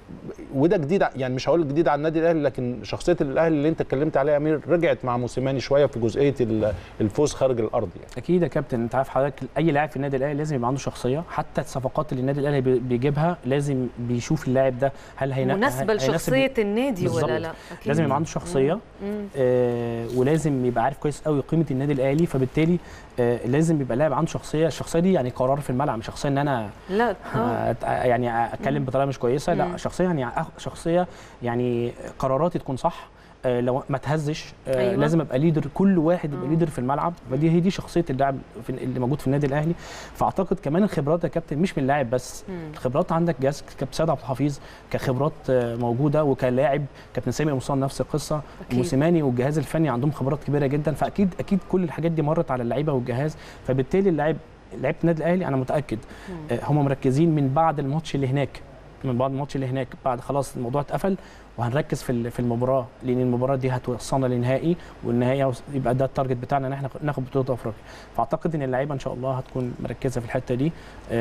وده جديد ع- يعني مش هقول جديد على النادي الاهلي لكن شخصيه الاهلي اللي انت اتكلمت عليها يا امير رجعت مع موسيماني شويه في جزئيه ال- الفوز خارج الارض يعني اكيد يا كابتن انت عارف حضرتك اي لاعب في النادي الاهلي لازم يبقى عنده شخصيه حتى الصفقات اللي النادي الاهلي بي- بيجيبها لازم بيشوف اللاعب ده هل هينا- مناسبه هي- هيناسب- لشخصيه النادي ولا بالظبط. لا أكيد. لازم يبقى عنده شخصيه مم. آه ولازم يبقى عارف كويس قوي قيمه النادي الاهلي فبالتالي آه لازم يبقى لاعب عنده شخصيه الشخصيه دي يعني قرار في الملعب مش شخصيه ان انا لا اه آه يعني اتكلم بطريقه مش كويسه مم. لا شخصيه يعني أخ- شخصيه يعني قراراتي تكون صح آه، لو ما تهزش آه، أيوة. أيوة. لازم ابقى ليدر كل واحد يبقى مم. ليدر في الملعب فدي هي دي شخصيه اللاعب في اللي موجود في النادي الاهلي فاعتقد كمان الخبرات يا كابتن مش من اللاعب بس مم. الخبرات عندك جهاز كابتن سيد عبد الحفيظ كخبرات آه، موجوده وكلاعب كابتن سامي مصطفى نفس القصه أكيد. موسيماني والجهاز الفني عندهم خبرات كبيره جدا فاكيد اكيد كل الحاجات دي مرت على اللعيبه والجهاز فبالتالي اللاعب لعيبه النادي الاهلي انا متاكد مم. آه، هم مركزين من بعد الماتش اللي هناك من بعد الماتش اللي هناك بعد خلاص الموضوع اتقفل وهنركز في ال- في المباراه لان المباراه دي هتوصلنا لنهائي والنهائي هوص- يبقى ده التارجت بتاعنا ان احنا ناخد بطوله افريقيا فاعتقد ان اللعيبه ان شاء الله هتكون مركزه في الحته دي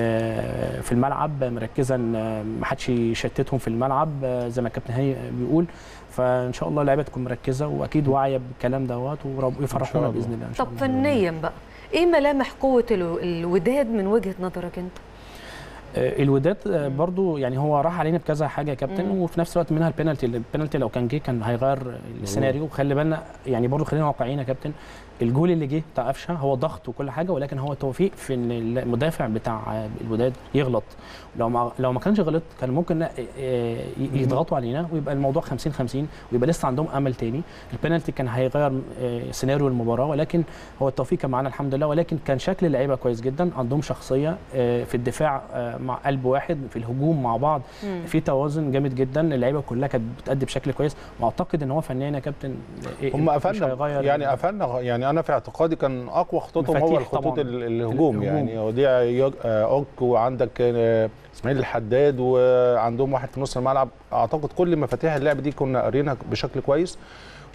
آه، في الملعب مركزه ان آه، ما حدش يشتتهم في الملعب آه، زي ما الكابتن هاني بيقول فان شاء الله اللعيبه تكون مركزه واكيد واعيه بالكلام دوت ورب- ويفرحونا الله. باذن الله ان شاء طب الله فنيا بقى ايه ملامح قوه الو- الوداد من وجهه نظرك انت آه، الوداد آه، برضو يعني هو راح علينا بكذا حاجه يا كابتن مم. وفي نفس الوقت منها البينالتي البينالتي لو كان جه كان هيغير السيناريو وخلي بالنا يعني برضو خلينا واقعيين يا كابتن الجول اللي جه بتاع قفشه هو ضغط وكل حاجه ولكن هو توفيق في ان المدافع بتاع آه، الوداد يغلط لو ما لو ما كانش غلط كان ممكن آه، آه، يضغطوا علينا ويبقى الموضوع 50 50 ويبقى لسه عندهم امل تاني البينالتي كان هيغير آه، سيناريو المباراه ولكن هو التوفيق كان معانا الحمد لله ولكن كان شكل اللعيبه كويس جدا عندهم شخصيه آه، في الدفاع آه، مع قلب واحد في الهجوم مع بعض مم. في توازن جامد جدا اللعيبه كلها كانت بتأدي بشكل كويس واعتقد ان هو فنيا يا كابتن آه، هم مش قفلنا هيغير يعني قفلنا يعني انا في اعتقادي كان اقوى خطوطهم هو مفاتيح الخطوط طبعاً. ال- الهجوم الهجوم. يعني وديع يوج- آه، اوك وعندك آه، اسماعيل الحداد وعندهم واحد في نص الملعب اعتقد كل مفاتيح اللعب دي كنا قارينها بشكل كويس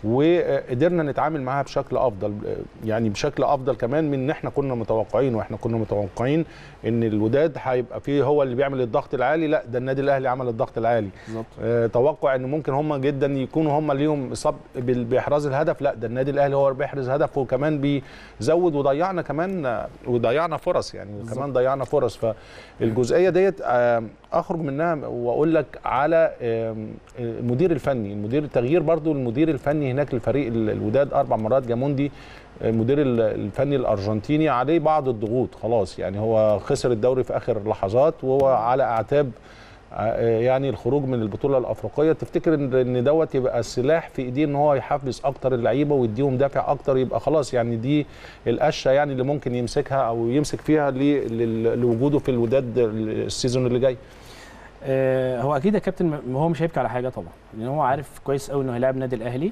وقدرنا نتعامل معاها بشكل افضل يعني بشكل افضل كمان من ان احنا كنا متوقعين واحنا كنا متوقعين ان الوداد هيبقى فيه هو اللي بيعمل الضغط العالي لا ده النادي الاهلي عمل الضغط العالي بالظبط آه، توقع ان ممكن هم جدا يكونوا هم ليهم اصاب بال- باحراز الهدف لا ده النادي الاهلي هو اللي بيحرز هدف وكمان بيزود وضيعنا كمان آه، وضيعنا فرص يعني بالظبط. كمان ضيعنا فرص فالجزئيه ديت آه، اخرج منها واقول لك على آم، المدير الفني المدير التغيير برضو المدير الفني هناك لفريق ال- الوداد اربع مرات جاموندي المدير ال- الفني الارجنتيني عليه بعض الضغوط خلاص يعني هو خسر الدوري في اخر لحظات وهو على اعتاب آه، يعني الخروج من البطوله الافريقيه تفتكر ان ان دوت يبقى السلاح في ايديه ان هو يحفز اكتر اللعيبه ويديهم دافع اكتر يبقى خلاص يعني دي القشه يعني اللي ممكن يمسكها او يمسك فيها ل- لل- لوجوده في الوداد السيزون اللي جاي آه، هو اكيد يا كابتن م- هو مش هيبكي على حاجه طبعا لان هو عارف كويس قوي انه هيلاعب النادي الاهلي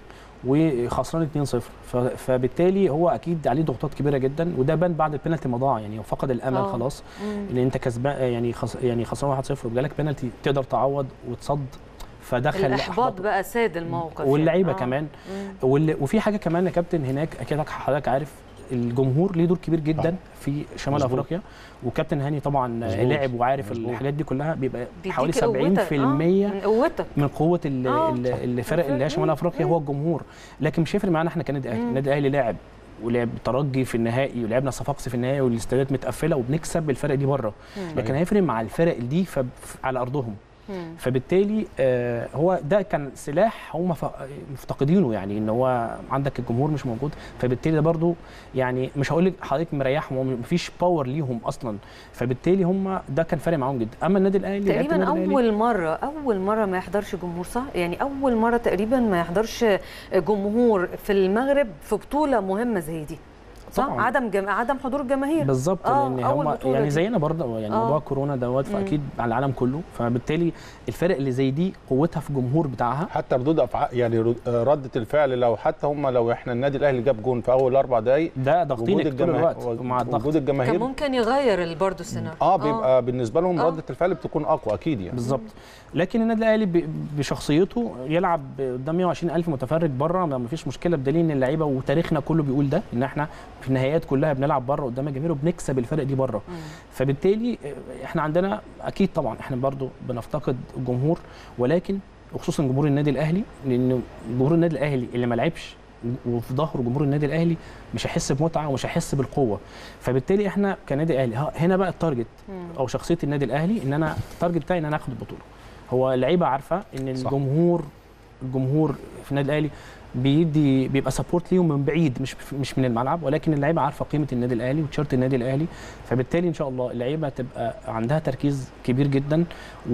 وخسران 2-0 ف- فبالتالي هو اكيد عليه ضغوطات كبيره جدا وده بان بعد البينالتي ما ضاع يعني هو فقد الامل آه. خلاص مم. ان انت كسبان يعني خس يعني خسران 1-0 وجالك بينالتي تقدر تعوض وتصد فدخل الاحباط بقى ساد الموقف واللعيبه يعني. آه. كمان مم. واللي وفي حاجه كمان يا كابتن هناك اكيد حضرتك عارف الجمهور ليه دور كبير جدا آه. في شمال مظبوط. افريقيا وكابتن هاني طبعا مظبوط. لعب وعارف مظبوط. الحاجات دي كلها بيبقى بيديك حوالي 70% قوتك. آه، من قوتك من قوه ال- آه. ال- الفرق اللي هي شمال افريقيا هو الجمهور لكن مش هيفرق معانا احنا كنادي اهلي مم. النادي الاهلي لاعب ولعب ترجي في النهائي ولعبنا صفاقسي في النهائي والاستادات متقفله وبنكسب الفرق دي بره مم. لكن هيفرق مع الفرق دي فب- على ارضهم مم. فبالتالي آه، هو ده كان سلاح هم ف- مفتقدينه يعني ان هو عندك الجمهور مش موجود فبالتالي ده برضو يعني مش هقول لك حضرتك مريحهم هو مفيش باور ليهم اصلا فبالتالي هم ده كان فارق معاهم جدا اما النادي الاهلي لعيبة تقريبا النادي الأهلي- اول مره اول مره ما يحضرش جمهور صح يعني اول مره تقريبا ما يحضرش جمهور في المغرب في بطوله مهمه زي دي صح طبعاً. عدم جم... عدم حضور الجماهير بالظبط آه، لان أول هم بطولة يعني دي. زينا برضه يعني آه. موضوع كورونا دوت مم. فاكيد على العالم كله فبالتالي الفرق اللي زي دي قوتها في الجمهور بتاعها حتى ردود افعال يعني رد- آه، رده الفعل لو حتى هم لو احنا النادي الاهلي جاب جون في اول اربع دقائق ده وجود ضاغطينك طول الجماهير الوقت ومع الضغط وجود كان الجماهير ممكن يغير برضه السيناريو اه بيبقى بالنسبه لهم آه. رده الفعل بتكون اقوى اكيد يعني بالظبط لكن النادي الاهلي ب- بشخصيته يلعب قدام 120 الف متفرج بره ما فيش مشكله بدليل ان اللعيبه وتاريخنا كله بيقول ده ان احنا في النهائيات كلها بنلعب بره قدام الجماهير وبنكسب الفرق دي بره مم. فبالتالي احنا عندنا اكيد طبعا احنا برضو بنفتقد الجمهور ولكن وخصوصا جمهور النادي الاهلي لان جمهور النادي الاهلي اللي ما لعبش وفي ظهره جمهور النادي الاهلي مش هيحس بمتعه ومش هيحس بالقوه فبالتالي احنا كنادي اهلي ها- هنا بقى التارجت مم. او شخصيه النادي الاهلي ان انا التارجت بتاعي ان انا اخد البطوله هو اللعيبه عارفه ان صح. الجمهور الجمهور في النادي الاهلي بيدي بيبقى سبورت ليهم من بعيد مش مش من الملعب ولكن اللعيبه عارفه قيمه النادي الاهلي وتيشيرت النادي الاهلي فبالتالي ان شاء الله اللعيبه تبقى عندها تركيز كبير جدا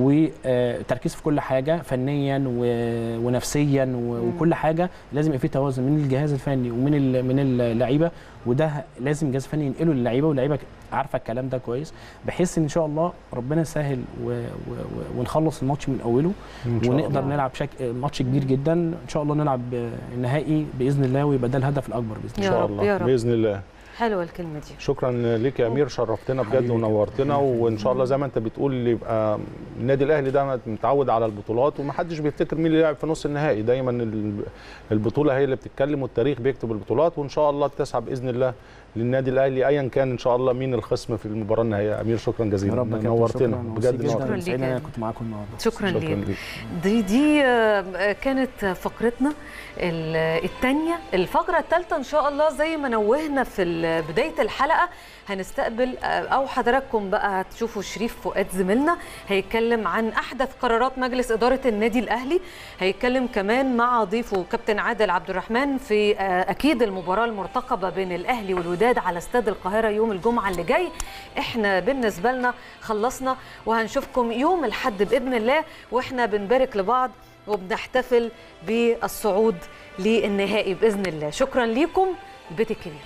وتركيز في كل حاجه فنيا و- ونفسيا و- مم. وكل حاجه لازم يبقى في توازن من الجهاز الفني ومن ال- من اللعيبه وده لازم الجهاز الفني ينقله للعيبه واللعيبه عارفه الكلام ده كويس بحيث ان ان شاء الله ربنا يسهل و... و... و... ونخلص الماتش من اوله إن شاء ونقدر الله. نلعب شك... ماتش كبير جدا ان شاء الله نلعب النهائي باذن الله ويبقى ده الهدف الاكبر باذن ان يا الله شاء رب، الله يا رب. باذن الله حلوه الكلمه دي شكرا ليك يا امير شرفتنا بجد حبيبي. ونورتنا حبيبي. وان شاء الله زي ما انت بتقول يبقى النادي الاهلي ده متعود على البطولات ومحدش بيفتكر مين اللي لعب في نص النهائي دايما ال- البطوله هي اللي بتتكلم والتاريخ بيكتب البطولات وان شاء الله تسعى باذن الله للنادي الاهلي ايا كان ان شاء الله مين الخصم في المباراه النهائيه يا امير شكرا يا جزيلا رب يا كابتن، نورتنا شكراً. بجد ميرسي شكراً جدا ليك سعيد يا إن انا أمير. كنت معاكم النهارده شكرا شكرا ليك ليك دي دي آه، كانت فقرتنا الثانية الفقرة الثالثة إن شاء الله زي ما نوهنا في ال- بداية الحلقة هنستقبل آه، أو حضراتكم بقى هتشوفوا شريف فؤاد زميلنا هيتكلم عن أحدث قرارات مجلس إدارة النادي الأهلي هيتكلم كمان مع ضيفه كابتن عادل عبد الرحمن في آه، أكيد المباراة المرتقبة بين الأهلي والوداد على استاد القاهرة يوم الجمعة اللي جاي إحنا بالنسبة لنا خلصنا وهنشوفكم يوم الحد بإذن الله وإحنا بنبارك لبعض وبنحتفل بالصعود للنهائي باذن الله شكرا ليكم البيت الكبير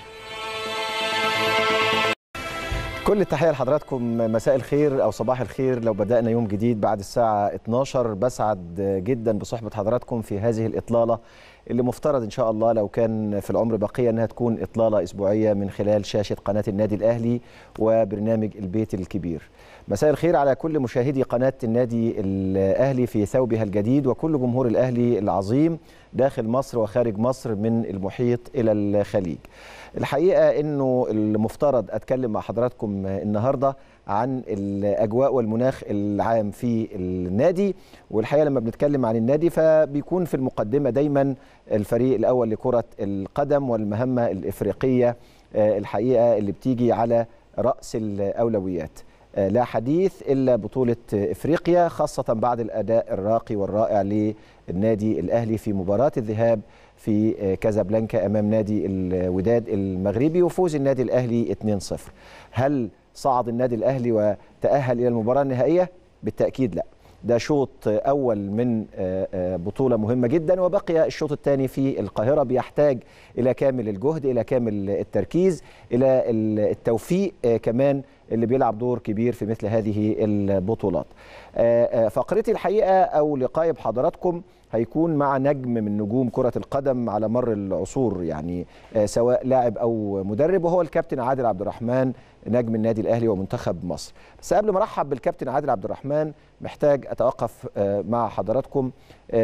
كل التحية لحضراتكم مساء الخير أو صباح الخير لو بدأنا يوم جديد بعد الساعة 12 بسعد جدا بصحبة حضراتكم في هذه الإطلالة اللي مفترض ان شاء الله لو كان في العمر بقيه انها تكون اطلاله اسبوعيه من خلال شاشه قناه النادي الاهلي وبرنامج البيت الكبير. مساء الخير على كل مشاهدي قناه النادي الاهلي في ثوبها الجديد وكل جمهور الاهلي العظيم داخل مصر وخارج مصر من المحيط الى الخليج. الحقيقه انه المفترض اتكلم مع حضراتكم النهارده عن الاجواء والمناخ العام في النادي والحقيقه لما بنتكلم عن النادي فبيكون في المقدمه دايما الفريق الاول لكره القدم والمهمه الافريقيه الحقيقه اللي بتيجي على راس الاولويات لا حديث الا بطوله افريقيا خاصه بعد الاداء الراقي والرائع للنادي الاهلي في مباراه الذهاب في كازابلانكا امام نادي الوداد المغربي وفوز النادي الاهلي 2-0 هل صعد النادي الاهلي وتاهل الى المباراه النهائيه بالتاكيد لا ده شوط اول من بطوله مهمه جدا وبقي الشوط الثاني في القاهره بيحتاج الى كامل الجهد الى كامل التركيز الى التوفيق كمان اللي بيلعب دور كبير في مثل هذه البطولات فقرتي الحقيقه او لقائي بحضراتكم هيكون مع نجم من نجوم كرة القدم على مر العصور يعني سواء لاعب أو مدرب وهو الكابتن عادل عبد الرحمن نجم النادي الأهلي ومنتخب مصر بس قبل ما أرحب بالكابتن عادل عبد الرحمن محتاج أتوقف مع حضراتكم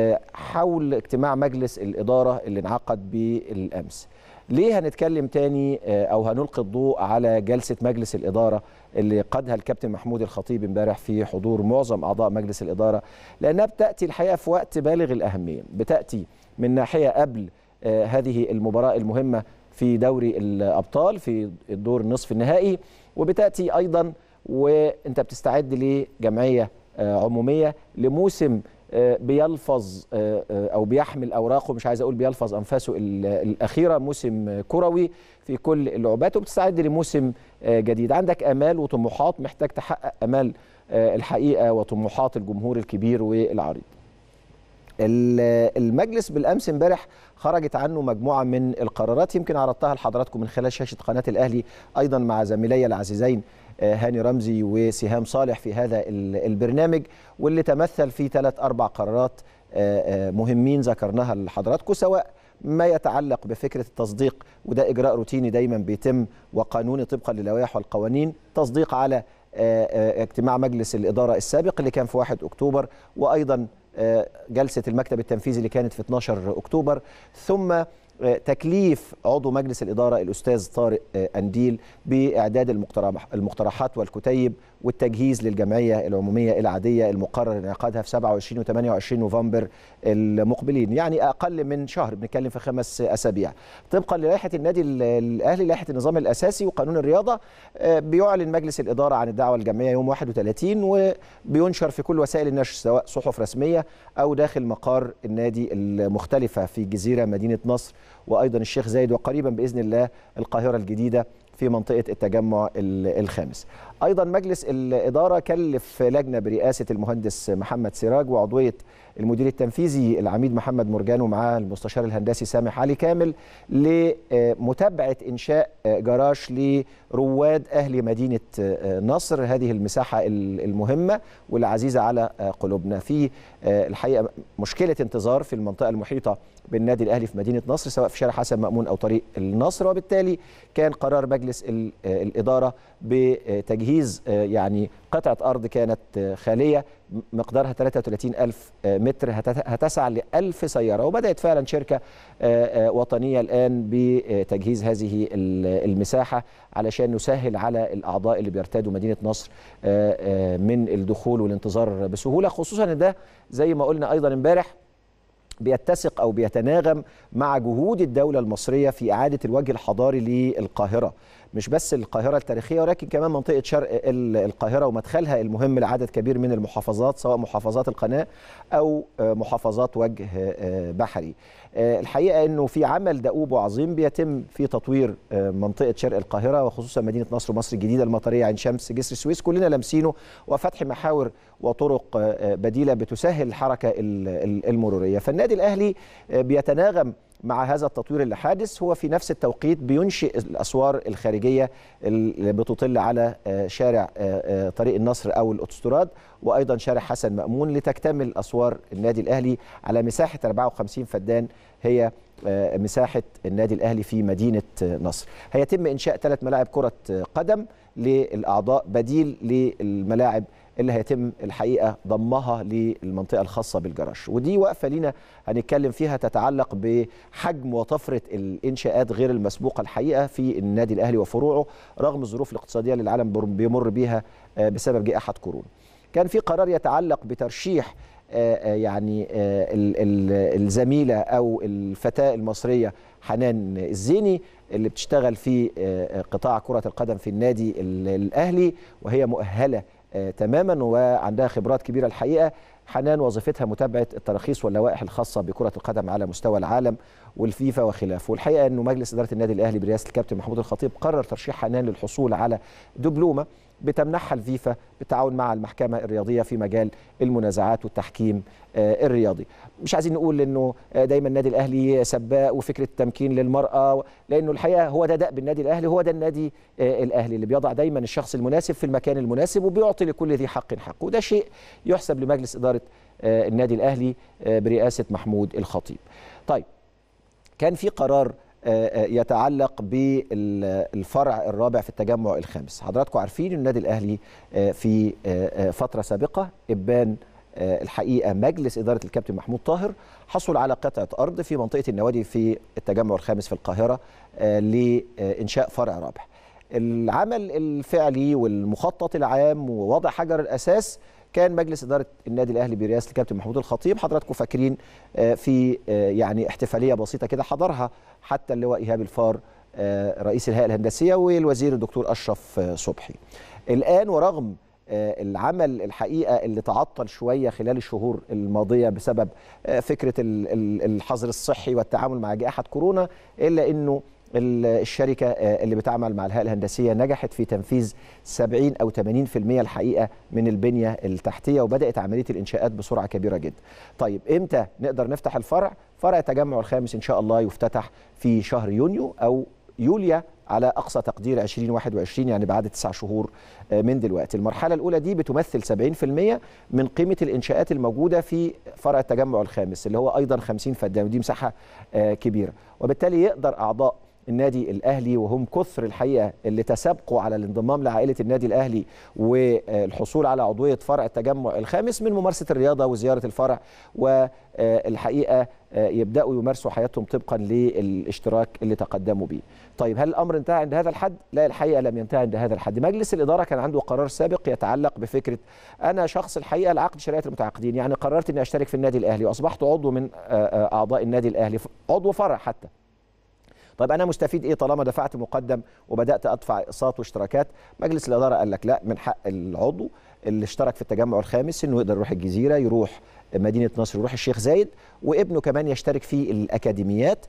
حول اجتماع مجلس الإدارة اللي انعقد بالأمس ليه هنتكلم تاني او هنلقي الضوء على جلسه مجلس الاداره اللي قادها الكابتن محمود الخطيب امبارح في حضور معظم اعضاء مجلس الاداره لانها بتاتي الحقيقه في وقت بالغ الاهميه بتاتي من ناحيه قبل هذه المباراه المهمه في دوري الابطال في الدور النصف النهائي وبتاتي ايضا وانت بتستعد لجمعيه عموميه لموسم بيلفظ او بيحمل اوراقه مش عايز اقول بيلفظ انفاسه الاخيره موسم كروي في كل اللعبات وبتستعد لموسم جديد عندك امال وطموحات محتاج تحقق امال الحقيقه وطموحات الجمهور الكبير والعريض المجلس بالامس امبارح خرجت عنه مجموعه من القرارات يمكن عرضتها لحضراتكم من خلال شاشه قناه الاهلي ايضا مع زميلي العزيزين هاني رمزي وسهام صالح في هذا البرنامج واللي تمثل في ثلاث اربع قرارات مهمين ذكرناها لحضراتكم سواء ما يتعلق بفكره التصديق وده اجراء روتيني دايما بيتم وقانوني طبقا للوائح والقوانين تصديق على اجتماع مجلس الاداره السابق اللي كان في 1 اكتوبر وايضا جلسه المكتب التنفيذي اللي كانت في 12 اكتوبر ثم تكليف عضو مجلس الإدارة الأستاذ طارق أنديل بإعداد المقترحات والكتيب والتجهيز للجمعية العمومية العادية المقرر انعقادها في 27 و 28 نوفمبر المقبلين يعني أقل من شهر بنتكلم في خمس أسابيع طبقا للائحة النادي الأهلي لائحة النظام الأساسي وقانون الرياضة بيعلن مجلس الإدارة عن الدعوة الجمعية يوم 31 وبينشر في كل وسائل النشر سواء صحف رسمية أو داخل مقار النادي المختلفة في جزيرة مدينة نصر وايضا الشيخ زايد وقريبا باذن الله القاهره الجديده في منطقه التجمع الخامس. ايضا مجلس الاداره كلف لجنه برئاسه المهندس محمد سراج وعضويه المدير التنفيذي العميد محمد مرجان ومعاه المستشار الهندسي سامح علي كامل لمتابعه انشاء جراج لرواد اهل مدينه نصر هذه المساحه المهمه والعزيزه على قلوبنا في الحقيقه مشكله انتظار في المنطقه المحيطه بالنادي الاهلي في مدينه نصر سواء في شارع حسن مامون او طريق النصر وبالتالي كان قرار مجلس الاداره بتجهيز يعني قطعه ارض كانت خاليه مقدارها 33 ألف متر هتسع ل 1000 سيارة وبدأت فعلا شركة وطنية الآن بتجهيز هذه المساحة علشان نسهل على الأعضاء اللي بيرتادوا مدينة نصر من الدخول والانتظار بسهولة خصوصا ان ده زي ما قلنا أيضا امبارح بيتسق او بيتناغم مع جهود الدوله المصريه في اعاده الوجه الحضاري للقاهره مش بس القاهره التاريخيه ولكن كمان منطقه شرق القاهره ومدخلها المهم لعدد كبير من المحافظات سواء محافظات القناه او محافظات وجه بحري الحقيقه انه في عمل دؤوب وعظيم بيتم في تطوير منطقه شرق القاهره وخصوصا مدينه نصر ومصر الجديده المطريه عين شمس جسر السويس كلنا لامسينه وفتح محاور وطرق بديله بتسهل الحركه المروريه فالنادي الاهلي بيتناغم مع هذا التطوير اللي حادث هو في نفس التوقيت بينشئ الاسوار الخارجيه اللي بتطل على آه، شارع آه، آه، طريق النصر او الاوتوستراد وايضا شارع حسن مامون لتكتمل اسوار النادي الاهلي على مساحه 54 فدان هي آه، مساحه النادي الاهلي في مدينه آه، نصر هيتم انشاء ثلاث ملاعب كره آه، قدم للاعضاء بديل للملاعب اللي هيتم الحقيقه ضمها للمنطقه الخاصه بالجراج ودي وقفه لينا هنتكلم فيها تتعلق بحجم وطفره الانشاءات غير المسبوقه الحقيقه في النادي الاهلي وفروعه رغم الظروف الاقتصاديه اللي العالم بيمر بيها آه، بسبب جائحه كورونا كان في قرار يتعلق بترشيح آه، آه، يعني آه، ال- ال- الزميله او الفتاه المصريه حنان الزيني اللي بتشتغل في آه، آه، قطاع كره القدم في النادي ال- الاهلي وهي مؤهله آه، تماما وعندها خبرات كبيره الحقيقه حنان وظيفتها متابعه التراخيص واللوائح الخاصه بكره القدم على مستوى العالم والفيفا وخلافه والحقيقه انه مجلس اداره النادي الاهلي برئاسه الكابتن محمود الخطيب قرر ترشيح حنان للحصول على دبلومه بتمنحها الفيفا بالتعاون مع المحكمه الرياضيه في مجال المنازعات والتحكيم آه، الرياضي مش عايزين نقول انه آه، دايما النادي الاهلي سباق وفكره التمكين للمراه لانه الحقيقه هو ده دأب النادي الاهلي هو ده النادي آه، الاهلي اللي بيضع دايما الشخص المناسب في المكان المناسب وبيعطي لكل ذي حق حقه وده شيء يحسب لمجلس اداره آه، النادي الاهلي آه، برئاسه محمود الخطيب طيب كان في قرار آه، آه، يتعلق بالفرع الرابع في التجمع الخامس حضراتكم عارفين إن النادي الاهلي آه، في آه، آه، فتره سابقه ابان آه، الحقيقه مجلس اداره الكابتن محمود طاهر حصل على قطعه ارض في منطقه النوادي في التجمع الخامس في القاهره آه، لانشاء فرع رابع العمل الفعلي والمخطط العام ووضع حجر الاساس كان مجلس اداره النادي الاهلي برئاسه الكابتن محمود الخطيب حضراتكم فاكرين آه، في آه، يعني احتفاليه بسيطه كده حضرها حتى اللواء ايهاب الفار آه، رئيس الهيئه الهندسيه والوزير الدكتور اشرف آه، صبحي الان ورغم آه، العمل الحقيقه اللي تعطل شويه خلال الشهور الماضيه بسبب آه، فكره ال- ال- الحظر الصحي والتعامل مع جائحه كورونا الا انه ال- الشركه آه، اللي بتعمل مع الهيئه الهندسيه نجحت في تنفيذ 70 او 80% الحقيقه من البنيه التحتيه وبدات عمليه الانشاءات بسرعه كبيره جدا. طيب امتى نقدر نفتح الفرع؟ فرع التجمع الخامس ان شاء الله يفتتح في شهر يونيو او يوليا على اقصى تقدير 2021 يعني بعد تسع شهور آه، من دلوقتي المرحله الاولى دي بتمثل 70% من قيمه الانشاءات الموجوده في فرع التجمع الخامس اللي هو ايضا 50 فدان ودي مساحه آه، كبيره وبالتالي يقدر اعضاء النادي الاهلي وهم كثر الحقيقه اللي تسابقوا على الانضمام لعائله النادي الاهلي والحصول على عضويه فرع التجمع الخامس من ممارسه الرياضه وزياره الفرع والحقيقه يبداوا يمارسوا حياتهم طبقا للاشتراك اللي تقدموا به. طيب هل الامر انتهى عند هذا الحد؟ لا الحقيقه لم ينتهي عند هذا الحد. مجلس الاداره كان عنده قرار سابق يتعلق بفكره انا شخص الحقيقه العقد شريعه المتعاقدين يعني قررت اني اشترك في النادي الاهلي واصبحت عضو من اعضاء النادي الاهلي عضو فرع حتى. طيب انا مستفيد ايه طالما دفعت مقدم وبدات ادفع اقساط واشتراكات مجلس الاداره قال لك لا من حق العضو اللي اشترك في التجمع الخامس انه يقدر يروح الجزيره يروح مدينه نصر يروح الشيخ زايد وابنه كمان يشترك في الاكاديميات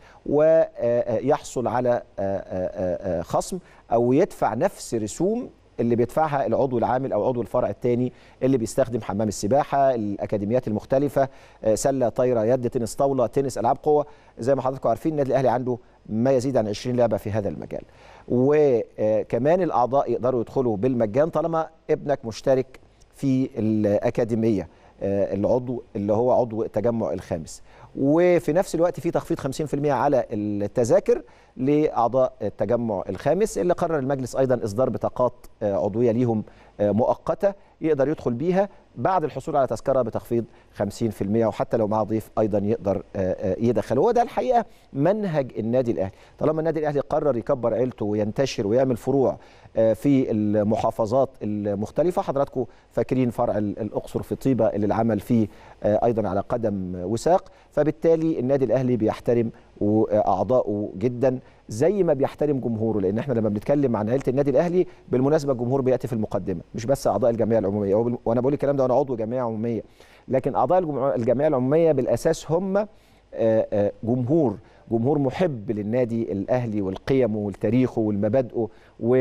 ويحصل على خصم او يدفع نفس رسوم اللي بيدفعها العضو العامل او عضو الفرع الثاني اللي بيستخدم حمام السباحه الاكاديميات المختلفه سله طايره يد تنس طاوله تنس العاب قوه زي ما حضراتكم عارفين النادي الاهلي عنده ما يزيد عن 20 لعبه في هذا المجال وكمان الاعضاء يقدروا يدخلوا بالمجان طالما ابنك مشترك في الاكاديميه العضو اللي هو عضو التجمع الخامس وفي نفس الوقت في تخفيض 50% على التذاكر لاعضاء التجمع الخامس اللي قرر المجلس ايضا اصدار بطاقات عضويه ليهم مؤقته يقدر يدخل بيها بعد الحصول على تذكره بتخفيض 50% وحتى لو معاه ضيف ايضا يقدر يدخل هو ده الحقيقه منهج النادي الاهلي طالما النادي الاهلي قرر يكبر عيلته وينتشر ويعمل فروع في المحافظات المختلفه حضراتكم فاكرين فرع الاقصر في طيبه اللي العمل فيه ايضا على قدم وساق فبالتالي النادي الاهلي بيحترم واعضائه جدا زي ما بيحترم جمهوره لان احنا لما بنتكلم عن عيله النادي الاهلي بالمناسبه الجمهور بياتي في المقدمه مش بس اعضاء الجمعيه العموميه وانا بقول الكلام ده وانا عضو جمعيه عموميه لكن اعضاء الجمعيه العموميه بالاساس هم جمهور جمهور محب للنادي الاهلي والقيم والتاريخ والمبادئه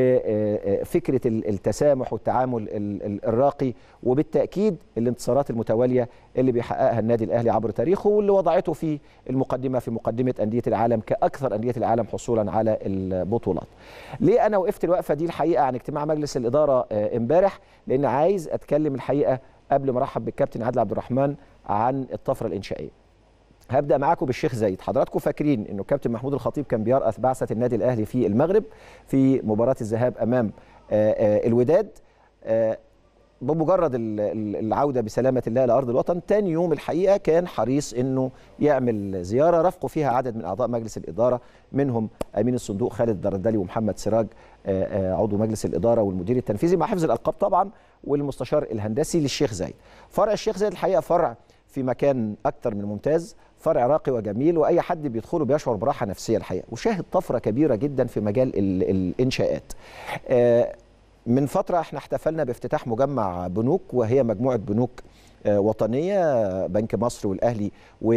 وفكره التسامح والتعامل ال- ال- الراقي وبالتاكيد الانتصارات المتواليه اللي بيحققها النادي الاهلي عبر تاريخه واللي وضعته في المقدمه في مقدمه انديه العالم كاكثر انديه العالم حصولا على البطولات. ليه انا وقفت الوقفه دي الحقيقه عن اجتماع مجلس الاداره آه، امبارح لان عايز اتكلم الحقيقه قبل ما ارحب بالكابتن عادل عبد الرحمن عن الطفره الانشائيه. هبدا معاكم بالشيخ زايد حضراتكم فاكرين انه كابتن محمود الخطيب كان بيرأس بعثه النادي الاهلي في المغرب في مباراه الذهاب امام آه، آه، الوداد آه، بمجرد ال- ال- العوده بسلامه الله لارض الوطن تاني يوم الحقيقه كان حريص انه يعمل زياره رافقوا فيها عدد من اعضاء مجلس الاداره منهم امين الصندوق خالد الدردلي ومحمد سراج آه، آه، عضو مجلس الاداره والمدير التنفيذي مع حفظ الالقاب طبعا والمستشار الهندسي للشيخ زايد فرع الشيخ زايد الحقيقه فرع في مكان اكثر من ممتاز فرع راقي وجميل واي حد بيدخله بيشعر براحه نفسيه الحقيقه وشاهد طفره كبيره جدا في مجال ال- الانشاءات آه، من فتره احنا احتفلنا بافتتاح مجمع بنوك وهي مجموعه بنوك آه، وطنيه بنك مصر والاهلي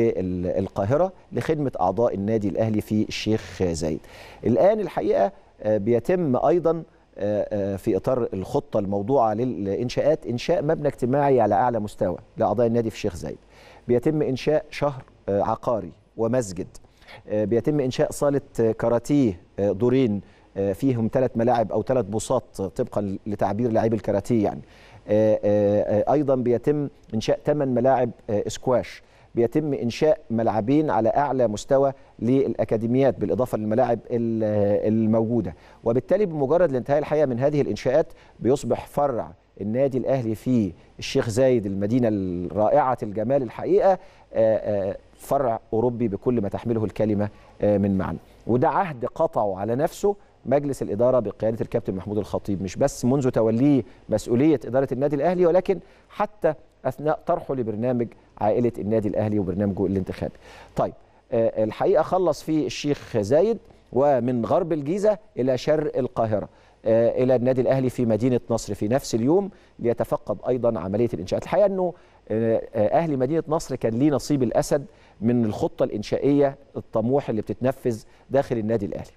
والقاهره لخدمه اعضاء النادي الاهلي في الشيخ زايد. الان الحقيقه آه، بيتم ايضا آه، آه، في اطار الخطه الموضوعه للانشاءات انشاء مبنى اجتماعي على اعلى مستوى لاعضاء النادي في الشيخ زايد. بيتم انشاء شهر آه، عقاري ومسجد. آه، بيتم انشاء صاله آه، كاراتيه آه، دورين آه، فيهم ثلاث ملاعب او ثلاث بساط طبقا لتعبير لاعبي الكاراتيه يعني آه، آه، آه، ايضا بيتم انشاء ثمان ملاعب آه، اسكواش بيتم انشاء ملعبين على اعلى مستوى للاكاديميات بالاضافه للملاعب ال- آه، الموجوده وبالتالي بمجرد الانتهاء الحقيقه من هذه الانشاءات بيصبح فرع النادي الاهلي في الشيخ زايد المدينه الرائعه الجمال الحقيقه آه، آه، فرع اوروبي بكل ما تحمله الكلمه آه، من معنى وده عهد قطعه على نفسه مجلس الاداره بقياده الكابتن محمود الخطيب مش بس منذ توليه مسؤوليه اداره النادي الاهلي ولكن حتى اثناء طرحه لبرنامج عائله النادي الاهلي وبرنامجه الانتخابي. طيب آه، الحقيقه خلص في الشيخ زايد ومن غرب الجيزه الى شرق القاهره. آه، الى النادي الاهلي في مدينه نصر في نفس اليوم ليتفقد ايضا عمليه الانشاءات الحقيقه انه آه، آه، اهلي مدينه نصر كان ليه نصيب الاسد من الخطه الانشائيه الطموح اللي بتتنفذ داخل النادي الاهلي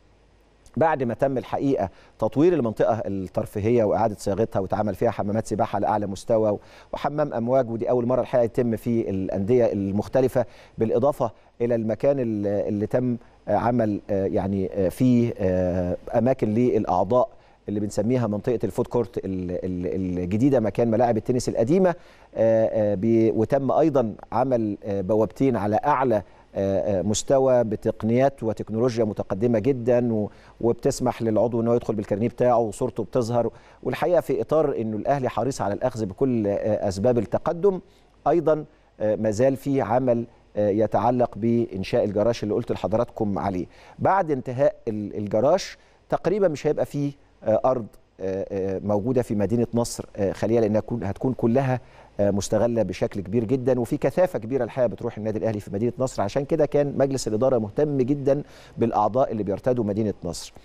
بعد ما تم الحقيقه تطوير المنطقه الترفيهيه واعاده صياغتها واتعمل فيها حمامات سباحه على اعلى مستوى وحمام امواج ودي اول مره الحقيقه يتم في الانديه المختلفه بالاضافه الى المكان ال- اللي تم عمل آه، يعني آه، فيه آه، اماكن للاعضاء اللي بنسميها منطقه الفود كورت ال- ال- الجديده مكان ملاعب التنس القديمه آه، آه، بي- وتم ايضا عمل آه، بوابتين على اعلى آه، آه، مستوى بتقنيات وتكنولوجيا متقدمه جدا و- وبتسمح للعضو انه يدخل بالكارنيه بتاعه وصورته بتظهر والحقيقه في اطار انه الاهلي حريص على الاخذ بكل آه، اسباب التقدم ايضا آه، ما زال في عمل آه، يتعلق بانشاء الجراج اللي قلت لحضراتكم عليه بعد انتهاء ال- الجراج تقريبا مش هيبقى فيه آه، ارض آه، آه، موجوده في مدينه نصر آه، خاليه لانها هتكون- هتكون كلها آه، مستغله بشكل كبير جدا وفي كثافه كبيره الحقيقه بتروح النادي الاهلي في مدينه نصر عشان كده كان مجلس الاداره مهتم جدا بالاعضاء اللي بيرتادوا مدينه نصر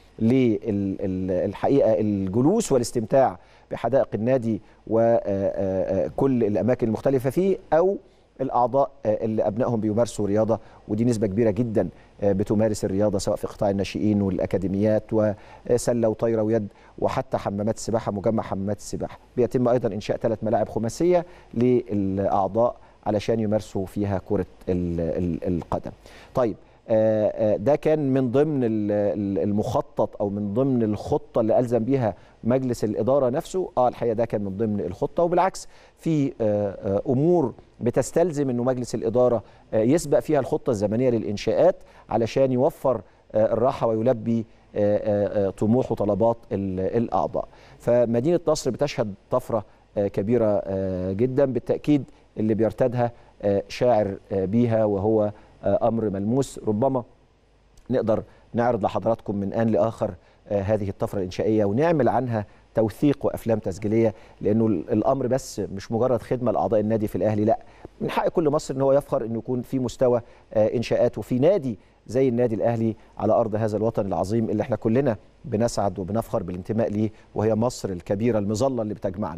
للحقيقه الجلوس والاستمتاع بحدائق النادي وكل الاماكن المختلفه فيه او الاعضاء آه، اللي ابنائهم بيمارسوا رياضه ودي نسبه كبيره جدا آه، بتمارس الرياضه سواء في قطاع الناشئين والاكاديميات وسله وطايره ويد وحتى حمامات السباحه مجمع حمامات السباحه بيتم ايضا انشاء ثلاث ملاعب خماسيه للاعضاء علشان يمارسوا فيها كره ال- ال- القدم طيب آه، آه، ده كان من ضمن ال- ال- المخطط او من ضمن الخطه اللي الزم بيها مجلس الاداره نفسه اه الحقيقه ده كان من ضمن الخطه وبالعكس في آه، آه، امور بتستلزم انه مجلس الاداره آه، يسبق فيها الخطه الزمنيه للانشاءات علشان يوفر آه، الراحه ويلبي آه، آه، آه، طموح وطلبات ال- الاعضاء فمدينه نصر بتشهد طفره آه، كبيره آه، جدا بالتاكيد اللي بيرتادها آه، شاعر آه، بيها وهو آه، امر ملموس ربما نقدر نعرض لحضراتكم من آن لآخر آه، هذه الطفرة الإنشائية ونعمل عنها توثيق وأفلام تسجيلية لأنه ال- الأمر بس مش مجرد خدمة لأعضاء النادي في الأهلي لا من حق كل مصر أن هو يفخر أنه يكون في مستوى آه، إنشاءات وفي نادي زي النادي الأهلي على أرض هذا الوطن العظيم اللي احنا كلنا بنسعد وبنفخر بالانتماء ليه وهي مصر الكبيرة المظلة اللي بتجمعنا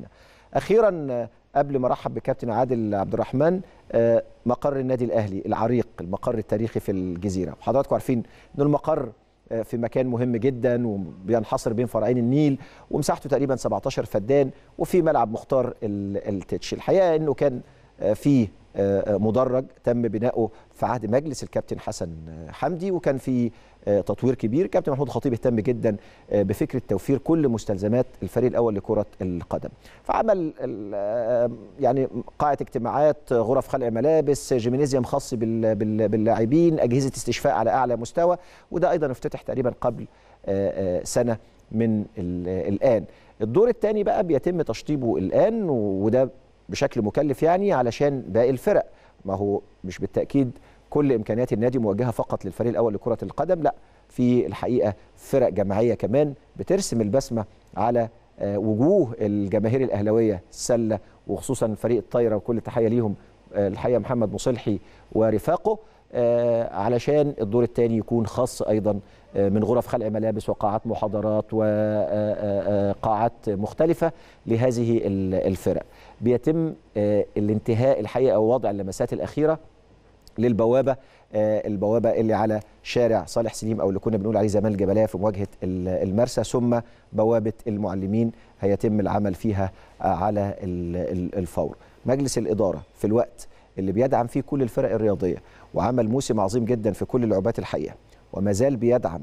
اخيرا آه، قبل ما ارحب بكابتن عادل عبد الرحمن آه، مقر النادي الاهلي العريق المقر التاريخي في الجزيره حضراتكم عارفين ان المقر آه، في مكان مهم جدا وبينحصر بين فرعين النيل ومساحته تقريبا 17 فدان وفي ملعب مختار ال- التتش الحقيقه انه كان آه، فيه آه، آه، مدرج تم بناؤه في عهد مجلس الكابتن حسن آه، حمدي وكان في آه، تطوير كبير كابتن محمود خطيب اهتم جدا آه، بفكره توفير كل مستلزمات الفريق الاول لكره القدم فعمل ال- آه، يعني قاعه اجتماعات آه، غرف خلع ملابس جيمينيزيوم خاص بال- بال- باللاعبين اجهزه استشفاء على اعلى مستوى وده ايضا افتتح تقريبا قبل آه، آه، سنه من ال- آه، الان الدور الثاني بقى بيتم تشطيبه الان وده بشكل مكلف يعني علشان باقي الفرق ما هو مش بالتاكيد كل امكانيات النادي موجهه فقط للفريق الاول لكره القدم لا في الحقيقه فرق جماعيه كمان بترسم البسمه على آه، وجوه الجماهير الاهلاويه السله وخصوصا فريق الطايره وكل تحيه ليهم آه، الحقيقه محمد مصلحي ورفاقه آه، علشان الدور الثاني يكون خاص ايضا آه، من غرف خلع ملابس وقاعات محاضرات وقاعات مختلفه لهذه ال- الفرق بيتم آه، الانتهاء الحقيقه ووضع اللمسات الاخيره للبوابه آه، البوابه اللي على شارع صالح سليم او اللي كنا بنقول عليه زمان الجبليه في مواجهه ال- المرسى ثم بوابه المعلمين هيتم العمل فيها آه، على ال- ال- الفور مجلس الاداره في الوقت اللي بيدعم فيه كل الفرق الرياضيه وعمل موسم عظيم جدا في كل اللعبات الحقيقه وما زال بيدعم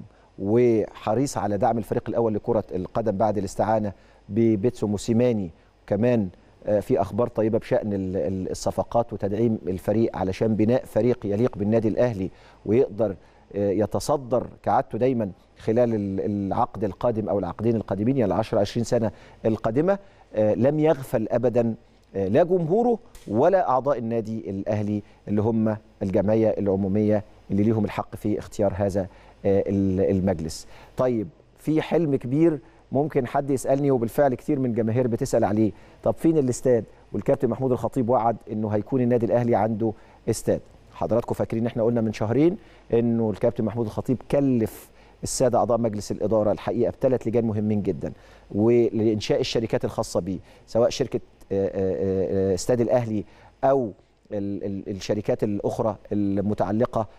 وحريص على دعم الفريق الاول لكره القدم بعد الاستعانه ببيتسو موسيماني وكمان آه، في اخبار طيبه بشان ال- ال- الصفقات وتدعيم الفريق علشان بناء فريق يليق بالنادي الاهلي ويقدر آه، يتصدر كعادته دايما خلال ال- العقد القادم او العقدين القادمين يعني 10 20 سنه القادمه آه، لم يغفل ابدا آه، لا جمهوره ولا اعضاء النادي الاهلي اللي هم الجمعيه العموميه اللي ليهم الحق في اختيار هذا آه، ال- المجلس. طيب في حلم كبير ممكن حد يسالني وبالفعل كتير من الجماهير بتسال عليه طب فين الاستاد والكابتن محمود الخطيب وعد انه هيكون النادي الاهلي عنده استاد حضراتكم فاكرين احنا قلنا من شهرين انه الكابتن محمود الخطيب كلف الساده اعضاء مجلس الاداره الحقيقه بثلاث لجان مهمين جدا ولانشاء الشركات الخاصه به سواء شركه آه، آه، آه، استاد الاهلي او ال- ال- الشركات الاخرى المتعلقه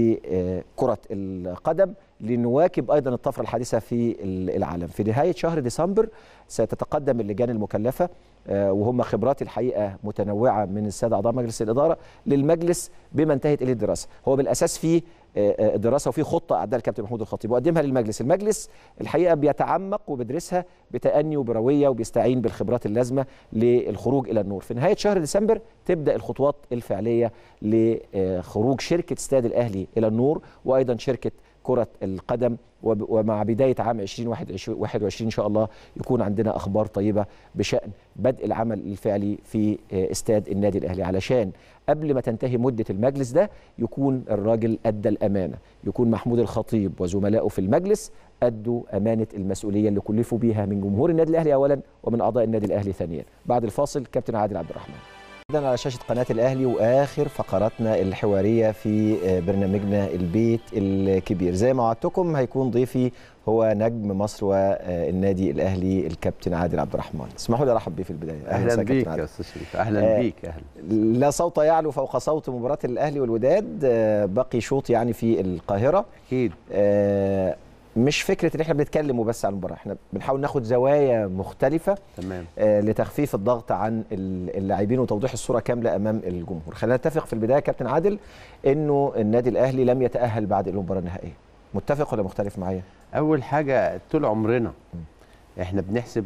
بكره القدم لنواكب ايضا الطفره الحديثه في ال- العالم في نهايه شهر ديسمبر ستتقدم اللجان المكلفه آه، وهم خبرات الحقيقه متنوعه من الساده اعضاء مجلس الاداره للمجلس بما انتهت اليه الدراسه هو بالاساس في آه، آه، دراسه وفي خطه اعدها الكابتن محمود الخطيب وقدمها للمجلس المجلس الحقيقه بيتعمق وبيدرسها بتاني وبرويه وبيستعين بالخبرات اللازمه للخروج الى النور في نهايه شهر ديسمبر تبدا الخطوات الفعليه لخروج شركه استاد الاهلي الى النور وايضا شركه كره القدم وب- ومع بدايه عام 2021 ان شاء الله يكون عندنا اخبار طيبه بشان بدء العمل الفعلي في آه، استاد النادي الاهلي علشان قبل ما تنتهي مده المجلس ده يكون الراجل ادى الامانه يكون محمود الخطيب وزملائه في المجلس ادوا امانه المسؤوليه اللي كلفوا بيها من جمهور النادي الاهلي اولا ومن اعضاء النادي الاهلي ثانيا بعد الفاصل كابتن عادل عبد الرحمن اذا على شاشه قناه الاهلي واخر فقراتنا الحواريه في آه، برنامجنا البيت الكبير زي ما وعدتكم هيكون ضيفي هو نجم مصر والنادي الاهلي الكابتن عادل عبد الرحمن اسمحوا لي ارحب بيه في البدايه اهلا وسهلا بيك كابتن يا عادل. استاذ شريف اهلا آه، بيك اهلا لا صوت يعلو فوق صوت مباراة الأهلي والوداد آه، بقي شوط يعني في القاهرة اكيد آه، مش فكرة إن إحنا بنتكلم وبس عن المباراة إحنا بنحاول ناخد زوايا مختلفة تمام آه، لتخفيف الضغط عن ال- اللاعبين وتوضيح الصورة كاملة أمام الجمهور خلينا نتفق في البداية كابتن عادل إنه النادي الأهلي لم يتأهل بعد المباراة النهائية متفق ولا مختلف معايا؟ اول حاجه طول عمرنا احنا بنحسب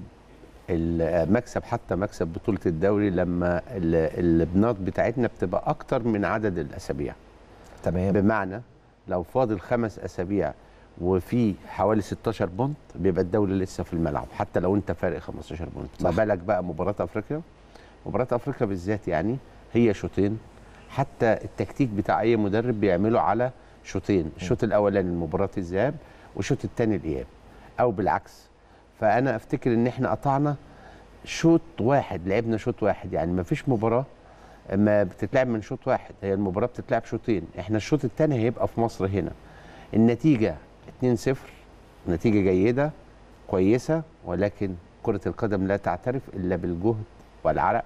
المكسب حتى مكسب بطوله الدوري لما ال- البنات بتاعتنا بتبقى اكتر من عدد الاسابيع تمام بمعنى لو فاضل خمس اسابيع وفي حوالي 16 بونت بيبقى الدوري لسه في الملعب حتى لو انت فارق 15 بونت ما صح. بالك بقى مباراه افريقيا مباراه افريقيا بالذات يعني هي شوطين حتى التكتيك بتاع اي مدرب بيعمله على شوطين الشوط الاولاني مباراه الذهاب والشوط الثاني الاياب او بالعكس فانا افتكر ان احنا قطعنا شوط واحد لعبنا شوط واحد يعني ما فيش مباراه ما بتتلعب من شوط واحد هي المباراه بتتلعب شوطين احنا الشوط الثاني هيبقى في مصر هنا النتيجه 2-0 نتيجه جيده كويسه ولكن كره القدم لا تعترف الا بالجهد والعرق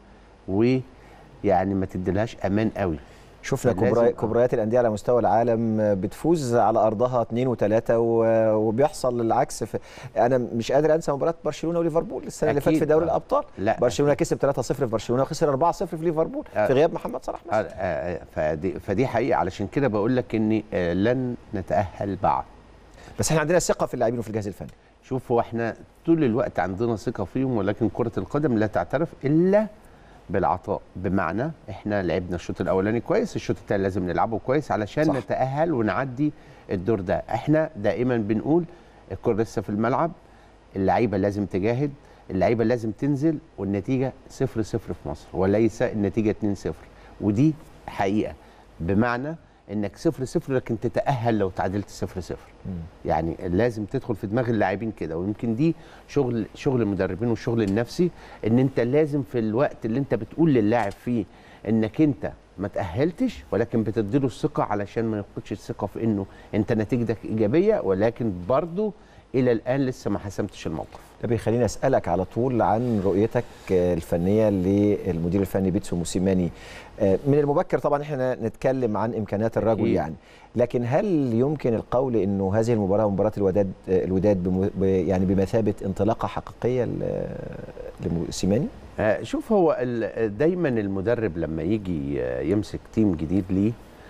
ويعني ما تديلهاش امان قوي شفنا فلازم- كبرى آه. كبريات الانديه على مستوى العالم بتفوز على ارضها اثنين وثلاثه وبيحصل العكس في انا مش قادر انسى مباراه برشلونه وليفربول السنه اللي فاتت أكيد، في دوري آه. الابطال لا برشلونه كسب 3-0 في برشلونه وخسر 4-0 في ليفربول آه. في غياب محمد صلاح آه، مثلا آه، آه، فدي فدي حقيقه علشان كده بقول لك ان آه، لن نتاهل بعد بس احنا عندنا ثقه في اللاعبين وفي الجهاز الفني شوف هو احنا طول الوقت عندنا ثقه فيهم ولكن كره القدم لا تعترف الا بالعطاء بمعنى احنا لعبنا الشوط الاولاني كويس الشوط الثاني لازم نلعبه كويس علشان صح. صح. نتاهل ونعدي الدور ده احنا دائما بنقول الكره لسه في الملعب اللعيبه لازم تجاهد اللعيبه لازم تنزل والنتيجه 0 0 في مصر وليس النتيجه 2 0 ودي حقيقه بمعنى انك 0 0 لكن تتاهل لو تعادلت 0 0 يعني لازم تدخل في دماغ اللاعبين كده ويمكن دي شغل شغل المدربين والشغل النفسي ان انت لازم في الوقت اللي انت بتقول للاعب فيه انك انت ما تاهلتش ولكن بتديله الثقه علشان ما يفقدش الثقه في انه انت نتيجتك ايجابيه ولكن برضه الى الان لسه ما حسمتش الموقف ده بيخليني اسالك على طول عن رؤيتك آه، الفنيه للمدير الفني بيتسو موسيماني آه، من المبكر طبعا احنا نتكلم عن امكانيات الرجل أكيد. يعني لكن هل يمكن القول انه هذه المباراه مباراه الوداد آه، الوداد بم- ب- يعني بمثابه انطلاقه حقيقيه ل- لموسيماني آه، شوف هو ال- دايما المدرب لما يجي آه، يمسك تيم جديد ليه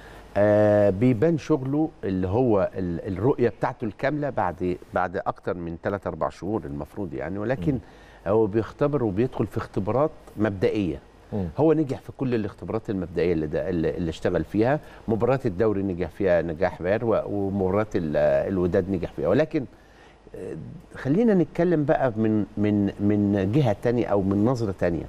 آه، بيبان شغله اللي هو ال- الرؤيه بتاعته الكامله بعد بعد اكتر من 3 4 شهور المفروض يعني ولكن هو بيختبر وبيدخل في اختبارات مبدئيه مم. هو نجح في كل الاختبارات المبدئيه اللي, ده اللي اللي اشتغل فيها مباراه الدوري نجح فيها نجاح بار و- ومباراه ال- الوداد نجح فيها ولكن آه، خلينا نتكلم بقى من من من جهه تانية او من نظره تانية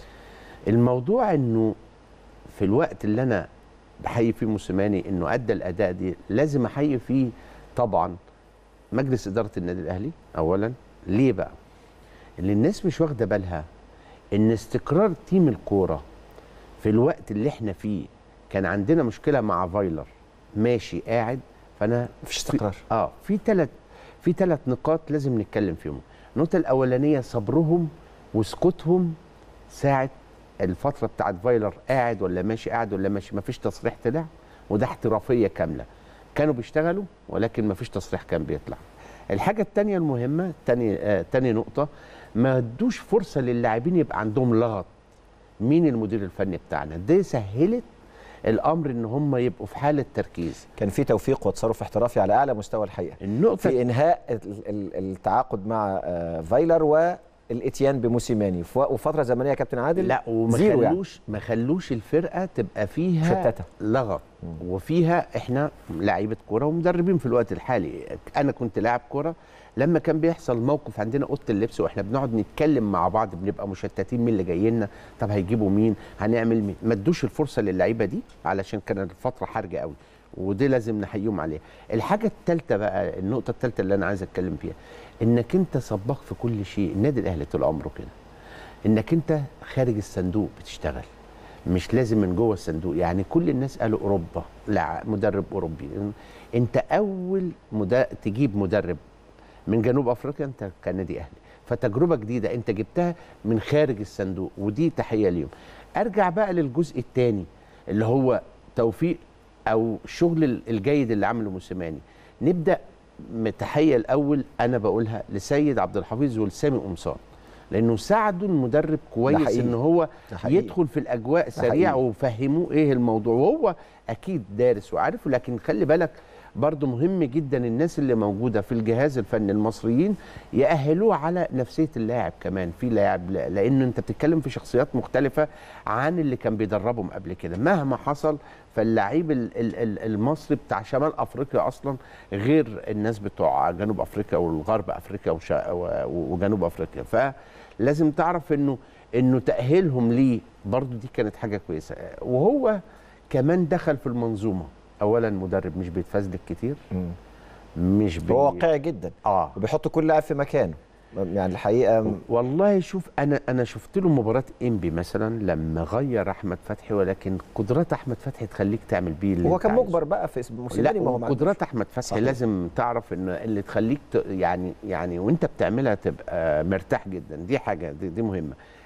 الموضوع انه في الوقت اللي انا بحيي فيه موسيماني انه ادى الاداء دي لازم احيي فيه طبعا مجلس اداره النادي الاهلي اولا ليه بقى اللي الناس مش واخده بالها ان استقرار تيم الكوره في الوقت اللي احنا فيه كان عندنا مشكله مع فايلر ماشي قاعد فانا مفيش استقرار اه في ثلاث في ثلاث نقاط لازم نتكلم فيهم النقطه الاولانيه صبرهم وسكوتهم ساعه الفتره بتاعت فايلر قاعد ولا ماشي قاعد ولا ماشي مفيش تصريح طلع وده احترافيه كامله كانوا بيشتغلوا ولكن مفيش تصريح كان بيطلع الحاجه الثانيه المهمه تاني آه تاني نقطه ما ادوش فرصه للاعبين يبقى عندهم لغط مين المدير الفني بتاعنا دي سهلت الامر ان هم يبقوا في حاله تركيز كان في توفيق وتصرف احترافي على اعلى مستوى الحقيقه النقطه في انهاء ال- ال- التعاقد مع آه، فايلر والاتيان بموسيماني في وق- وفتره زمنيه يا كابتن عادل لا وما زيرو يعني. خلوش ما خلوش الفرقه تبقى فيها شتتة. لغط وفيها احنا لعيبه كوره ومدربين في الوقت الحالي انا كنت لاعب كوره لما كان بيحصل موقف عندنا اوضه اللبس واحنا بنقعد نتكلم مع بعض بنبقى مشتتين مين اللي جاي لنا طب هيجيبوا مين هنعمل مين ما ادوش الفرصه للعيبه دي علشان كانت الفتره حرجه قوي ودي لازم نحييهم عليها الحاجه الثالثه بقى النقطه الثالثه اللي انا عايز اتكلم فيها انك انت سباق في كل شيء النادي الاهلي طول عمره كده انك انت خارج الصندوق بتشتغل مش لازم من جوه الصندوق يعني كل الناس قالوا اوروبا لا مدرب اوروبي انت اول مدا... تجيب مدرب من جنوب افريقيا انت كنادي اهلي فتجربه جديده انت جبتها من خارج الصندوق ودي تحيه ليهم ارجع بقى للجزء الثاني اللي هو توفيق او الشغل الجيد اللي عمله موسيماني نبدا تحيه الاول انا بقولها لسيد عبد الحفيظ ولسامي قمصان لانه ساعدوا المدرب كويس حقيقي. ان هو ده حقيقي. يدخل في الاجواء حقيقي. سريع وفهموه ايه الموضوع وهو اكيد دارس وعارف لكن خلي بالك برضو مهم جدا الناس اللي موجوده في الجهاز الفني المصريين يأهلوه على نفسيه اللاعب كمان في لاعب لا- لان انت بتتكلم في شخصيات مختلفه عن اللي كان بيدربهم قبل كده مهما حصل فاللعيب ال- ال- ال- المصري بتاع شمال افريقيا اصلا غير الناس بتوع جنوب افريقيا والغرب افريقيا وشا- و- وجنوب افريقيا فلازم تعرف انه انه تاهيلهم ليه برضو دي كانت حاجه كويسه وهو كمان دخل في المنظومه اولا مدرب مش بيتفزلك كتير مم. مش بي... هو واقعي جدا اه وبيحط كل لاعب في مكانه يعني الحقيقه والله شوف انا انا شفت له مباراه انبي مثلا لما غير احمد فتحي ولكن قدرات احمد فتحي تخليك تعمل بيه اللي هو انت كان عايزه. مجبر بقى في لا موسيماني ما هو ما قدرات احمد فتحي صحيح. لازم تعرف ان اللي تخليك ت... يعني يعني وانت بتعملها تبقى مرتاح جدا دي حاجه دي, دي مهمه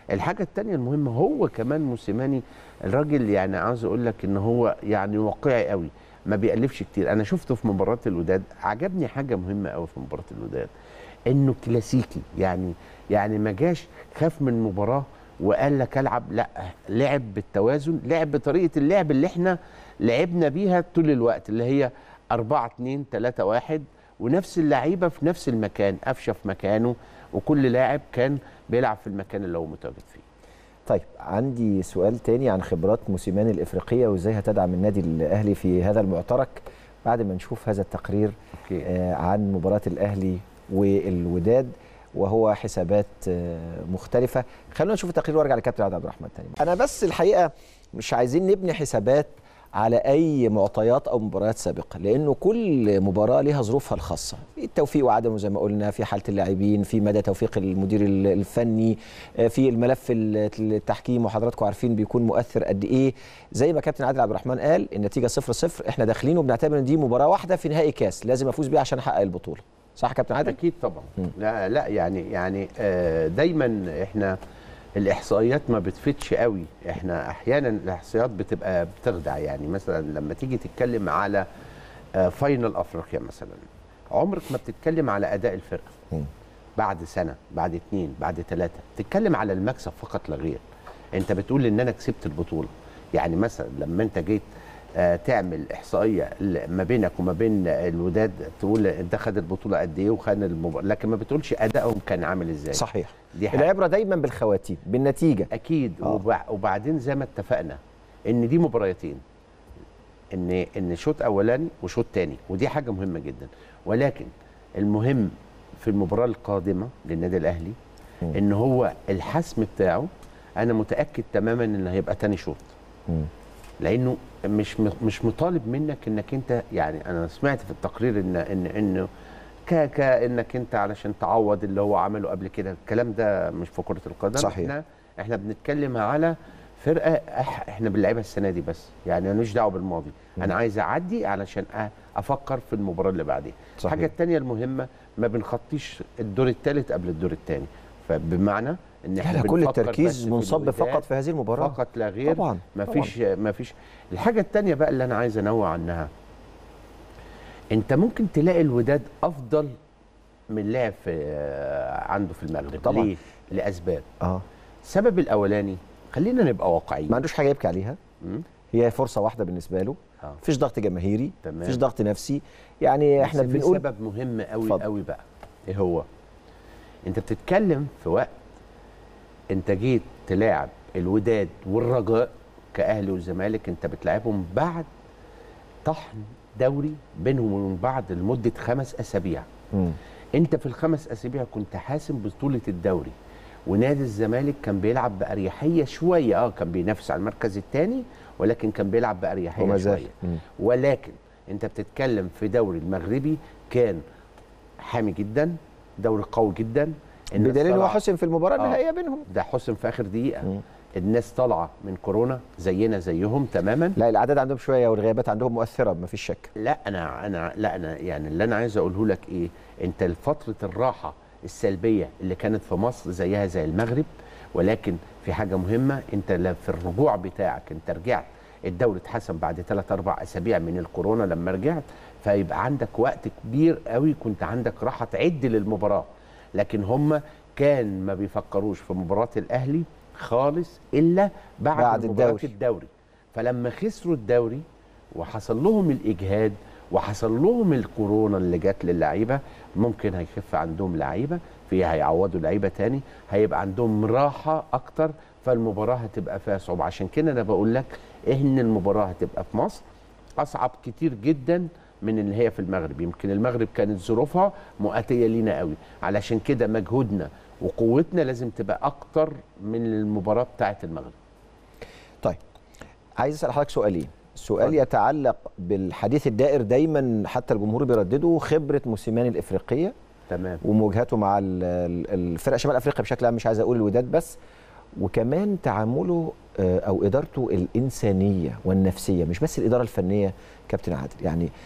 الحاجه الثانيه المهمه هو كمان موسيماني الراجل يعني عاوز اقول لك ان هو يعني واقعي قوي ما بيألفش كتير انا شفته في مباراه الوداد عجبني حاجه مهمه قوي في مباراه الوداد انه كلاسيكي يعني يعني ما جاش خاف من مباراه وقال لك العب لا لعب بالتوازن لعب بطريقه اللعب اللي احنا لعبنا بيها طول الوقت اللي هي 4 2 3 1 ونفس اللعيبه في نفس المكان قفشه في مكانه وكل لاعب كان بيلعب في المكان اللي هو متواجد فيه طيب عندي سؤال تاني عن خبرات موسيماني الافريقيه وازاي هتدعم النادي الاهلي في هذا المعترك بعد ما نشوف هذا التقرير أوكي. آه عن مباراه الاهلي والوداد وهو حسابات آه مختلفه خلونا نشوف التقرير وارجع لكابتن عبد الرحمن تاني انا بس الحقيقه مش عايزين نبني حسابات على اي معطيات او مباريات سابقه لانه كل مباراه لها ظروفها الخاصه في التوفيق وعدمه زي ما قلنا في حاله اللاعبين في مدى توفيق المدير الفني في الملف التحكيم وحضراتكم عارفين بيكون مؤثر قد ايه زي ما كابتن عادل عبد الرحمن قال النتيجه 0 0 احنا داخلين وبنعتبر ان دي مباراه واحده في نهائي كاس لازم افوز بيها عشان احقق البطوله صح يا كابتن عادل اكيد طبعا لا لا يعني يعني آه دايما احنا الاحصائيات ما بتفيدش قوي احنا احيانا الاحصائيات بتبقى بتخدع يعني مثلا لما تيجي تتكلم على آه فاينل افريقيا مثلا عمرك ما بتتكلم على اداء الفرقه مم. بعد سنه بعد اتنين بعد ثلاثه تتكلم على المكسب فقط لا غير انت بتقول ان انا كسبت البطوله يعني مثلا لما انت جيت آه تعمل احصائيه ما بينك وما بين الوداد تقول ده خد البطوله قد ايه وخد المباراه لكن ما بتقولش ادائهم كان عامل ازاي صحيح دي حاجة. العبره دايما بالخواتيم بالنتيجه اكيد آه. وبع- وبعدين زي ما اتفقنا ان دي مباراتين ان ان شوط اولاني وشوط تاني ودي حاجه مهمه جدا ولكن المهم في المباراه القادمه للنادي الاهلي مم. ان هو الحسم بتاعه انا متاكد تماما ان هيبقى تاني شوط مم. لانه مش م- مش مطالب منك انك انت يعني انا سمعت في التقرير ان ان انه ك كانك انت علشان تعوض اللي هو عمله قبل كده الكلام ده مش في كره القدم صحيح. احنا احنا بنتكلم على فرقه أح احنا بنلعبها السنه دي بس يعني ماليش دعوه بالماضي انا عايز اعدي علشان أ- افكر في المباراه اللي بعديها صحيح. الحاجه الثانيه المهمه ما بنخطيش الدور الثالث قبل الدور الثاني فبمعنى ان لا احنا لا كل بنفكر التركيز بس في منصب الوداد فقط في هذه المباراه فقط لا غير طبعا ما طبعاً. فيش ما فيش الحاجه الثانيه بقى اللي انا عايز انوع عنها انت ممكن تلاقي الوداد افضل من لاعب في عنده في المغرب طبعاً. ليه لاسباب اه السبب الاولاني خلينا نبقى واقعيين ما عندوش حاجه يبكي عليها مم. هي فرصه واحده بالنسبه له آه. مفيش ضغط جماهيري تمام. مفيش ضغط نفسي يعني احنا بس في بنقول سبب مهم قوي اتفضل. قوي بقى ايه هو انت بتتكلم في وقت انت جيت تلاعب الوداد والرجاء كاهلي والزمالك انت بتلعبهم بعد طحن دوري بينهم وبين بعض لمده خمس اسابيع مم. انت في الخمس اسابيع كنت حاسم بطوله الدوري ونادي الزمالك كان بيلعب باريحيه شويه اه كان بينافس على المركز الثاني ولكن كان بيلعب باريحيه وما زال. شويه مم. ولكن انت بتتكلم في دوري المغربي كان حامي جدا دوري قوي جدا الناس بدليل هو طالعة- حسم في المباراه آه. النهائيه بينهم ده حسم في اخر دقيقه مم. الناس طالعه من كورونا زينا زيهم تماما لا الاعداد عندهم شويه والغيابات عندهم مؤثره مفيش شك لا انا انا لا انا يعني اللي انا عايز اقوله لك ايه انت فتره الراحه السلبيه اللي كانت في مصر زيها زي المغرب ولكن في حاجه مهمه انت لا في الرجوع بتاعك انت رجعت الدوري اتحسن بعد 3 4 اسابيع من الكورونا لما رجعت فيبقى عندك وقت كبير قوي كنت عندك راحه تعد للمباراه لكن هم كان ما بيفكروش في مباراه الاهلي خالص الا بعد, بعد مباراة الدوري. الدوري فلما خسروا الدوري وحصل لهم الاجهاد وحصل لهم الكورونا اللي جت للعيبه ممكن هيخف عندهم لعيبه في هيعوضوا لعيبه تاني هيبقى عندهم راحه اكتر فالمباراه هتبقى فيها صعوبه عشان كده انا بقول لك ان المباراه هتبقى في مصر اصعب كتير جدا من اللي هي في المغرب يمكن المغرب كانت ظروفها مؤاتيه لينا قوي علشان كده مجهودنا وقوتنا لازم تبقى اكتر من المباراه بتاعه المغرب طيب عايز اسال حضرتك سؤالين سؤال اتفضل. يتعلق بالحديث الدائر دايما حتى الجمهور بيردده خبره موسيماني الافريقيه تمام ومواجهته مع ال- ال- الفرق شمال افريقيا بشكل عام مش عايز اقول الوداد بس وكمان تعامله آه، او ادارته الانسانيه والنفسيه مش بس الاداره الفنيه كابتن عادل يعني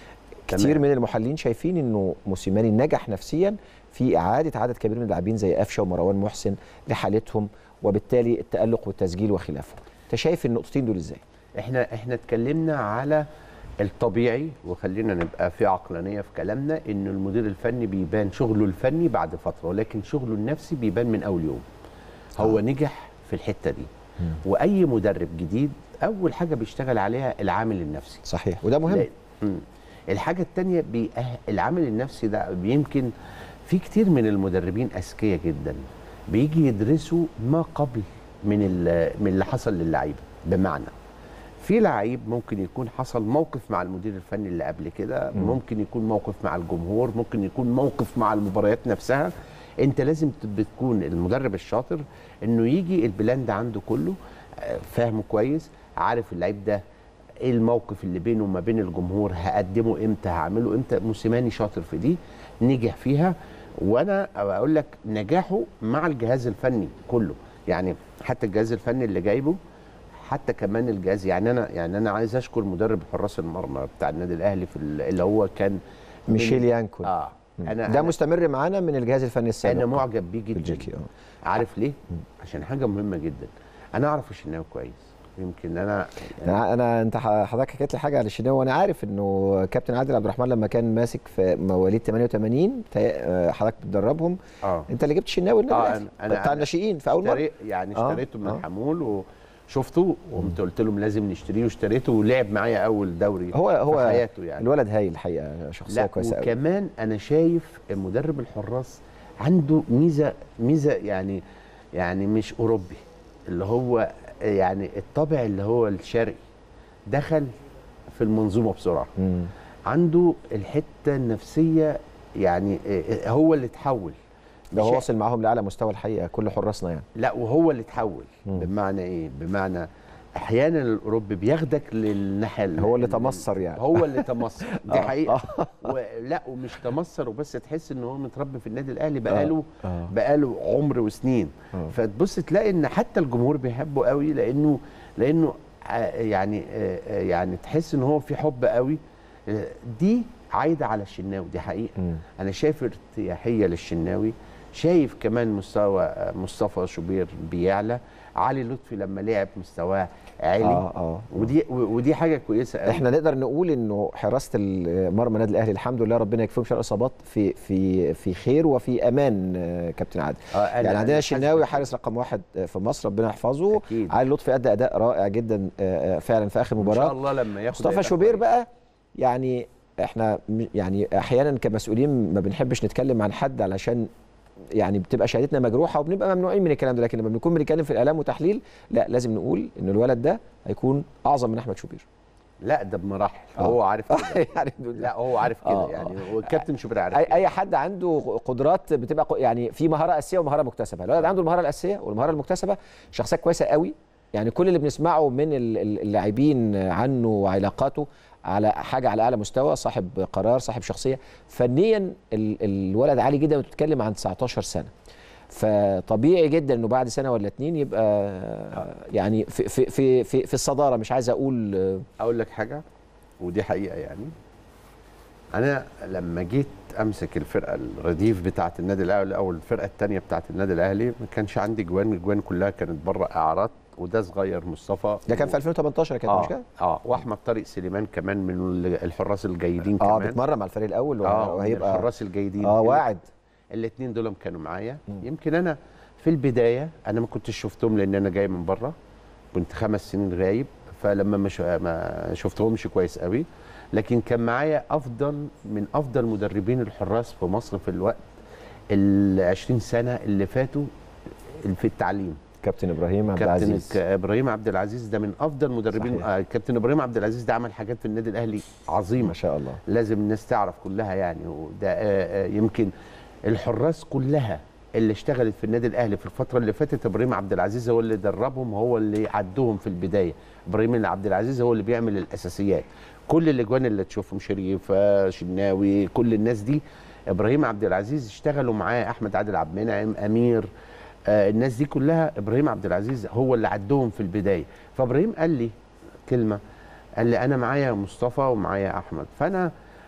كتير من المحللين شايفين انه موسيماني نجح نفسيا في اعاده عدد كبير من اللاعبين زي قفشه ومروان محسن لحالتهم وبالتالي التالق والتسجيل وخلافه انت شايف النقطتين دول ازاي احنا احنا اتكلمنا على الطبيعي وخلينا نبقى في عقلانيه في كلامنا ان المدير الفني بيبان شغله الفني بعد فتره ولكن شغله النفسي بيبان من اول يوم هو نجح في الحته دي واي مدرب جديد اول حاجه بيشتغل عليها العامل النفسي صحيح وده مهم لا- مم. الحاجه الثانيه العامل النفسي ده يمكن في كتير من المدربين اذكياء جدا بيجي يدرسوا ما قبل من ال- من اللي حصل للعيبه بمعنى في لعيب ممكن يكون حصل موقف مع المدير الفني اللي قبل كده ممكن يكون موقف مع الجمهور ممكن يكون موقف مع المباريات نفسها انت لازم تب- تكون المدرب الشاطر انه يجي البلان ده عنده كله آه، فاهمه كويس عارف اللعيب ده ايه الموقف اللي بينه وما بين الجمهور هقدمه امتى هعمله امتى موسيماني شاطر في دي نجح فيها وانا اقول لك نجاحه مع الجهاز الفني كله يعني حتى الجهاز الفني اللي جايبه حتى كمان الجهاز يعني انا يعني انا عايز اشكر مدرب حراس المرمى بتاع النادي الاهلي في ال- اللي هو كان ميشيل من- يانكون اه انا ده أنا- مستمر معانا من الجهاز الفني السابق انا معجب بيه جدا بلجيكي اه عارف ليه عشان حاجه مهمه جدا انا اعرف الشناوي كويس يمكن انا انا انا انت ح- حضرتك حكيت لي حاجه على الشناوي وانا عارف انه كابتن عادل عبد الرحمن لما كان ماسك في مواليد 88 تا- آه، حضرتك بتدربهم اه انت اللي جبت الشناوي النادي آه، الأهلي. أنا- أنا- بتاع الناشئين في اول مره اشتري يعني آه، اشتريته من آه. الحمول وشفته وقمت قلت لهم لازم نشتريه واشتريته ولعب معايا اول دوري هو هو في حياته يعني الولد هايل الحقيقه شخصيه لا كويسه قوي وكمان انا شايف مدرب الحراس عنده ميزه ميزه يعني يعني مش اوروبي اللي هو يعني الطابع اللي هو الشرقي دخل في المنظومه بسرعه مم. عنده الحته النفسيه يعني آه، هو اللي اتحول ده هو مش- واصل معاهم لاعلى مستوى الحقيقه كل حراسنا يعني لا وهو اللي اتحول مم. بمعنى ايه بمعنى احيانا الاوروبي بياخدك للناحيه ال- هو اللي ال- تمصر يعني. هو اللي تمصر دي آه، حقيقه آه. ولا ومش تمصر وبس تحس ان هو متربي في النادي الاهلي بقاله آه. بقاله عمر وسنين آه. فتبص تلاقي ان حتى الجمهور بيحبه قوي لانه لانه آه، يعني آه، آه، يعني تحس ان هو في حب قوي آه، دي عايده على الشناوي دي حقيقه مم. انا شايف ارتياحيه للشناوي شايف كمان مستوى مصطفى شوبير بيعلى علي لطفي لما لعب مستواه عالي اه اه ودي ودي حاجه كويسه قوي احنا نقدر نقول انه حراسه المرمى النادي الاهلي الحمد لله ربنا يكفيهم شر الاصابات في في في خير وفي امان آه، كابتن عادل آه، أنا- يعني أنا عندنا حاسس الشناوي بكده. حارس رقم واحد آه، في مصر ربنا يحفظه أكيد. علي لطفي ادى اداء رائع جدا آه، آه، فعلا في اخر ان مباراه شاء الله لما ياخد مصطفى هيبقى شوبير كويس. بقى يعني احنا م- يعني احيانا كمسؤولين ما بنحبش نتكلم عن حد علشان يعني بتبقى شهادتنا مجروحه وبنبقى ممنوعين من الكلام ده لكن لما بنكون بنتكلم في الاعلام وتحليل لا لازم نقول ان الولد ده هيكون اعظم من احمد شوبير لا ده بمراحل آه. هو عارف كده يعني لا هو عارف كده آه، يعني والكابتن شوبير عارف اي كده. اي حد عنده قدرات بتبقى ق- يعني في مهاره اساسيه ومهاره مكتسبه الولد عنده المهاره الاساسيه والمهاره المكتسبه شخصيه كويسه قوي يعني كل اللي بنسمعه من ال- ال- اللاعبين عنه وعلاقاته على حاجه على اعلى مستوى صاحب قرار صاحب شخصيه فنيا ال- الولد عالي جدا وتتكلم عن 19 سنه فطبيعي جدا انه بعد سنه ولا اتنين يبقى يعني في في في في, في الصداره مش عايز اقول اقول لك حاجه ودي حقيقه يعني انا لما جيت امسك الفرقه الرديف بتاعه النادي الاهلي او الفرقه الثانيه بتاعه النادي الاهلي ما كانش عندي جوان الجوان كلها كانت بره اعارات وده صغير مصطفى ده كان في 2018 كان مش اه كده؟ اه واحمد طارق سليمان كمان من ال- الحراس الجيدين اه كمان بيتمرن مع الفريق الاول اه وهيبقى الحراس الجيدين اه واعد الاثنين دول كانوا معايا يمكن انا في البدايه انا ما كنتش شفتهم لان انا جاي من بره كنت خمس سنين غايب فلما ما شو- ما شفتهمش كويس قوي لكن كان معايا افضل من افضل مدربين الحراس في مصر في الوقت ال 20 سنه اللي فاتوا في التعليم كابتن ابراهيم عبد كابتن العزيز ك- ابراهيم عبد العزيز ده من افضل مدربين صحيح. آه كابتن ابراهيم عبد العزيز ده عمل حاجات في النادي الاهلي عظيمه ما شاء الله لازم الناس تعرف كلها يعني وده آه، آه، يمكن الحراس كلها اللي اشتغلت في النادي الاهلي في الفتره اللي فاتت ابراهيم عبد العزيز هو اللي دربهم هو اللي عدهم في البدايه ابراهيم عبد العزيز هو اللي بيعمل الاساسيات كل الاجوان اللي تشوفهم شريف آه، شناوي كل الناس دي ابراهيم عبد العزيز اشتغلوا معاه احمد عادل عبد المنعم امير آه، الناس دي كلها ابراهيم عبد العزيز هو اللي عدهم في البدايه فابراهيم قال لي كلمه قال لي انا معايا مصطفى ومعايا احمد فانا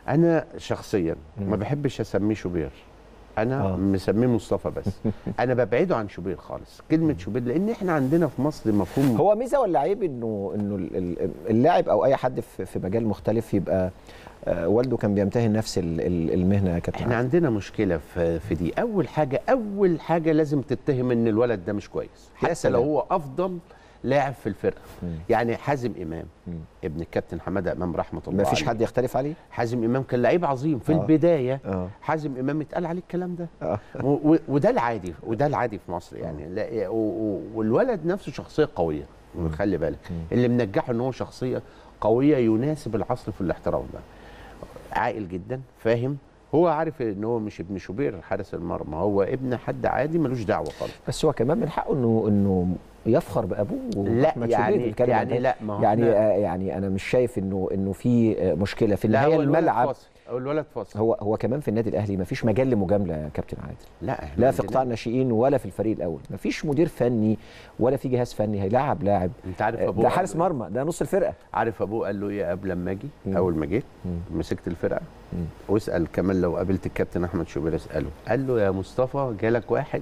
انا شخصيا ما بحبش اسميه شوبير انا آه. آه. مسميه مصطفى بس انا ببعده عن شوبير خالص كلمه شوبير لان احنا عندنا في مصر مفهوم هو ميزه ولا عيب انه انه ال- ال- اللاعب او اي حد في في مجال مختلف يبقى آه، والده كان بيمتهن نفس ال- ال- المهنه يا كابتن احنا عادل؟ عندنا مشكله في في دي اول حاجه اول حاجه لازم تتهم ان الولد ده مش كويس يا حتى سلام. لو هو افضل لاعب في الفرقه مم. يعني حازم امام مم. ابن الكابتن حماده امام رحمه الله ما فيش عليه. حد يختلف عليه حازم امام كان لعيب عظيم في آه. آه. البدايه اه حازم امام اتقال عليه الكلام ده آه. و- و- وده العادي وده العادي في مصر يعني لا و- و- والولد نفسه شخصيه قويه خلي بالك اللي منجحه ان هو شخصيه قويه يناسب العصر في الاحتراف ده عاقل جدا فاهم هو عارف ان هو مش ابن شوبير حارس المرمى هو ابن حد عادي ملوش دعوه خالص بس هو كمان من حقه انه انه يفخر بابوه لا أحمد يعني شوبير بيتكلم عن يعني ده. لا ما هو يعني إحنا- آه يعني انا مش شايف انه انه في آه، مشكله في لا النهايه هو الولد الملعب فاصل هو الولد فاصل هو هو كمان في النادي الاهلي ما فيش مجال لمجامله يا كابتن عادل لا إحنا لا في عندنا- قطاع الناشئين ولا في الفريق الاول ما فيش مدير فني ولا في جهاز فني هيلاعب لاعب انت عارف آه، ابوه ده قال حارس له إيه؟ مرمى ده نص الفرقه عارف ابوه قال له ايه قبل ما اجي مم. اول ما جيت مم. مسكت الفرقه مم. واسال كمان لو قابلت الكابتن احمد شوبير اساله قال له يا مصطفى جالك واحد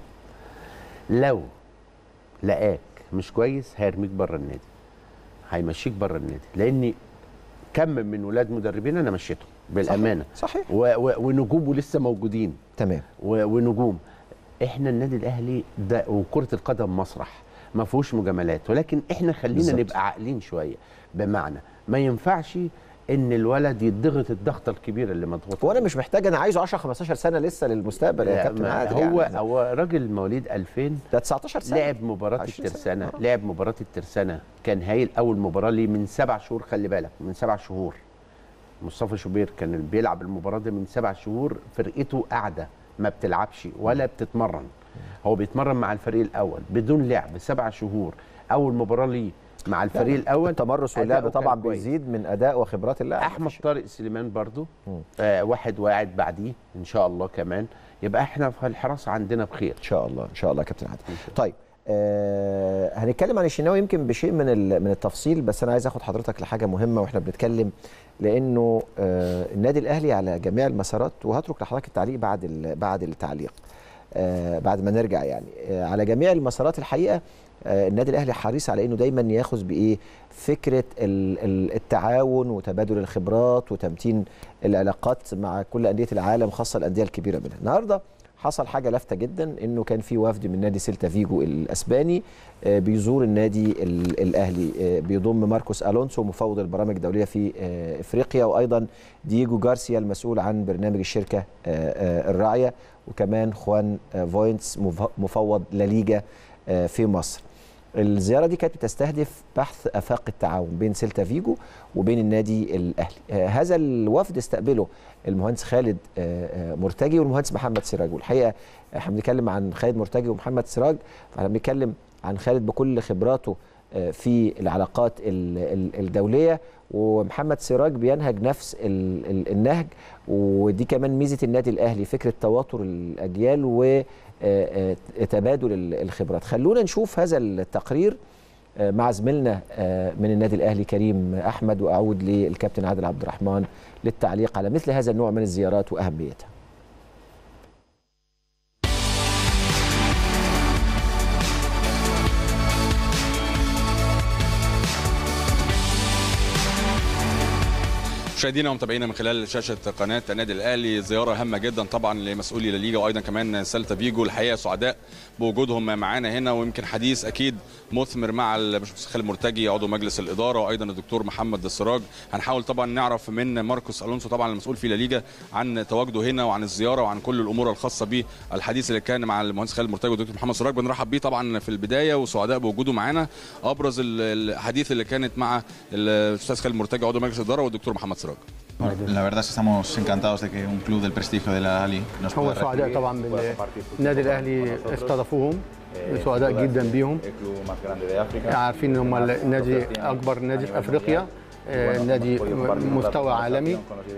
لو لقاك مش كويس هيرميك بره النادي هيمشيك بره النادي لاني كم من ولاد مدربين انا مشيتهم بالامانه صحيح و- و- ونجوم لسه موجودين تمام و- ونجوم احنا النادي الاهلي ده وكره القدم مسرح ما فيهوش مجاملات ولكن احنا خلينا بالظبط. بالزبط. نبقى عاقلين شويه بمعنى ما ينفعش ان الولد يضغط الضغطه الكبيره اللي مضغوط وانا مش محتاج انا عايزه 10 15 سنه لسه للمستقبل يا كابتن عادل هو يعني. هو راجل مواليد 2000 ده 19 سنه لعب مباراه 20 سنة. الترسانه آه. لعب مباراه الترسانه كان هايل اول مباراه ليه من سبع شهور خلي بالك من سبع شهور مصطفى شوبير كان بيلعب المباراه دي من سبع شهور فرقته قاعده ما بتلعبش ولا بتتمرن هو بيتمرن مع الفريق الاول بدون لعب سبع شهور اول مباراه ليه مع الفريق الاول التمرس واللعب أداؤه كان طبعا كويس. بيزيد من اداء وخبرات اللاعب احمد مفيش- طارق سليمان برضو مم. آه واحد واعد بعديه ان شاء الله كمان يبقى احنا في الحراسه عندنا بخير ان شاء الله ان شاء الله يا كابتن عادل طيب آه هنتكلم عن الشناوي يمكن بشيء من ال- من التفصيل بس انا عايز اخد حضرتك لحاجه مهمه واحنا بنتكلم لانه آه النادي الاهلي على جميع المسارات وهترك لحضرتك التعليق بعد ال- بعد التعليق آه بعد ما نرجع يعني آه على جميع المسارات الحقيقه آه النادي الاهلي حريص على انه دايما ياخذ بايه فكره ال- ال- التعاون وتبادل الخبرات وتمتين العلاقات مع كل انديه العالم خاصه الانديه الكبيره منها النهارده حصل حاجه لافته جدا انه كان في وفد من نادي سيلتا فيجو الاسباني آه، بيزور النادي ال- الاهلي آه، بيضم ماركوس الونسو مفوض البرامج الدوليه في آه، افريقيا وايضا دييجو جارسيا المسؤول عن برنامج الشركه آه، آه، الراعيه وكمان خوان آه، فوينتس مف- مفوض لليجا آه، في مصر الزياره دي كانت بتستهدف بحث افاق التعاون بين سيلتا فيجو وبين النادي الاهلي آه، هذا الوفد استقبله المهندس خالد آه، آه، مرتجي والمهندس محمد سراج والحقيقه احنا بنتكلم عن خالد مرتجي ومحمد سراج فاحنا بنتكلم عن خالد بكل خبراته آه، في العلاقات ال- ال- الدوليه ومحمد سراج بينهج نفس ال- ال- النهج ودي كمان ميزه النادي الاهلي فكره تواتر الاجيال وتبادل الخبرات خلونا نشوف هذا التقرير آه، مع زميلنا آه، من النادي الاهلي كريم احمد واعود للكابتن عادل عبد الرحمن للتعليق على مثل هذا النوع من الزيارات واهميتها مشاهدينا ومتابعينا من خلال شاشه قناه النادي الاهلي زياره هامه جدا طبعا لمسؤولي الليجا وايضا كمان سالتا فيجو الحقيقه سعداء بوجودهم معانا هنا ويمكن حديث اكيد مثمر مع الباشمهندس خالد مرتجي عضو مجلس الاداره وايضا الدكتور محمد السراج هنحاول طبعا نعرف من ماركوس الونسو طبعا المسؤول في الليجا عن تواجده هنا وعن الزياره وعن كل الامور الخاصه بالحديث اللي كان مع المهندس خالد مرتجي والدكتور محمد السراج بنرحب بيه طبعا في البدايه وسعداء بوجوده معانا ابرز ال- الحديث اللي كانت مع الاستاذ خالد مرتجي عضو مجلس الاداره والدكتور محمد سراج La verdad es que estamos encantados de que un club del prestigio de la Ali nos هو pueda سعداء recibir. طبعا بالنادي الاهلي استضافوهم سعداء جدا بيهم عارفين ان هم النادي اكبر نادي في افريقيا آه، نادي مستوى عالمي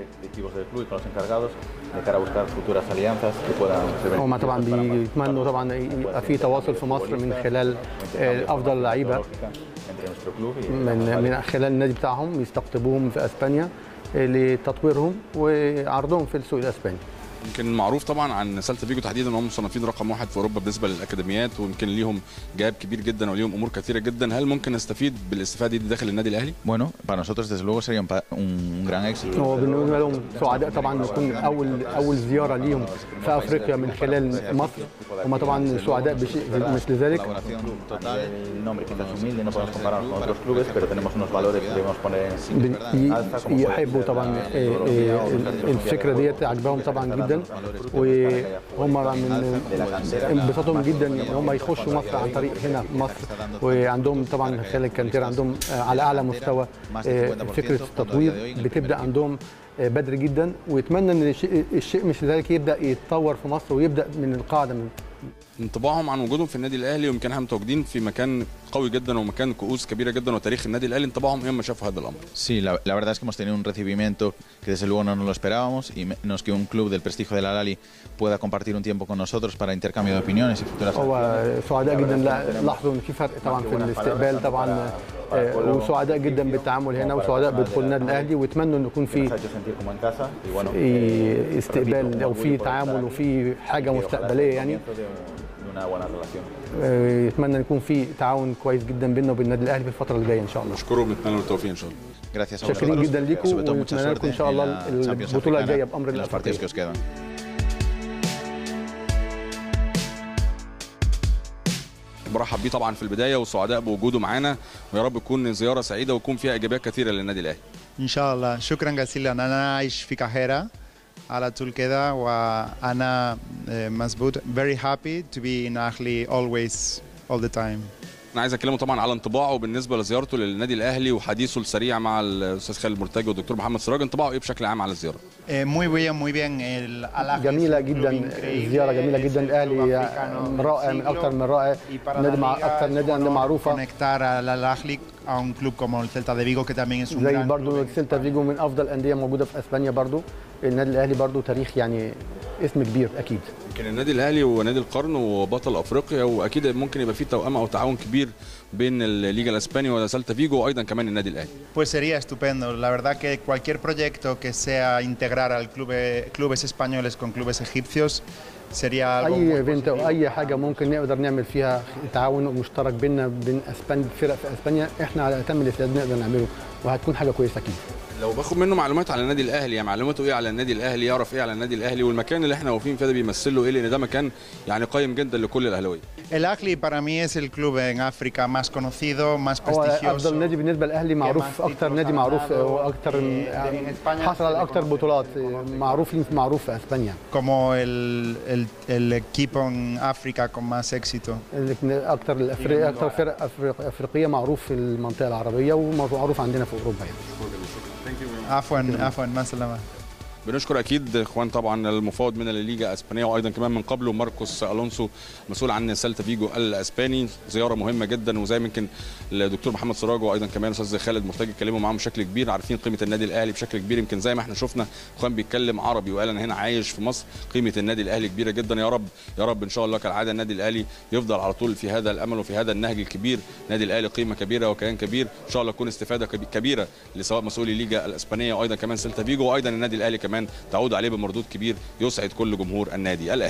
هم طبعا بيتمنوا طبعا يبقى في تواصل في مصر من خلال آه، افضل لعيبه من من خلال النادي بتاعهم يستقطبوهم في اسبانيا لتطويرهم وعرضهم في السوق الاسباني يمكن معروف طبعا عن سالتا فيجو تحديدا ان هم مصنفين رقم واحد في اوروبا بالنسبه للاكاديميات ويمكن ليهم جاب كبير جدا وليهم امور كثيره جدا هل ممكن نستفيد بالاستفاده دي داخل النادي الاهلي؟ Bueno, para nosotros desde luego sería un, pa- un gran éxito. هو بالنسبه لهم سعداء طبعا نكون اول اول زياره ليهم في افريقيا من خلال مصر هم طبعا سعداء بشيء مثل ذلك Colaboración total. El nombre quizás humilde, no podemos compararnos con otros clubes, pero tenemos unos valores que debemos poner en بن- ي- يحبوا طبعا آه، آه، الفكره ديت عجبهم طبعا جدا وهم من انبساطهم جدا ان هم يخشوا مصر عن طريق هنا مصر وعندهم طبعا خلال الكانتير عندهم آه، على اعلى مستوى آه، فكره التطوير بتبدا عندهم آه، بدري جدا ويتمنى ان الشيء الشيء مش ذلك يبدا يتطور في مصر ويبدا من القاعده من انطباعهم عن وجودهم في النادي الاهلي ويمكن احنا متواجدين في مكان قوي جدا ومكان كؤوس كبيره جدا وتاريخ النادي الاهلي انطباعهم ايه لما شافوا هذا الامر؟ Sí, la, la verdad es que hemos tenido un recibimiento que desde luego no nos lo esperábamos y menos que un club del prestigio de la Lali pueda compartir un tiempo con nosotros para intercambio de opiniones y futuras هو سعداء جدا لا- لاحظوا ان في فرق طبعا في الاستقبال طبعا آه، وسعداء جدا بالتعامل هنا وسعداء بدخول النادي الاهلي ويتمنوا ان يكون في sentir como en casa y bueno, في استقبال او في تعامل وفي حاجه مستقبليه يعني de una buena relación. آه، يتمنى ان يكون في تعاون كويس جدا بيننا وبين النادي الاهلي في الفتره الجايه ان شاء الله نشكرهم ونتمنى لهم التوفيق ان شاء الله Gracias a شاكرين vosotros. جدا ليكم Sobre todo mucha ونتمنى لكم suerte ان شاء en الله la Champions البطوله Africana, الجايه بامر en los الله partidos que os quedan. برحب بيه طبعا في البدايه والسعداء بوجوده معانا ويا رب تكون زياره سعيده ويكون فيها ايجابيات كثيره للنادي الاهلي إن شاء الله شكرا جزيلا أنا عايش في القاهرة على طول كده وأنا آه، مظبوط very happy to be in أهلي always all the time انا عايز اكلمه طبعا على انطباعه بالنسبه لزيارته للنادي الاهلي وحديثه السريع مع الاستاذ خالد مرتجي والدكتور محمد سراج انطباعه ايه بشكل عام على الزياره Eh, muy bien muy bien el Al Ahly جميله es un club جدا increíble, الزياره جميله es جدا el club الاهلي africano del رائع من siglo. اكثر من رائع Y para نادي la مع liga اكثر es نادي un عندنا honor معروفه conectar al Al Ahly a un club como el Celta de Vigo que también es un زي gran برضو club en سيلتا فيجو من افضل الانديه موجوده في اسبانيا برضو النادي الاهلي برضو تاريخ يعني اسم كبير اكيد يمكن النادي الاهلي هو نادي القرن وبطل افريقيا واكيد ممكن يبقى فيه توأمه او تعاون كبير بين الليجا الاسباني وسالتا فيجو وايضا كمان النادي الاهلي Pues sería estupendo. La verdad que cualquier proyecto que sea integrar al club, clubes españoles con clubes egipcios sería algo اي muy ايفنت او positivo. اي حاجه ممكن نقدر نعمل فيها تعاون مشترك بيننا وبين اسبانيا فرق في اسبانيا احنا على اتم الاستعداد نقدر نعمله وهتكون حاجه كويسه اكيد لو باخد منه معلومات على النادي الاهلي يعني معلوماته ايه على النادي الاهلي يعرف ايه على النادي الاهلي والمكان اللي احنا واقفين فيه ده بيمثل له ايه لان ده مكان يعني قيم جدا لكل الاهلاويه El Ahly para mí es el club en África más conocido, más هو prestigioso. افضل نادي بالنسبه للاهلي معروف اكتر نادي معروف واكتر حصل على اكتر بطولات معروف معروف في اسبانيا como el, el, el equipo en África con más éxito. اكتر الافريقيا اكتر فرق أفريق- افريقيه معروف في المنطقه العربيه ومعروف عندنا في اوروبا يعني عفوا عفوا مع السلامه بنشكر اكيد اخوان طبعا المفاوض من الليجا الاسبانيه وايضا كمان من قبله ماركوس الونسو مسؤول عن سالتا فيجو الاسباني زياره مهمه جدا وزي ما يمكن الدكتور محمد سراج وايضا كمان الاستاذ خالد مرتجي اتكلموا معاهم بشكل كبير عارفين قيمه النادي الاهلي بشكل كبير يمكن زي ما احنا شفنا اخوان بيتكلم عربي وقال انا هنا عايش في مصر قيمه النادي الاهلي كبيره جدا يا رب يا رب ان شاء الله كالعاده النادي الاهلي يفضل على طول في هذا الامل وفي هذا النهج الكبير النادي الاهلي قيمه كبيره وكيان كبير ان شاء الله تكون استفاده كبي- كبيره لسواء مسؤولي الليجا الاسبانيه وايضا كمان سيلتا فيجو وايضا النادي الاهلي كمان تعود عليه بمردود كبير يسعد كل جمهور النادي الاهلي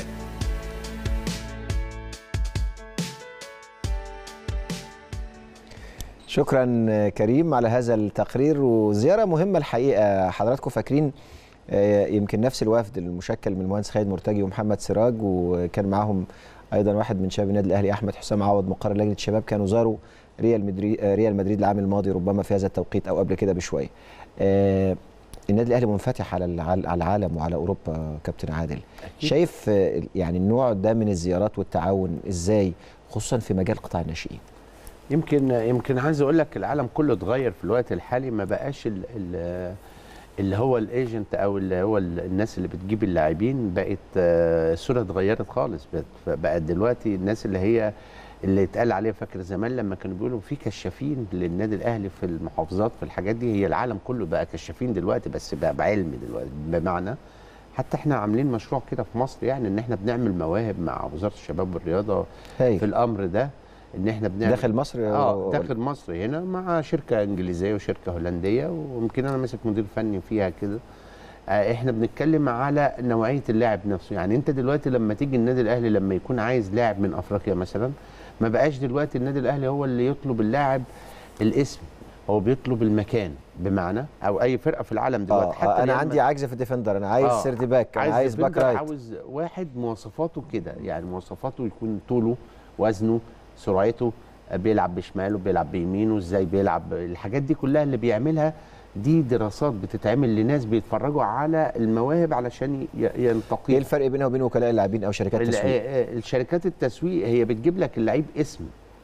شكرا كريم على هذا التقرير وزياره مهمه الحقيقه حضراتكم فاكرين آه، يمكن نفس الوفد المشكل من المهندس خالد مرتجي ومحمد سراج وكان معاهم ايضا واحد من شباب النادي الاهلي احمد حسام عوض مقر لجنه الشباب كانوا زاروا ريال مدريد ريال مدريد العام الماضي ربما في هذا التوقيت او قبل كده بشويه. آه، النادي الاهلي منفتح على الع- على العالم وعلى اوروبا كابتن عادل. شايف آه، يعني النوع ده من الزيارات والتعاون ازاي خصوصا في مجال قطاع الناشئين؟ يمكن يمكن عايز اقول لك العالم كله اتغير في الوقت الحالي ما بقاش ال ال اللي هو الايجنت او اللي هو ال- الناس اللي بتجيب اللاعبين بقت آه، الصوره اتغيرت خالص بقت- بقت دلوقتي الناس اللي هي اللي اتقال عليها فاكر زمان لما كانوا بيقولوا في كشافين للنادي الاهلي في المحافظات في الحاجات دي هي العالم كله بقى كشافين دلوقتي بس بقى بعلم دلوقتي بمعنى حتى احنا عاملين مشروع كده في مصر يعني ان احنا بنعمل مواهب مع وزاره الشباب والرياضه هاي. في الامر ده ان احنا بنعمل داخل مصر اه داخل مصر هنا مع شركه انجليزيه وشركه هولنديه ويمكن انا ماسك مدير فني فيها كده آه احنا بنتكلم على نوعيه اللاعب نفسه يعني انت دلوقتي لما تيجي النادي الاهلي لما يكون عايز لاعب من افريقيا مثلا ما بقاش دلوقتي النادي الاهلي هو اللي يطلب اللاعب الاسم هو بيطلب المكان بمعنى او اي فرقه في العالم دلوقتي آه حتى انا ريال عندي عجز في الديفندر انا عايز آه، سيرد باك انا عايز باك ديفندر، رايت عاوز واحد مواصفاته كده يعني مواصفاته يكون طوله وزنه سرعته بيلعب بشماله بيلعب بيمينه ازاي بيلعب الحاجات دي كلها اللي بيعملها دي دراسات بتتعمل لناس بيتفرجوا على المواهب علشان ي- ايه ينتقي الفرق بينها وبين وكلاء اللاعبين او شركات ال- التسويق آه، آه، الشركات التسويق هي بتجيب لك اللعيب اسم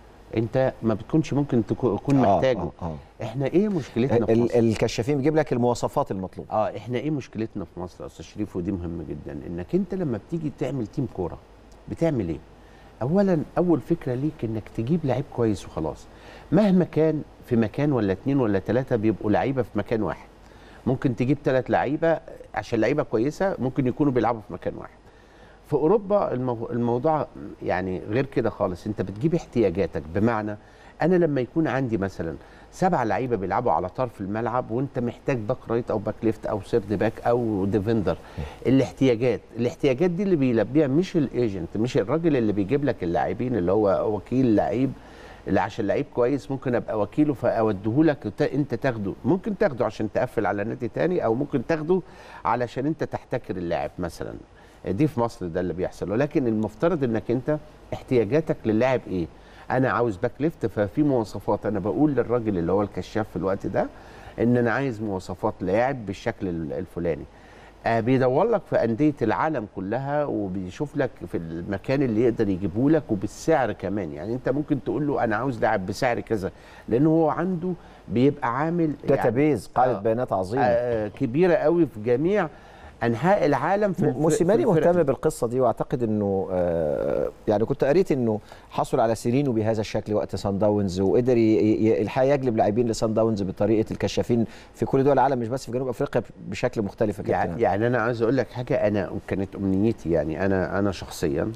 انت ما بتكونش ممكن تكون تكون آه، محتاجه آه، آه. احنا ايه مشكلتنا في ال- مصر؟ الكشافين بيجيب لك المواصفات المطلوبه اه احنا ايه مشكلتنا في مصر يا استاذ شريف ودي مهمه جدا انك انت لما بتيجي تعمل تيم كوره بتعمل ايه اولا اول فكره ليك انك تجيب لعيب كويس وخلاص مهما كان في مكان ولا اتنين ولا تلاته بيبقوا لعيبه في مكان واحد ممكن تجيب ثلاث لعيبه عشان لعيبه كويسه ممكن يكونوا بيلعبوا في مكان واحد في اوروبا المو... الموضوع يعني غير كده خالص انت بتجيب احتياجاتك بمعنى انا لما يكون عندي مثلا سبع لعيبه بيلعبوا على طرف الملعب وانت محتاج باك رايت او باك ليفت او سيرد باك او ديفندر الاحتياجات الاحتياجات دي اللي بيلبيها مش الايجنت مش الراجل اللي بيجيب لك اللاعبين اللي هو وكيل لعيب اللي عشان لعيب كويس ممكن ابقى وكيله فاوديه لك وت- انت تاخده ممكن تاخده عشان تقفل على نادي تاني او ممكن تاخده علشان انت تحتكر اللاعب مثلا دي في مصر ده اللي بيحصل ولكن المفترض انك انت احتياجاتك للاعب ايه انا عاوز باك ليفت ففي مواصفات انا بقول للراجل اللي هو الكشاف في الوقت ده ان انا عايز مواصفات لاعب بالشكل ال- الفلاني آه بيدور لك في انديه العالم كلها وبيشوف لك في المكان اللي يقدر يجيبه لك وبالسعر كمان يعني انت ممكن تقول له انا عاوز لاعب بسعر كذا لان هو عنده بيبقى عامل داتابيز قاعده آه، بيانات عظيمه آه كبيره قوي في جميع انحاء العالم في الف- موسيماني في الفرق مهتم بالقصه دي واعتقد انه آه، يعني كنت قريت انه حصل على سيرينو بهذا الشكل وقت سان داونز وقدر ي- ي- الحقيقه يجلب لاعبين لسان داونز بطريقه الكشافين في كل دول العالم مش بس في جنوب افريقيا بشكل مختلف يا كابتن يعني, يعني انا عايز اقول لك حاجه انا كانت امنيتي يعني انا انا شخصيا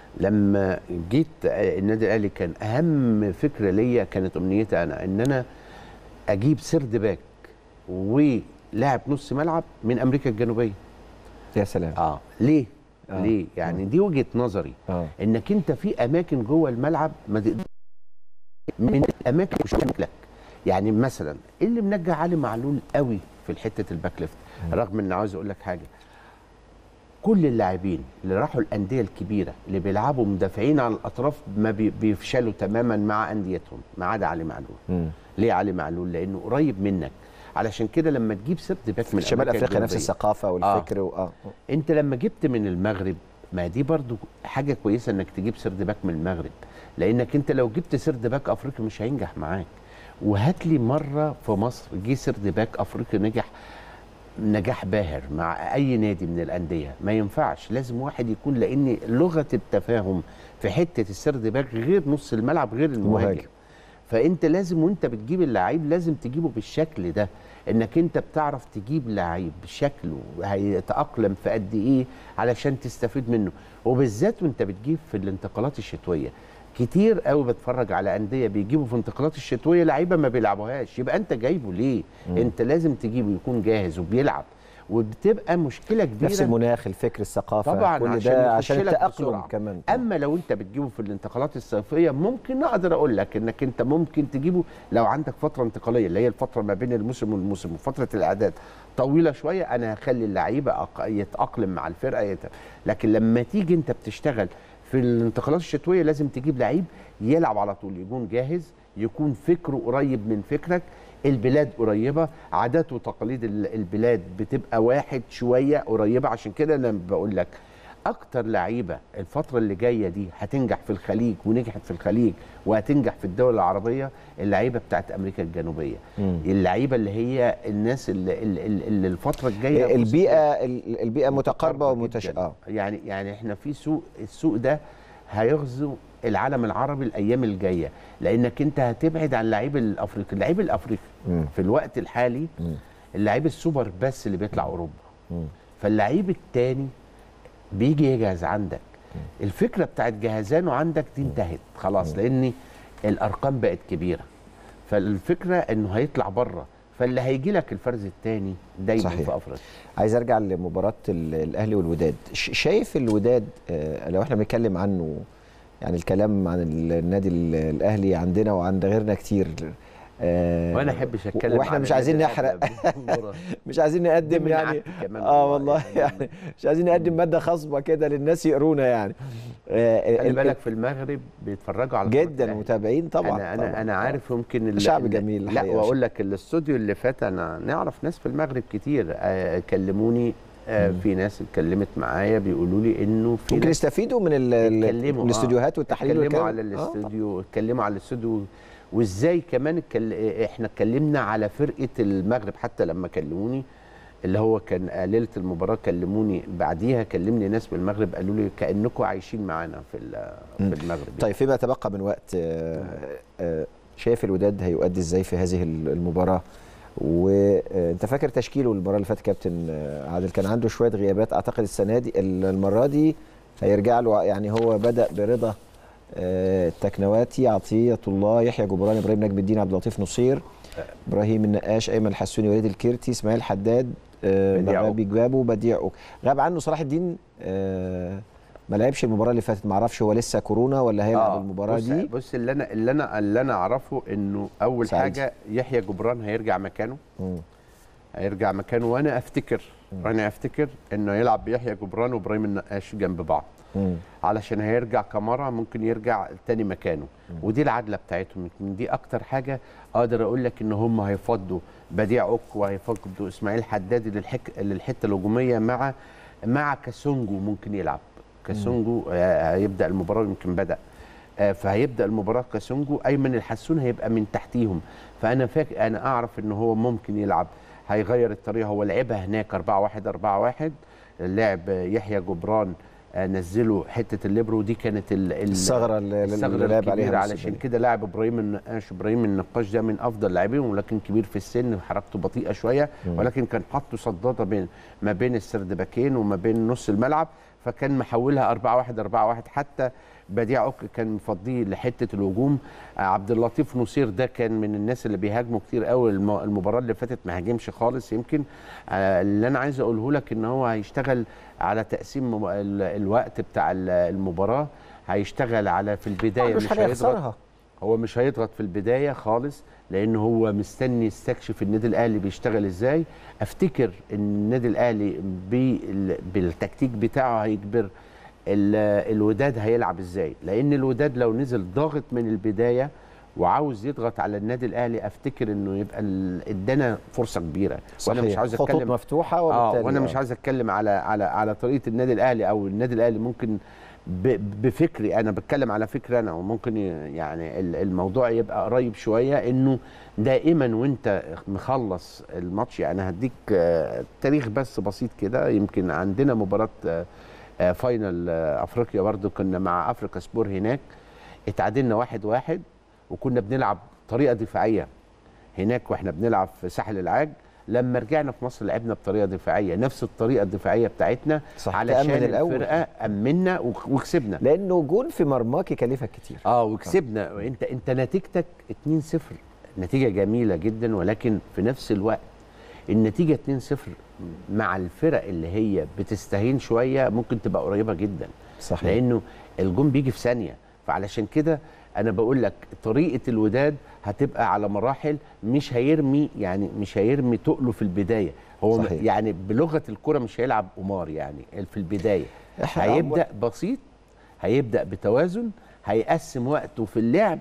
لما جيت النادي الاهلي كان اهم فكره ليا كانت امنيتي انا ان انا اجيب سرد باك ولاعب نص ملعب من امريكا الجنوبيه يا سلام اه ليه آه. آه. ليه يعني دي وجهه نظري آه. انك انت في اماكن جوه الملعب ما تقدر من الاماكن مش لك يعني مثلا إيه اللي منجح علي معلول قوي في حته الباك ليفت رغم ان عاوز اقول لك حاجه كل اللاعبين اللي راحوا الانديه الكبيره اللي بيلعبوا مدافعين على الاطراف ما بي- بيفشلوا تماما مع انديتهم ما عدا علي معلول مم. ليه علي معلول لانه قريب منك علشان كده لما تجيب سيرد باك من في شمال أمريكا افريقيا نفس الجنوبية، الثقافه والفكر و... آه. انت لما جبت من المغرب ما دي برضو حاجه كويسه انك تجيب سرد باك من المغرب لانك انت لو جبت سرد باك افريقي مش هينجح معاك وهات لي مره في مصر جه سرد باك افريقي نجح نجاح باهر مع اي نادي من الانديه ما ينفعش لازم واحد يكون لان لغه التفاهم في حته السرد باك غير نص الملعب غير المهاجم المهاجم. فانت لازم وانت بتجيب اللعيب لازم تجيبه بالشكل ده انك انت بتعرف تجيب لعيب بشكله هيتاقلم في قد ايه علشان تستفيد منه وبالذات وانت بتجيب في الانتقالات الشتويه كتير قوي بتفرج على انديه بيجيبوا في الانتقالات الشتويه لعيبه ما بيلعبوهاش يبقى انت جايبه ليه مم. انت لازم تجيبه يكون جاهز وبيلعب وبتبقى مشكله كبيره نفس المناخ الفكر الثقافه طبعا كل عشان ده يخش عشان لك التاقلم بسرعة. كمان اما لو انت بتجيبه في الانتقالات الصيفيه ممكن اقدر اقول لك انك انت ممكن تجيبه لو عندك فتره انتقاليه اللي هي الفتره ما بين الموسم والموسم وفتره الاعداد طويله شويه انا هخلي اللعيبه أق- يتاقلم مع الفرقه يت... لكن لما تيجي انت بتشتغل في الانتقالات الشتويه لازم تجيب لعيب يلعب على طول يكون جاهز يكون فكره قريب من فكرك البلاد قريبه عادات وتقاليد ال- البلاد بتبقى واحد شويه قريبه عشان كده انا بقول لك اكتر لعيبه الفتره اللي جايه دي هتنجح في الخليج ونجحت في الخليج وهتنجح في الدول العربيه اللعيبه بتاعت امريكا الجنوبيه مم. اللعيبه اللي هي الناس اللي, اللي, اللي الفتره الجايه البيئه ال- البيئه متقاربه ومتش جداً. اه يعني يعني احنا في سوق السوق ده هيغزو العالم العربي الايام الجايه لانك انت هتبعد عن اللعيب الافريقي اللعيب الافريقي مم. في الوقت الحالي مم. اللعيب السوبر بس اللي بيطلع اوروبا مم. فاللعيب التاني بيجي يجهز عندك الفكره بتاعت جهزانه عندك دي انتهت خلاص لان الارقام بقت كبيره فالفكره انه هيطلع بره فاللي هيجي لك الفرز الثاني دايما صحيح. في افريقيا عايز ارجع لمباراه ال- الاهلي والوداد ش- شايف الوداد آه، لو احنا بنتكلم عنه يعني الكلام عن ال- النادي ال- الاهلي عندنا وعند غيرنا كتير آه، وانا احبش اتكلم واحنا عن مش عايزين النادي نحرق الأهلي بالمباراة. مش عايزين دي نقدم من يعني عادتي كمان اه والله يعني. يعني مش عايزين نقدم ماده خصبه كده للناس يقرونا يعني آه، خلي ال- بالك في المغرب بيتفرجوا على كرة جدا الأهلي. متابعين طبعا انا انا طبعاً. انا عارف يمكن ال- شعب ال- جميل لا الحقيقة. واقول لك الاستوديو اللي فات انا نعرف ناس في المغرب كتير آه، كلموني آه، في ناس اتكلمت معايا بيقولوا لي انه في ممكن ناس يستفيدوا من ال- ال- اتكلموا من آه. الاستوديوهات والتحليل اتكلموا والكلام. على آه، طبعاً. الاستوديو اتكلموا على الاستوديو وازاي كمان اتكل... احنا اتكلمنا على فرقه المغرب حتى لما كلموني اللي هو كان ليله المباراه كلموني بعديها كلمني ناس من المغرب قالوا لي كانكم عايشين معانا في ال- في المغرب طيب فيما تبقى من وقت آه، آه، شايف الوداد هيؤدي ازاي في هذه المباراه وانت فاكر تشكيله المباراه اللي فاتت كابتن آه، عادل كان عنده شويه غيابات اعتقد السنه دي المره دي هيرجع له يعني هو بدا برضا آه، التكنواتي عطيه الله يحيى جبران ابراهيم نجم الدين عبد اللطيف نصير ابراهيم النقاش ايمن الحسوني وليد الكيرتي اسماعيل حداد آه، بديع أوك. مغابي جابو بديع أوك. غاب عنه صلاح الدين آه، ما لعبش المباراه اللي فاتت ما اعرفش هو لسه كورونا ولا هيلعب آه، المباراه بص دي بص اللي انا اللي انا اللي انا اعرفه انه اول سعيد. حاجه يحيى جبران هيرجع مكانه مم. هيرجع مكانه وانا افتكر انا افتكر انه يلعب بيحيى جبران وابراهيم النقاش جنب بعض مم. علشان هيرجع كمارا ممكن يرجع تاني مكانه ودي العدله بتاعتهم يمكن دي اكتر حاجه اقدر اقول لك ان هم هيفضوا بديع اوك وهيفضوا اسماعيل حدادي للحك... للحته الهجوميه مع مع كاسونجو ممكن يلعب كاسونجو آه، هيبدا المباراه يمكن بدا آه، فهيبدا المباراه كاسونجو ايمن الحسون هيبقى من تحتيهم فانا فاكر انا اعرف ان هو ممكن يلعب هيغير الطريقه هو لعبها هناك 4 1 4 1 اللاعب يحيى جبران آه، نزلوا حته الليبرو دي كانت ال- ال- الثغرة اللي- اللي الثغره لعب عليها الكبيره نص علشان الدنيا. كده لاعب ابراهيم النقاش ابراهيم النقاش ده من افضل لاعبين ولكن كبير في السن وحركته بطيئه شويه ولكن كان حاطه صداده بين ما بين السردباكين وما بين نص الملعب فكان محولها 4 1 4 1 حتى بديع اوك كان مفضيه لحته الهجوم آه، عبد اللطيف نصير ده كان من الناس اللي بيهاجموا كتير قوي الم- المباراه اللي فاتت ما هاجمش خالص يمكن آه، اللي انا عايز اقوله لك ان هو هيشتغل على تقسيم مب- ال- الوقت بتاع ال- المباراه هيشتغل على في البدايه مش حاجه هيضغط يخسرها هو مش هيضغط في البدايه خالص لان هو مستني يستكشف النادي الاهلي بيشتغل ازاي افتكر ان النادي الاهلي بال- بالتكتيك بتاعه هيجبر ال- الوداد هيلعب ازاي لان الوداد لو نزل ضاغط من البدايه وعاوز يضغط على النادي الاهلي افتكر انه يبقى ال- ادانا فرصه كبيره وانا مش صحيح. عاوز خطوط اتكلم مفتوحه اه وبالتالي وانا مش آه. عايز اتكلم على على على طريقه النادي الاهلي او النادي الاهلي ممكن ب- بفكري انا بتكلم على فكري انا وممكن ي- يعني ال- الموضوع يبقى قريب شويه انه دائما وانت مخلص الماتش يعني هديك آه، تاريخ بس بسيط كده يمكن عندنا مباراه آه، آه، فاينل آه، افريقيا برضو كنا مع افريكا سبور هناك اتعادلنا واحد واحد وكنا بنلعب طريقه دفاعيه هناك واحنا بنلعب في ساحل العاج لما رجعنا في مصر لعبنا بطريقه دفاعيه نفس الطريقه الدفاعيه بتاعتنا صح، علشان تأمن الأول. الفرقه امنا وك- وكسبنا لانه جون في مرماك يكلفك كتير اه وكسبنا انت انت نتيجتك 2-0 نتيجه جميله جدا ولكن في نفس الوقت النتيجه 2-0 مع الفرق اللي هي بتستهين شويه ممكن تبقى قريبه جدا صحيح لانه الجون بيجي في ثانيه فعلشان كده انا بقول لك طريقه الوداد هتبقى على مراحل مش هيرمي يعني مش هيرمي تقله في البدايه هو صحيح. يعني بلغه الكره مش هيلعب قمار يعني في البدايه إحنا هيبدا بسيط هيبدا بتوازن هيقسم وقته في اللعب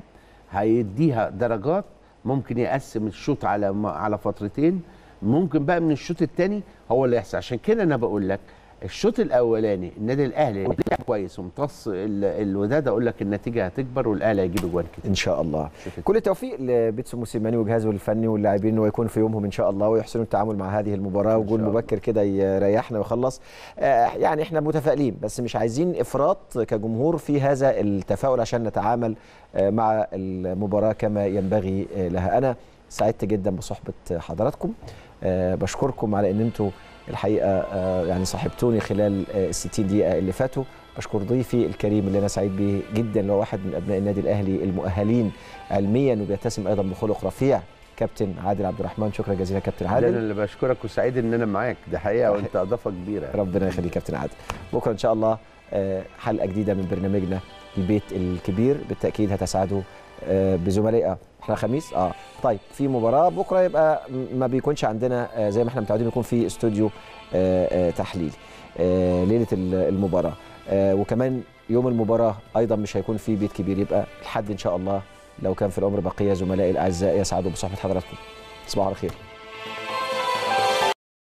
هيديها درجات ممكن يقسم الشوط على على فترتين ممكن بقى من الشوط الثاني هو اللي يحصل عشان كده انا بقول لك الشوط الاولاني النادي الاهلي لعب كويس وامتص ال- الوداد اقول لك النتيجه هتكبر والاهلي هيجيب اجوان كتير ان شاء الله شوف كل التوفيق لبيتسو موسيماني وجهازه الفني واللاعبين ويكون في يومهم ان شاء الله ويحسنوا التعامل مع هذه المباراه وجول شاء الله. مبكر كده يريحنا ويخلص آه، يعني احنا متفائلين بس مش عايزين افراط كجمهور في هذا التفاؤل عشان نتعامل آه، مع المباراه كما ينبغي آه، لها انا سعدت جدا بصحبه حضراتكم آه، بشكركم على ان انتم الحقيقه آه، يعني صاحبتوني خلال ال 60 دقيقه اللي فاتوا بشكر ضيفي الكريم اللي انا سعيد بيه جدا اللي هو واحد من ابناء النادي الاهلي المؤهلين علميا وبيتسم ايضا بخلق رفيع كابتن عادل عبد الرحمن شكرا جزيلا كابتن ده انا عادل اللي بشكرك وسعيد ان انا معاك ده حقيقه وانت اضافه كبيره ربنا يخليك كابتن عادل بكره ان شاء الله آه، حلقه جديده من برنامجنا البيت الكبير بالتاكيد هتسعدوا آه، بزملاء آه، احنا خميس اه طيب في مباراه بكره يبقى م- ما بيكونش عندنا آه، زي ما احنا متعودين يكون في استوديو آه، آه، تحليلي آه، ليله ال- المباراه آه، وكمان يوم المباراه ايضا مش هيكون في بيت كبير يبقى الحد ان شاء الله لو كان في العمر بقيه زملائي الاعزاء يسعدوا بصحبه حضراتكم تصبحوا على خير